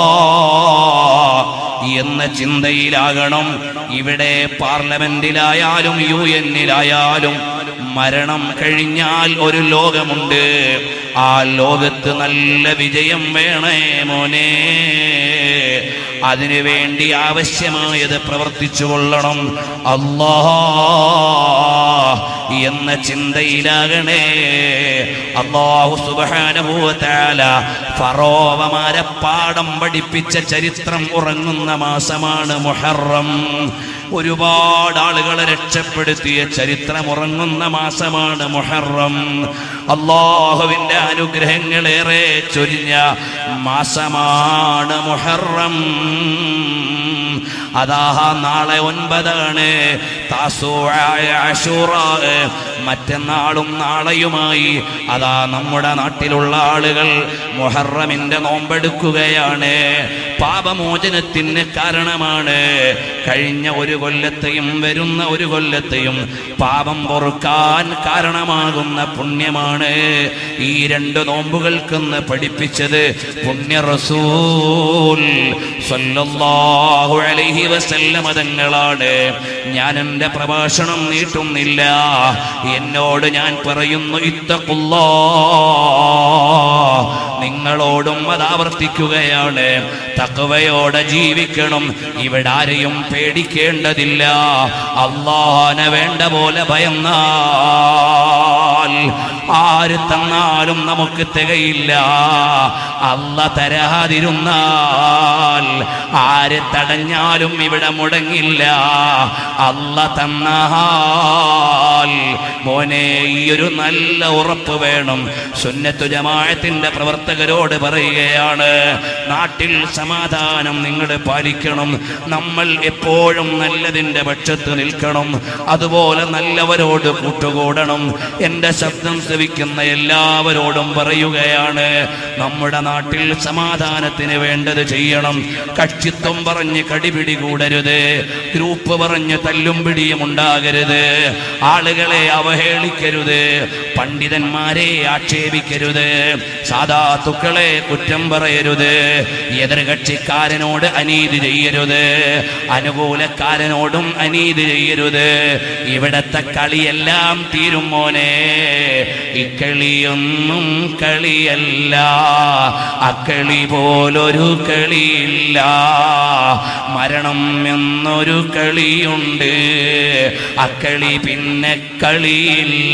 എന്ന ചിന്തയിലാകണം ഇവിടെ പാർലമെന്റിലായാലും യു എന്നിലായാലും മരണം കഴിഞ്ഞാൽ ഒരു ലോകമുണ്ട് ആ ലോകത്ത് നല്ല വിജയം വേണേ മോനെ അതിനു വേണ്ടി ആവശ്യമായത് പ്രവർത്തിച്ചു കൊള്ളണം അല്ലാ എന്ന ചിന്തയിലാകണേ അള്ളാഹു സുബാനുഭൂത്താല ഫറോവമാരെ പാഠം പഠിപ്പിച്ച ചരിത്രം ഉറങ്ങുന്ന മാസമാണ് മുഹറം ഒരുപാട് ആളുകളെ രക്ഷപ്പെടുത്തിയ ചരിത്രം ഉറങ്ങുന്ന മാസമാണ് മുഹറം അള്ളാഹുവിന്റെ അനുഗ്രഹങ്ങളേറെ ചൊരിഞ്ഞ മാസമാണ് മുഹറം അതാ നാളെ ഒൻപതാണ് താസൂആയ അശൂറാ മറ്റന്നാളും നാളെയുമായി അതാ നമ്മുടെ നാട്ടിലുള്ള ആളുകൾ മുഹറമിന്റെ നോമ്പെടുക്കുകയാണ് പാപമോചനത്തിന് കാരണമാണ് കഴിഞ്ഞ ഒരു കൊല്ലത്തെയും വരുന്ന ഒരു കൊല്ലത്തെയും പാപം പൊറുക്കാൻ കാരണമാകുന്ന പുണ്യമാണ് ഈ രണ്ട് നോമ്പുകൾക്കെന്ന് പഠിപ്പിച്ചത് പുണ്യ റസൂൽ സ്വല്ലല്ലാഹു അലൈഹി വസല്ലമ തങ്ങളാണ് ഞാൻ എൻ്റെ പ്രഭാഷണം നീട്ടുന്നില്ല എന്നോട് ഞാൻ പറയുന്നു ഇത്തക്കുള്ളോ നിങ്ങളോടും അത് ആവർത്തിക്കുകയാണ് തക്കവയോടെ ജീവിക്കണം ഇവിടെ ആരെയും പേടിക്കേണ്ടതില്ല അള്ളാഹനെ വേണ്ട പോലെ ഭയന്നാൽ ആര് തന്നാലും നമുക്ക് തികയില്ല അല്ല തരാതിരുന്നാൽ ആര് തടഞ്ഞാലും ഇവിടെ മുടങ്ങില്ല അല്ല തന്നാൽ മോനെ ഈ ഒരു നല്ല ഉറപ്പ് വേണം സുന്നത്തു ജമാഅത്തിന്റെ പ്രവർത്തകരോട് പറയുകയാണ് നാട്ടിൽ സമാധാനം നിങ്ങൾ പാലിക്കണം നമ്മൾ എപ്പോഴും നല്ലതിന്റെ പക്ഷത്ത് നിൽക്കണം അതുപോലെ നല്ലവരോട് കൂട്ടുകൂടണം എന്റെ ശബ്ദം ശ്രവിക്കുന്ന എല്ലാവരോടും പറയുകയാണ് നമ്മുടെ നാട്ടിൽ സമാധാനത്തിന് വേണ്ടത് ചെയ്യണം കക്ഷിത്വം പറഞ്ഞ് കടിപിടി കൂടരുത് ഗ്രൂപ്പ് പറഞ്ഞ് തല്ലും പിടിയും ഉണ്ടാകരുത് ആളുകളെ അവഹേളിക്കരുത് പണ്ഡിതന്മാരെ ആക്ഷേപിക്കരുത് സാധാത്തുക്കളെ കുറ്റം പറയരുത് എതിർകക്ഷിക്കാരനോട് അനീതി ചെയ്യരുത് അനുകൂലക്കാരനോടും അനീതി ചെയ്യരുത് ഇവിടത്തെ കളിയെല്ലാം തീരും മോനെ ഇക്കളിയൊന്നും കളിയല്ല അക്കളി പോലൊരു കളിയില്ല മരണം എന്നൊരു കളിയുണ്ട് അക്കളി പിന്നെ കളിയില്ല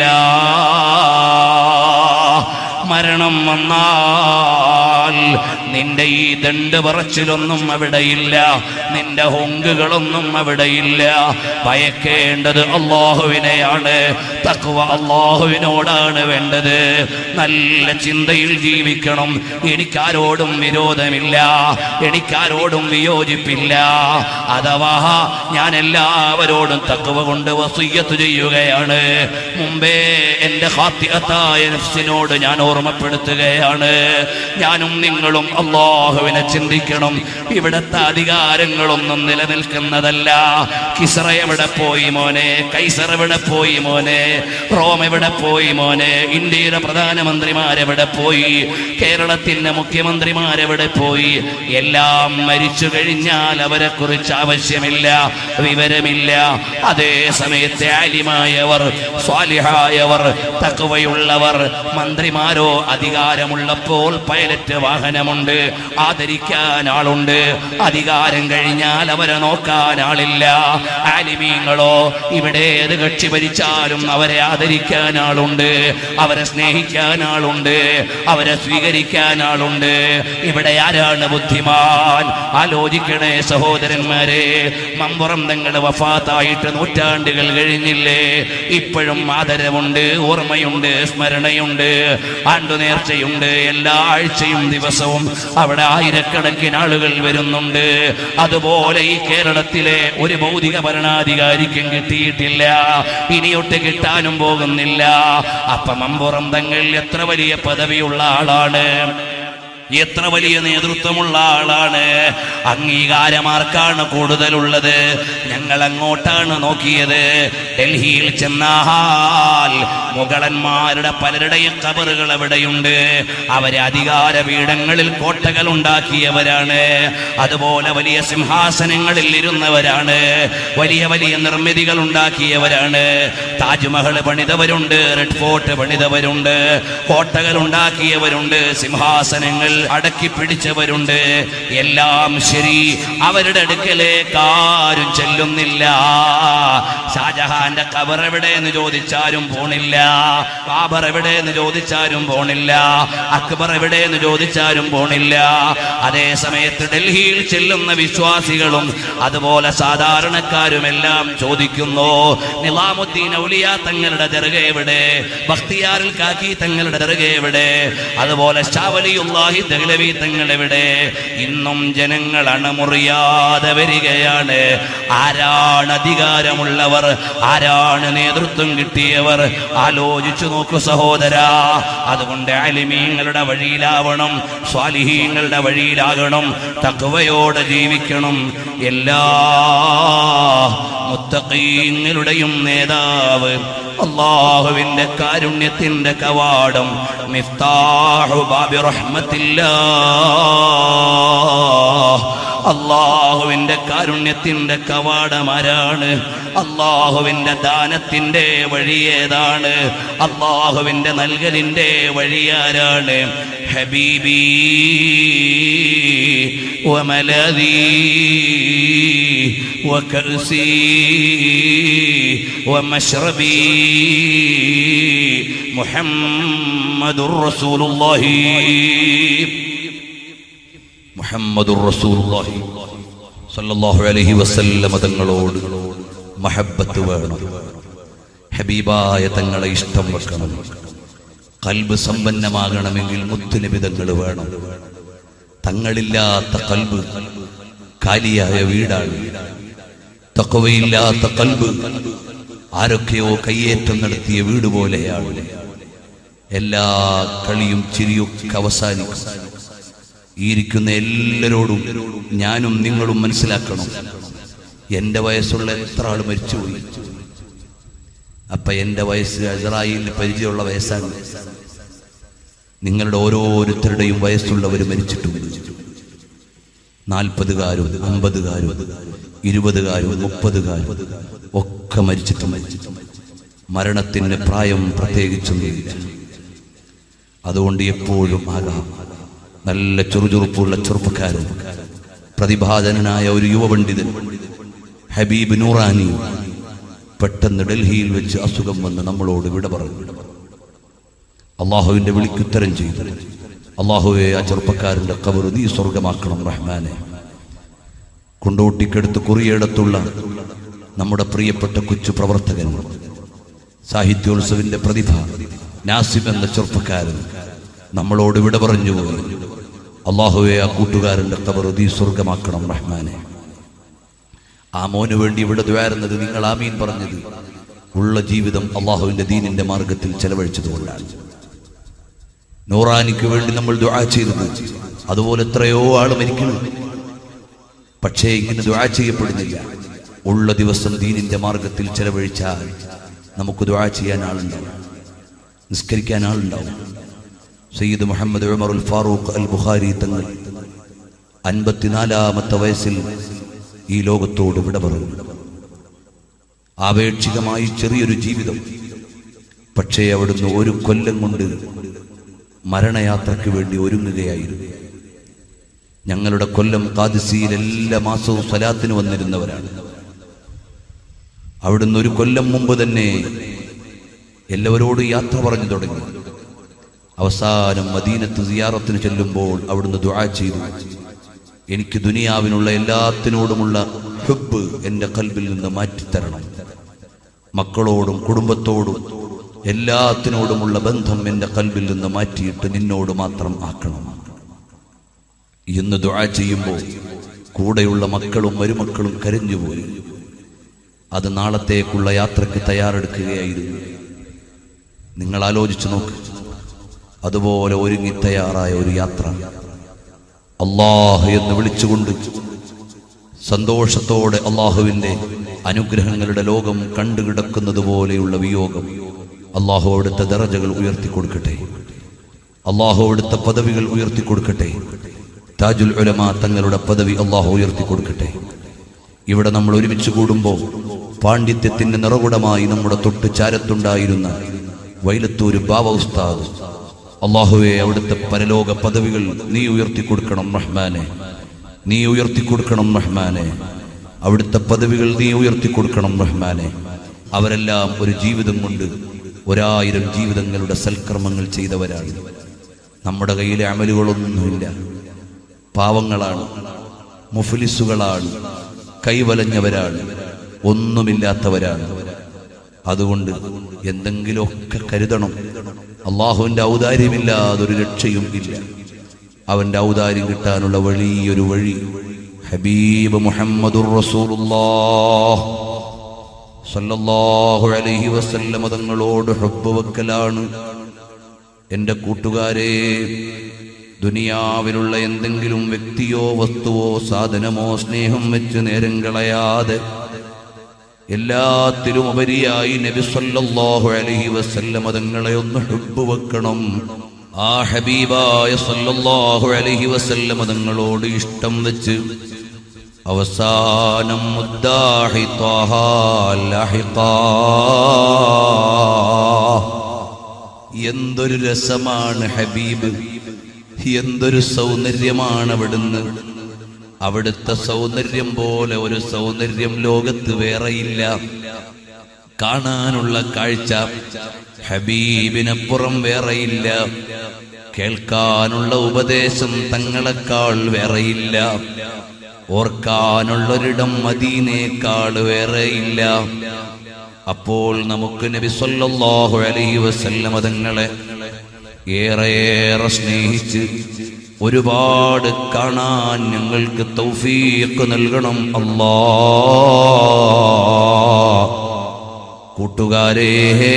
മരണം വന്നാൽ നിന്റെ ഈ ദണ്ട് പറച്ചിലൊന്നും അവിടെയില്ല നിന്റെ ഹൊങ്കുകളൊന്നും അവിടെയില്ല ഭയക്കേണ്ടത് അള്ളാഹുവിനെയാണ് തക്കുവ അള്ളാഹുവിനോടാണ് വേണ്ടത് നല്ല ചിന്തയിൽ ജീവിക്കണം എനിക്കാരോടും വിരോധമില്ല എനിക്കാരോടും വിയോജിപ്പില്ല അഥവാ ഞാൻ എല്ലാവരോടും തക്കുവ കൊണ്ട് വസൂയത്ത് ചെയ്യുകയാണ് മുമ്പേ എൻ്റെ ഹാത്യത്തായ നഫ്സിനോട് ഞാൻ ഓർമ്മപ്പെടുത്തുകയാണ് ഞാനും നിങ്ങളും അള്ളാഹുവിനെ ചിന്തിക്കണം ഇവിടുത്തെ അധികാരങ്ങളൊന്നും നിലനിൽക്കുന്നതല്ല കിസറ എവിടെ പോയി മോനെ കൈസർ എവിടെ പോയി മോനെ റോം എവിടെ പോയി മോനെ ഇന്ത്യയുടെ പ്രധാനമന്ത്രിമാരെവിടെ പോയി കേരളത്തിന്റെ മുഖ്യമന്ത്രിമാരെവിടെ പോയി എല്ലാം മരിച്ചു കഴിഞ്ഞാൽ അവരെ കുറിച്ച് ആവശ്യമില്ല വിവരമില്ല അതേ സമയത്തെ ആലിമായവർ സ്വാലിഹായവർ തക്കവയുള്ളവർ മന്ത്രിമാരോ അധികാരമുള്ളപ്പോൾ പൈലറ്റ് വാഹനമുണ്ട് ആദരവുണ്ട് ആദരിക്കാൻ ആളുണ്ട് അധികാരം കഴിഞ്ഞാൽ അവരെ നോക്കാൻ ആളില്ല ആലിമീങ്ങളോ ഇവിടെ ഏത് കക്ഷി ഭരിച്ചാലും അവരെ ആദരിക്കാൻ ആളുണ്ട് അവരെ സ്നേഹിക്കാൻ ആളുണ്ട് അവരെ സ്വീകരിക്കാൻ ആളുണ്ട് ഇവിടെ ആരാണ് ബുദ്ധിമാൻ ആലോചിക്കണേ സഹോദരന്മാരെ മമ്പുറം തങ്ങൾ വഫാത്തായിട്ട് നൂറ്റാണ്ടുകൾ കഴിഞ്ഞില്ലേ ഇപ്പോഴും ആദരവുണ്ട് ഓർമ്മയുണ്ട് സ്മരണയുണ്ട് ആണ്ടു നേർച്ചയുണ്ട് എല്ലാ ആഴ്ചയും ദിവസവും അവിടെ ആയിരക്കണക്കിന് ആളുകൾ വരുന്നുണ്ട് അതുപോലെ ഈ കേരളത്തിലെ ഒരു ഭൗതിക ഭരണാധികാരിക്കും കിട്ടിയിട്ടില്ല ഇനിയൊട്ട് കിട്ടാനും പോകുന്നില്ല അപ്പം മമ്പുറം തങ്ങൾ എത്ര വലിയ പദവിയുള്ള ആളാണ് എത്ര വലിയ നേതൃത്വമുള്ള ആളാണ് അംഗീകാരമാർക്കാണ് കൂടുതലുള്ളത് ഞങ്ങൾ അങ്ങോട്ടാണ് നോക്കിയത് ഡൽഹിയിൽ ചെന്നാൽ മുഗളന്മാരുടെ പലരുടെയും കബറുകൾ എവിടെയുണ്ട് അവരെ അധികാര പീഠങ്ങളിൽ കോട്ടകൾ ഉണ്ടാക്കിയവരാണ് അതുപോലെ വലിയ സിംഹാസനങ്ങളിൽ ഇരുന്നവരാണ് വലിയ വലിയ നിർമ്മിതികൾ ഉണ്ടാക്കിയവരാണ് താജ്മഹൽ പണിതവരുണ്ട് റെഡ് ഫോർട്ട് പണിതവരുണ്ട് കോട്ടകൾ ഉണ്ടാക്കിയവരുണ്ട് സിംഹാസനങ്ങൾ അടക്കി പിടിച്ചവരുണ്ട് എല്ലാം ശരി അവരുടെ അടുക്കലേക്ക് ആരും ചെല്ലുന്നില്ല ഷാജഹാന്റെ കബർ എവിടെയെന്ന് ചോദിച്ചാലും പോണില്ല ബാബർ എവിടെയെന്ന് ചോദിച്ചാലും പോണില്ല അക്ബർ എവിടെയെന്ന് ചോദിച്ചാലും പോണില്ല അതേ സമയത്ത് ഡൽഹിയിൽ ചെല്ലുന്ന വിശ്വാസികളും അതുപോലെ സാധാരണക്കാരും എല്ലാം ചോദിക്കുന്നു നിലാമുദ്ദീൻ ഔലിയ തങ്ങളുടെ ദർഗ എവിടെ ബഖ്തിയാറിൽ കാക്കി തങ്ങളുടെ ദർഗ എവിടെ അതുപോലെ ഷാവലിയുല്ലാഹി ദഹ്ലവി തങ്ങൾ എവിടെ ഇന്നും ജനങ്ങൾ അണമുറിയാതെ വരികയാണ് ആരാണ് അധികാരമുള്ളവർ ആരാണ് നേതൃത്വം കിട്ടിയവർ ആലോചിച്ചു നോക്കൂ സഹോദര അതുകൊണ്ട് അലിമീങ്ങളുടെ വഴിയിലാവണം സ്വാലിഹീങ്ങളുടെ വഴിയിലാകണം തക്വയോടെ ജീവിക്കണം എല്ലാ മുത്തഖീങ്ങളുടെയും നേതാവ് അള്ളാഹുവിന്റെ കാരുണ്യത്തിന്റെ കവാടം മിഫ്താഹു ബാബി റഹ്മത്തില്ലാ അള്ളാഹുവിന്റെ കാരുണ്യത്തിന്റെ കവാടം ആരാണ് അള്ളാഹുവിന്റെ ദാനത്തിന്റെ വഴി ഏതാണ് അള്ളാഹുവിന്റെ നൽകലിന്റെ വഴി ആരാണ് ഹബീബി وملاذي وكأسي ومشربي محمد رسول الله മുഹമ്മദുർ റസൂലുള്ളാഹി സല്ലല്ലാഹു അലൈഹി വസല്ലമ തങ്ങളോട് മഹബ്ബത്ത് വേണം ഹബീബായ തങ്ങളെ ഇഷ്ടം വെക്കണം കൽബ് സമ്പന്നമാകണമെങ്കിൽ മുത്തുനബി തങ്ങൾ വേണം തങ്ങളില്ലാത്ത കൽബ് കാലിയായ വീടാണ് തക്കവയില്ലാത്ത കൽബ് ആരൊക്കെയോ കയ്യേറ്റം നടത്തിയ വീട് പോലെയാണ് എല്ലാ കളിയും ചിരിയൊക്കെ അവസാനിക്കും ഈ ഇരിക്കുന്ന എല്ലാരോടും ഞാനും നിങ്ങളും മനസ്സിലാക്കണം എന്റെ വയസ്സുള്ള എത്ര ആൾ മരിച്ചുപോയി അപ്പൊ എന്റെ വയസ്സ് അസറായിൽ പരിചയമുള്ള വയസ്സാണ് നിങ്ങളുടെ ഓരോരുത്തരുടെയും വയസ്സുള്ളവർ മരിച്ചിട്ടുണ്ട് നാൽപ്പതുകാരും അമ്പതുകാരും ഇരുപതുകാരും മുപ്പതുകാരും ഒക്കെ മരിച്ചിട്ട് മരിച്ചിട്ട് മരണത്തിന് പ്രായം പ്രത്യേകിച്ചൊന്നുമില്ല അതുകൊണ്ട് എപ്പോഴും ആകാം നല്ല ചുറുചുറുപ്പുള്ള ചെറുപ്പക്കാരൻ പ്രതിഭാധനനായ ഒരു യുവപണ്ഡിതൻ ഹബീബ് നൂറാനി പെട്ടെന്ന് ഡൽഹിയിൽ വെച്ച് അസുഖം വന്ന് നമ്മളോട് വിട പറഞ്ഞു അള്ളാഹുവിന്റെ വിളിക്കുത്തരം ചെയ്തു അള്ളാഹുവെ ആ ചെറുപ്പക്കാരന്റെ കബറ് നീ സ്വർഗമാക്കണം റഹ്മാനെ കൊണ്ടോട്ടിക്കടുത്ത് കുറിയിടത്തുള്ള നമ്മുടെ പ്രിയപ്പെട്ട കൊച്ചു പ്രവർത്തകൻ സാഹിത്യോത്സവിന്റെ പ്രതിഭ നാസിം എന്ന ചെറുപ്പക്കാരൻ നമ്മളോട് വിട പറഞ്ഞു പോയി അള്ളാഹുവെ ആ കൂട്ടുകാരന്റെ കബർ നീ സ്വർഗമാക്കണം റഹ്മാനെ ആ മോന് വേണ്ടി ഇവിടെ ദ്വാരുന്നത് നിങ്ങൾ ആമീൻ പറഞ്ഞത് ഉള്ള ജീവിതം അള്ളാഹുവിന്റെ ദീനിന്റെ മാർഗത്തിൽ ചെലവഴിച്ചതുകൊണ്ടാണ് നൂറാനിക്ക് വേണ്ടി നമ്മൾ ദുആ ചെയ്തത് അതുപോലെ എത്രയോ ആള് മരിക്കണം പക്ഷേ ഇങ്ങനെ ദുആ ചെയ്യപ്പെടുന്നില്ല ഉള്ള ദിവസം ദീനിന്റെ മാർഗത്തിൽ ചെലവഴിച്ചാൽ നമുക്ക് ദുആ ചെയ്യാൻ ആളുണ്ടാവും നിസ്കരിക്കാൻ ആളുണ്ടാവും സയ്യിദ് മുഹമ്മദ് ഉമറുൽ ഫാറൂഖ് അൽ ബുഖാരി തങ്ങൾ അൻപത്തിനാലാമത്തെ വയസ്സിൽ ഈ ലോകത്തോട് വിട പറഞ്ഞു ആപേക്ഷികമായി ചെറിയൊരു ജീവിതം പക്ഷേ അവിടുന്ന് ഒരു കൊല്ലം കൊണ്ട് മരണയാത്രയ്ക്ക് വേണ്ടി ഒരുങ്ങുകയായിരുന്നു ഞങ്ങളുടെ കൊല്ലം കാദിസിയിൽ എല്ലാ മാസവും സ്വലാത്തിന് വന്നിരുന്നവരാണ് അവിടുന്ന് ഒരു കൊല്ലം മുമ്പ് തന്നെ എല്ലാവരോടും യാത്ര പറഞ്ഞു തുടങ്ങി അവസാനം മദീനത്ത് സിയാറത്തിന് ചെല്ലുമ്പോൾ അവിടുന്ന് ദുആ ചെയ്തു എനിക്ക് ദുനിയാവിനുള്ള എല്ലാത്തിനോടുമുള്ള ഹുബ് എൻ്റെ കൽബിൽ നിന്ന് മാറ്റിത്തരണം മക്കളോടും കുടുംബത്തോടും എല്ലാത്തിനോടുമുള്ള ബന്ധം എൻ്റെ കൽബിൽ നിന്ന് മാറ്റിയിട്ട് നിന്നോട് മാത്രം ആക്കണം എന്ന് ദുആ ചെയ്യുമ്പോൾ കൂടെയുള്ള മക്കളും മരുമക്കളും കരഞ്ഞുപോയി അത് നാളത്തേക്കുള്ള യാത്രയ്ക്ക് തയ്യാറെടുക്കുകയായിരുന്നു നിങ്ങൾ ആലോചിച്ചു നോക്ക് അതുപോലെ ഒരുങ്ങി തയ്യാറായ ഒരു യാത്ര അള്ളാഹ് എന്ന് വിളിച്ചുകൊണ്ട് സന്തോഷത്തോടെ അള്ളാഹുവിൻ്റെ അനുഗ്രഹങ്ങളുടെ ലോകം കണ്ടുകിടക്കുന്നത് പോലെയുള്ള വിയോഗം അള്ളാഹു അവിടുത്തെ ദറജകൾ ഉയർത്തിക്കൊടുക്കട്ടെ അള്ളാഹു അവിടുത്തെ പദവികൾ ഉയർത്തിക്കൊടുക്കട്ടെ താജുൽ ഉലമ തങ്ങളുടെ പദവി അള്ളാഹു ഉയർത്തിക്കൊടുക്കട്ടെ ഇവിടെ നമ്മൾ ഒരുമിച്ച് കൂടുമ്പോൾ പാണ്ഡിത്യത്തിന്റെ നിറകുടമായി നമ്മുടെ തൊട്ട് ചാരത്തുണ്ടായിരുന്ന വൈലത്തൂര് ബാബ ഉസ്താദ് അള്ളാഹുവെ അവിടുത്തെ പരലോക പദവികൾ നീ ഉയർത്തിക്കൊടുക്കണം റഹ്മാനെ നീ ഉയർത്തിക്കൊടുക്കണം റഹ്മാനെ അവിടുത്തെ പദവികൾ നീ ഉയർത്തിക്കൊടുക്കണം റഹ്മാനെ അവരെല്ലാം ഒരു ജീവിതം കൊണ്ട് ഒരായിരം ജീവിതങ്ങളുടെ സൽക്കർമ്മങ്ങൾ ചെയ്തവരാണ് നമ്മുടെ കയ്യിലെ അമലുകളൊന്നുമില്ല പാവങ്ങളാണ് മുഫ്ലിസുകളാണ് കൈവലഞ്ഞവരാണ് ഒന്നുമില്ലാത്തവരാണ് അതുകൊണ്ട് എന്തെങ്കിലുമൊക്കെ കരുതണം അള്ളാഹുവിന്റെ ഔദാര്യമില്ലാതെ ഒരു രക്ഷയും ഇല്ല അവന്റെ ഔദാര്യം കിട്ടാനുള്ള വലിയൊരു വഴി ഹബീബ് മുഹമ്മദുർ റസൂലുള്ളാഹ് സല്ലല്ലാഹു അലൈഹി വസല്ലം തങ്ങളോട് ഹബ്ബ് വെക്കലാണ് എൻ്റെ കൂട്ടുകാരെ ദുനിയാവിലുള്ള എന്തെങ്കിലും വ്യക്തിയോ വസ്തുവോ സാധനമോ സ്നേഹം വെച്ച് നേരം കളയാതെ എല്ലാത്തിലും ഉപരിയായി നബി സല്ലല്ലാഹു അലൈഹി വസല്ലം തങ്ങളെ ഒന്ന് ഹബ്ബ് വെക്കണം ആ ഹബീബായ സല്ലല്ലാഹു അലൈഹി വസല്ലം തങ്ങളോട് ഇഷ്ടം വെച്ച് അവസാനം മുദ്ദാഹി ത്വാഹ ലഹിഖാ. എന്തൊരു രസമാണ് ഹബീബ് എന്തൊരു സൗന്ദര്യമാണ് അവിടുന്ന് അവിടുത്തെ സൗന്ദര്യം പോലെ ഒരു സൗന്ദര്യം ലോകത്ത് വേറെയില്ല കാണാനുള്ള കാഴ്ച ഹബീബിനപ്പുറം വേറെയില്ല കേൾക്കാനുള്ള ഉപദേശം തങ്ങളെക്കാൾ വേറെയില്ല ഓർക്കാനുള്ളൊരിടം മദീനേക്കാൾ വേറെയില്ല അപ്പോൾ നമുക്ക് നബി സല്ലല്ലാഹു അലൈഹി വസല്ലമ തങ്ങളെ ഏറെയേറെ സ്നേഹിച്ച് ഒരുപാട് കാണാൻ ഞങ്ങൾക്ക് തൗഫീഖ് നൽകണം അല്ലാ കൂട്ടുകാരേ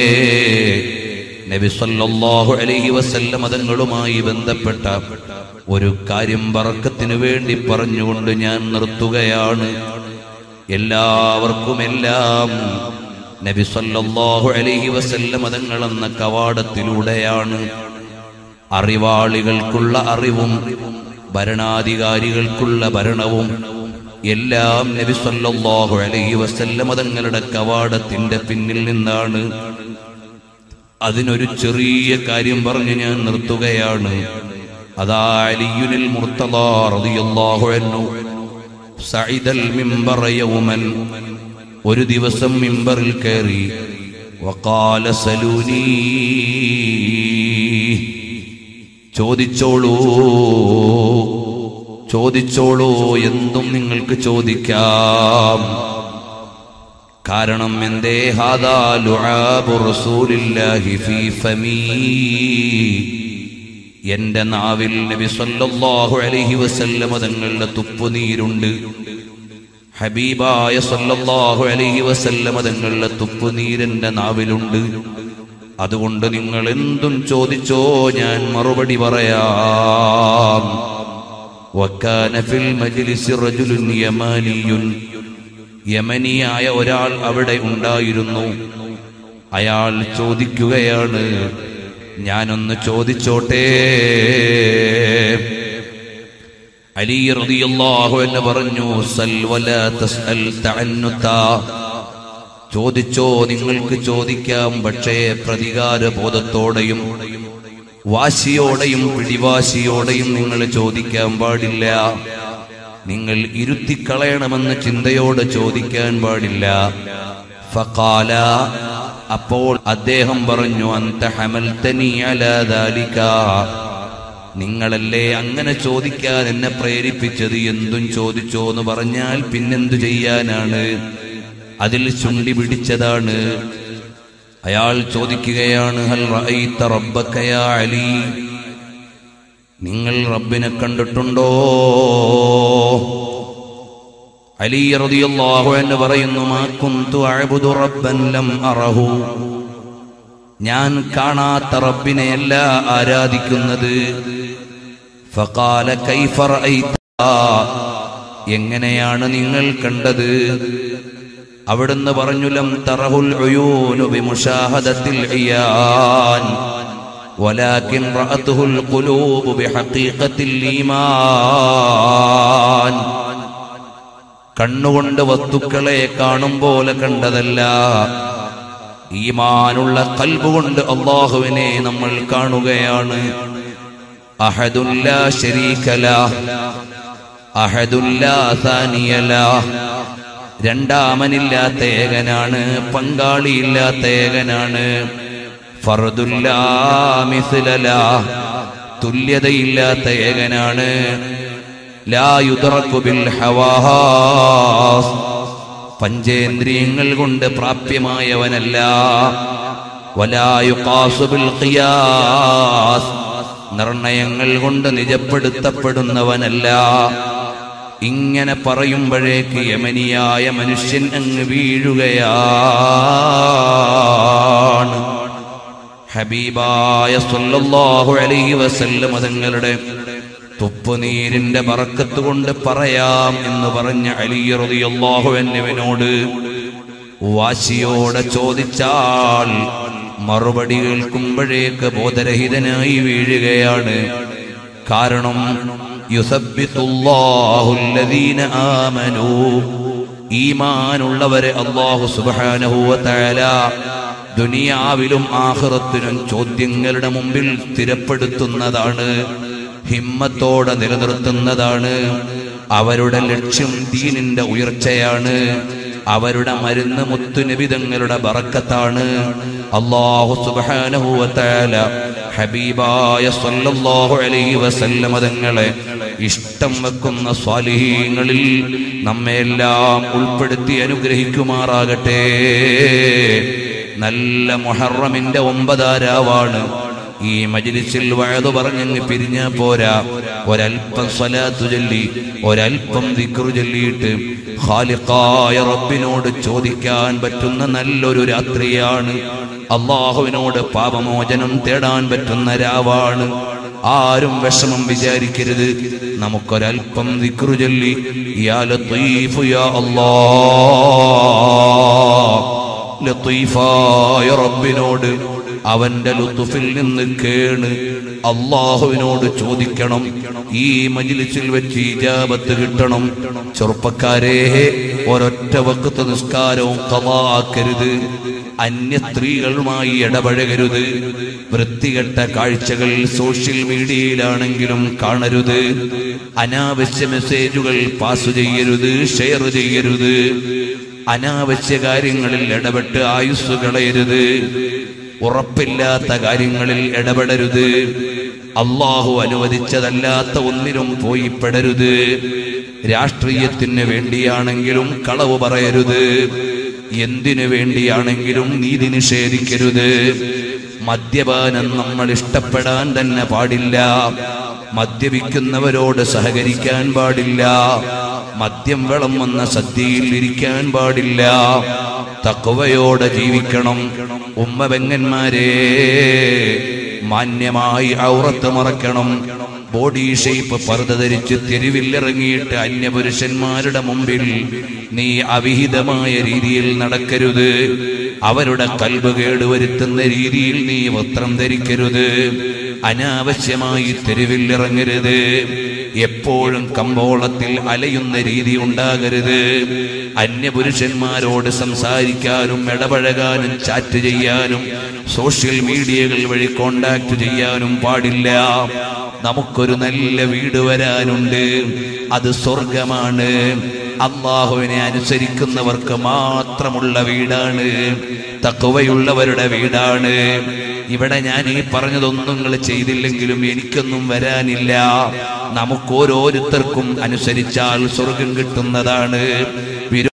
നബി സല്ലല്ലാഹു അലൈഹി വസല്ലം തങ്ങളുമായി ബന്ധപ്പെട്ട ഒരു കാര്യം ബറക്കത്തിനു വേണ്ടി പറഞ്ഞുകൊണ്ട് ഞാൻ നിർത്തുകയാണ് എല്ലാവർക്കും എല്ലാം നബി സല്ലല്ലാഹു അലൈഹി വസല്ലം തങ്ങൾ എന്ന കവാടത്തിലൂടെയാണ് അറിവാളികൾക്കുള്ള അറിവും ഭരണാധികാരികൾക്കുള്ള ഭരണവും എല്ലാം നബി സല്ലല്ലാഹു അലൈഹി വസല്ലം തങ്ങളുടെ കവാടത്തിന്റെ പിന്നിൽ നിന്നാണ് അതിനൊരു ചെറിയ കാര്യം പറഞ്ഞ് ഞാൻ നിർത്തുകയാണ് അതാ അലിയുനിൽ മുർത്തദ റളിയല്ലാഹു അൻഹു സഇദൽ മിമ്പറ യൗമൻ ഒരു ദിവസം മിമ്പറിൽ കയറി വഖാല സലൂനി ചോദിച്ചോളൂ ചോദിച്ചോളൂ എന്തും നിങ്ങൾക്ക് ചോദിക്കാം കാരണം എന്തേ ഹാദാ ലുആബു റസൂലില്ലാഹി ഫീ ഫമീ എന്റെ നാവിൽ നബി സല്ലല്ലാഹു അലൈഹി വസല്ലമ തങ്ങളുടെ തുപ്പുനീരുണ്ട് ഹബീബായ സല്ലല്ലാഹു അലൈഹി വസല്ലമ തങ്ങളുടെ തുപ്പുനീരെന്റെ നാവിലുണ്ട് അതുകൊണ്ട് നിങ്ങൾ എന്തും ചോദിച്ചോ ഞാൻ മറുപടി പറയാം വക്കാന ഫിൽ മജ്ലിസി റജുലുൻ യമാനിയുൻ യമനിയായ ഒരാൾ അവിടെ ഉണ്ടായിരുന്നു അയാൾ ചോദിക്കുകയാണ് ഞാനൊന്ന് ചോദിച്ചോട്ടെ അലി റളിയല്ലാഹു എന്ന് പറഞ്ഞു സൽ വലാ തസ്അൽ തഅന്നുതാ ചോദിച്ചോ നിങ്ങൾക്ക് ചോദിക്കാം പക്ഷേ പ്രതികാര ബോധത്തോടെയും വാശിയോടെയും പിടിവാശിയോടെയും നിങ്ങൾ ചോദിക്കാൻ പാടില്ല നിങ്ങൾ ഇരുത്തിക്കളയണമെന്ന ചിന്തയോടെ ചോദിക്കാൻ പാടില്ല ഫഖാല അപ്പോൾ അദ്ദേഹം പറഞ്ഞു അന്ത ഹമൽതനി അലാ ദാലിക നിങ്ങളല്ലേ അങ്ങനെ ചോദിക്കാൻ എന്നെ പ്രേരിപ്പിച്ചത് എന്തും ചോദിച്ചോ എന്ന് പറഞ്ഞാൽ പിന്നെന്തു ചെയ്യാനാണ് അതിൽ ചുണ്ടി പിടിച്ചതാണ് അയാൾ ചോദിക്കുകയാണ് ഹൽ റഅയ്ത റബ്ബക യാ അലി നിങ്ങൾ റബ്ബിനെ കണ്ടിട്ടുണ്ടോ അലി റളിയല്ലാഹു അൻഹു പറയുന്നു മാ കുന്തു അഅബുദു റബ്ബൻ ലം അറഹു ഞാൻ കാണാത്ത റബ്ബിനെയല്ല ആരാധിക്കുന്നത് ഫഖാല കൈഫ റഅയ്ത എങ്ങനെയാണ് നിങ്ങൾ കണ്ടത് അവിടുന്ന് പറഞ്ഞു ലം തറഹുൽ ഉയൂനു ബിമുഷാഹദത്തിൽ ഇയാൻ ولكن رأته القلوب بحقيقة الإيمان കണ്ണുകൊണ്ട് വസ്തുക്കളെ കാണും പോലെ കണ്ടതല്ല ഈമാനുള്ള കൽബുകൊണ്ട് അള്ളാഹുവിനെ നമ്മൾ കാണുകയാണ് അഹദുല്ല ശരീകല അഹദുല്ല സാനിയല രണ്ടാമനില്ലാത്ത ഏകനാണ് പങ്കാളിയില്ലാത്ത ഏകനാണ് ഫർദുല്ല മിസ്ലല തുല്യതയില്ലാത്ത ഏകനാണ് ലാ യുദ്റക്കു ബിൽ ഹവാസ് പഞ്ചേന്ദ്രിയങ്ങൾ കൊണ്ട് പ്രാപ്യമായവനല്ല വലാ യുഖാസു ബിൽ ഖിയാസ് നിർണയങ്ങൾ കൊണ്ട് നിജപ്പെടുത്തപ്പെടുന്നവനല്ല ഇങ്ങനെ പറയുമ്പോഴേക്ക് യമനിയായ മനുഷ്യൻ അങ്ങ് വീഴുകയാണ് ഹബീബായ സല്ലല്ലാഹു അലൈഹി വസല്ലം തങ്ങളുടെ തുപ്പുനീരിന്റെ ബറക്കത്ത് കൊണ്ട് പറയാം എന്ന് പറഞ്ഞ അലി റളിയല്ലാഹു അൻഹുവിനോട് വാശിയോടെ ചോദിച്ചാൽ മറുപടി കേൾക്കുമ്പോഴേക്ക് ബോധരഹിതനായി വീഴുകയാണ് കാരണം യുസബ്ബിത്തുല്ലാഹു അല്ലദീന ആമനൂ ഈമാനുള്ളവരെ അല്ലാഹു സുബ്ഹാനഹു വ തആല ദുനിയാവിലും ആഖിറത്തിലും ചോദ്യങ്ങളുടെ മുമ്പിൽ സ്ഥിരപ്പെടുത്തുന്നതാണ് ഹിമ്മത്തോടെ നിലനിർത്തുന്നതാണ് അവരുടെ ലക്ഷ്യം ദീനിന്റെ ഉയർച്ചയാണ് അവരുടെ മരുന്ന് മുത്തുനിബിതങ്ങളുടെ ബറക്കത്താണ് അള്ളാഹു സുബ്ഹാനഹു വ തആല ഹബീബായ സല്ലല്ലാഹു അലൈഹി വസല്ലമ തങ്ങളെ ഇഷ്ടം വെക്കുന്ന സ്വാലിഹീങ്ങളിൽ നമ്മെല്ലാം ഉൾപ്പെടുത്തി അനുഗ്രഹിക്കുമാറാകട്ടെ നല്ല മുഹറമിന്റെ ഒമ്പതാരാവാണ് ഈ മജിലിസിൽ വഴതു പറഞ്ഞങ്ങ് പിരിഞ്ഞാ പോരാ ഒരൽപ്പം സ്വലാത്തു ചൊല്ലി ഒരൽപ്പം ദിക്റു ചൊല്ലിയിട്ട് ഖാലിഖായ റബ്ബിനോട് ചോദിക്കാൻ പറ്റുന്ന നല്ലൊരു രാത്രിയാണ് അള്ളാഹുവിനോട് പാപമോചനം തേടാൻ പറ്റുന്ന രാവാണ് ആരും വിഷമം വിചാരിക്കരുത് നമുക്കൊരൽപ്പം ദിക്റു ചൊല്ലി യാ ലത്തീഫു യാ അല്ലാഹ് ലത്തീഫായ റബ്ബിനോട് അവന്റെ ലുത്തുഫിൽ നിന്ന് കേണ് അള്ളാഹുവിനോട് ചോദിക്കണം ഈ മജിലിസിൽ വെച്ച് ഇജാബത്ത് കിട്ടണം ചെറുപ്പക്കാരെ ഒരൊറ്റ വക്കത്ത് നിസ്കാരവും കവാക്കരുത് അന്യ സ്ത്രീകളുമായി ഇടപഴകരുത് വൃത്തികെട്ട കാഴ്ചകൾ സോഷ്യൽ മീഡിയയിലാണെങ്കിലും കാണരുത് അനാവശ്യ മെസ്സേജുകൾ പാസ് ചെയ്യരുത് ഷെയർ ചെയ്യരുത് അനാവശ്യ കാര്യങ്ങളിൽ ഇടപെട്ട് ആയുസ് കളയരുത് ഉറപ്പില്ലാത്ത കാര്യങ്ങളിൽ ഇടപെടരുത് അള്ളാഹു അനുവദിച്ചതല്ലാത്ത ഒന്നിനും പോയി പെടരുത് രാഷ്ട്രീയത്തിന് വേണ്ടിയാണെങ്കിലും കളവ് പറയരുത് എന്തിനു വേണ്ടിയാണെങ്കിലും നീതി നിഷേധിക്കരുത് മദ്യപാനം നമ്മൾ ഇഷ്ടപ്പെടാൻ തന്നെ പാടില്ല മദ്യപിക്കുന്നവരോട് സഹകരിക്കാൻ പാടില്ല മദ്യം വിളമ്പുന്ന സദ്യയിൽ ഇരിക്കാൻ പാടില്ല തക്കവയോടെ ജീവിക്കണം ഉമ്മ പെങ്ങന്മാരെ മാന്യമായി ഔറത്ത് മറക്കണം ബോഡി ഷേപ്പ് പർദ്ദ ധരിച്ച് തെരുവിലിറങ്ങിയിട്ട് അന്യപുരുഷന്മാരുടെ മുമ്പിൽ നീ അവിഹിതമായ രീതിയിൽ നടക്കരുത് അവരുടെ കൽബ് കേടുവരുത്തുന്ന രീതിയിൽ നീ വസ്ത്രം ധരിക്കരുത് അനാവശ്യമായി തെരുവിലിറങ്ങരുത് എപ്പോഴും കമ്പോളത്തിൽ അലയുന്ന രീതി ഉണ്ടാകരുത് അന്യപുരുഷന്മാരോട് സംസാരിക്കാനും ഇടപഴകാനും ചാറ്റ് ചെയ്യാനും സോഷ്യൽ മീഡിയകൾ വഴി കോണ്ടാക്ട് ചെയ്യാനും പാടില്ല നമുക്കൊരു നല്ല വീട് വരാനുണ്ട് അത് സ്വർഗമാണ് അള്ളാഹുവിനെ അനുസരിക്കുന്നവർക്ക് മാത്രമുള്ള വീടാണ് തക്കവയുള്ളവരുടെ വീടാണ് ഇവിടെ ഞാൻ ഈ പറഞ്ഞതൊന്നും നിങ്ങൾ ചെയ്തില്ലെങ്കിലും എനിക്കൊന്നും വരാനില്ല നമുക്ക് ഓരോരുത്തർക്കും അനുസരിച്ചാൽ സ്വർഗം കിട്ടുന്നതാണ്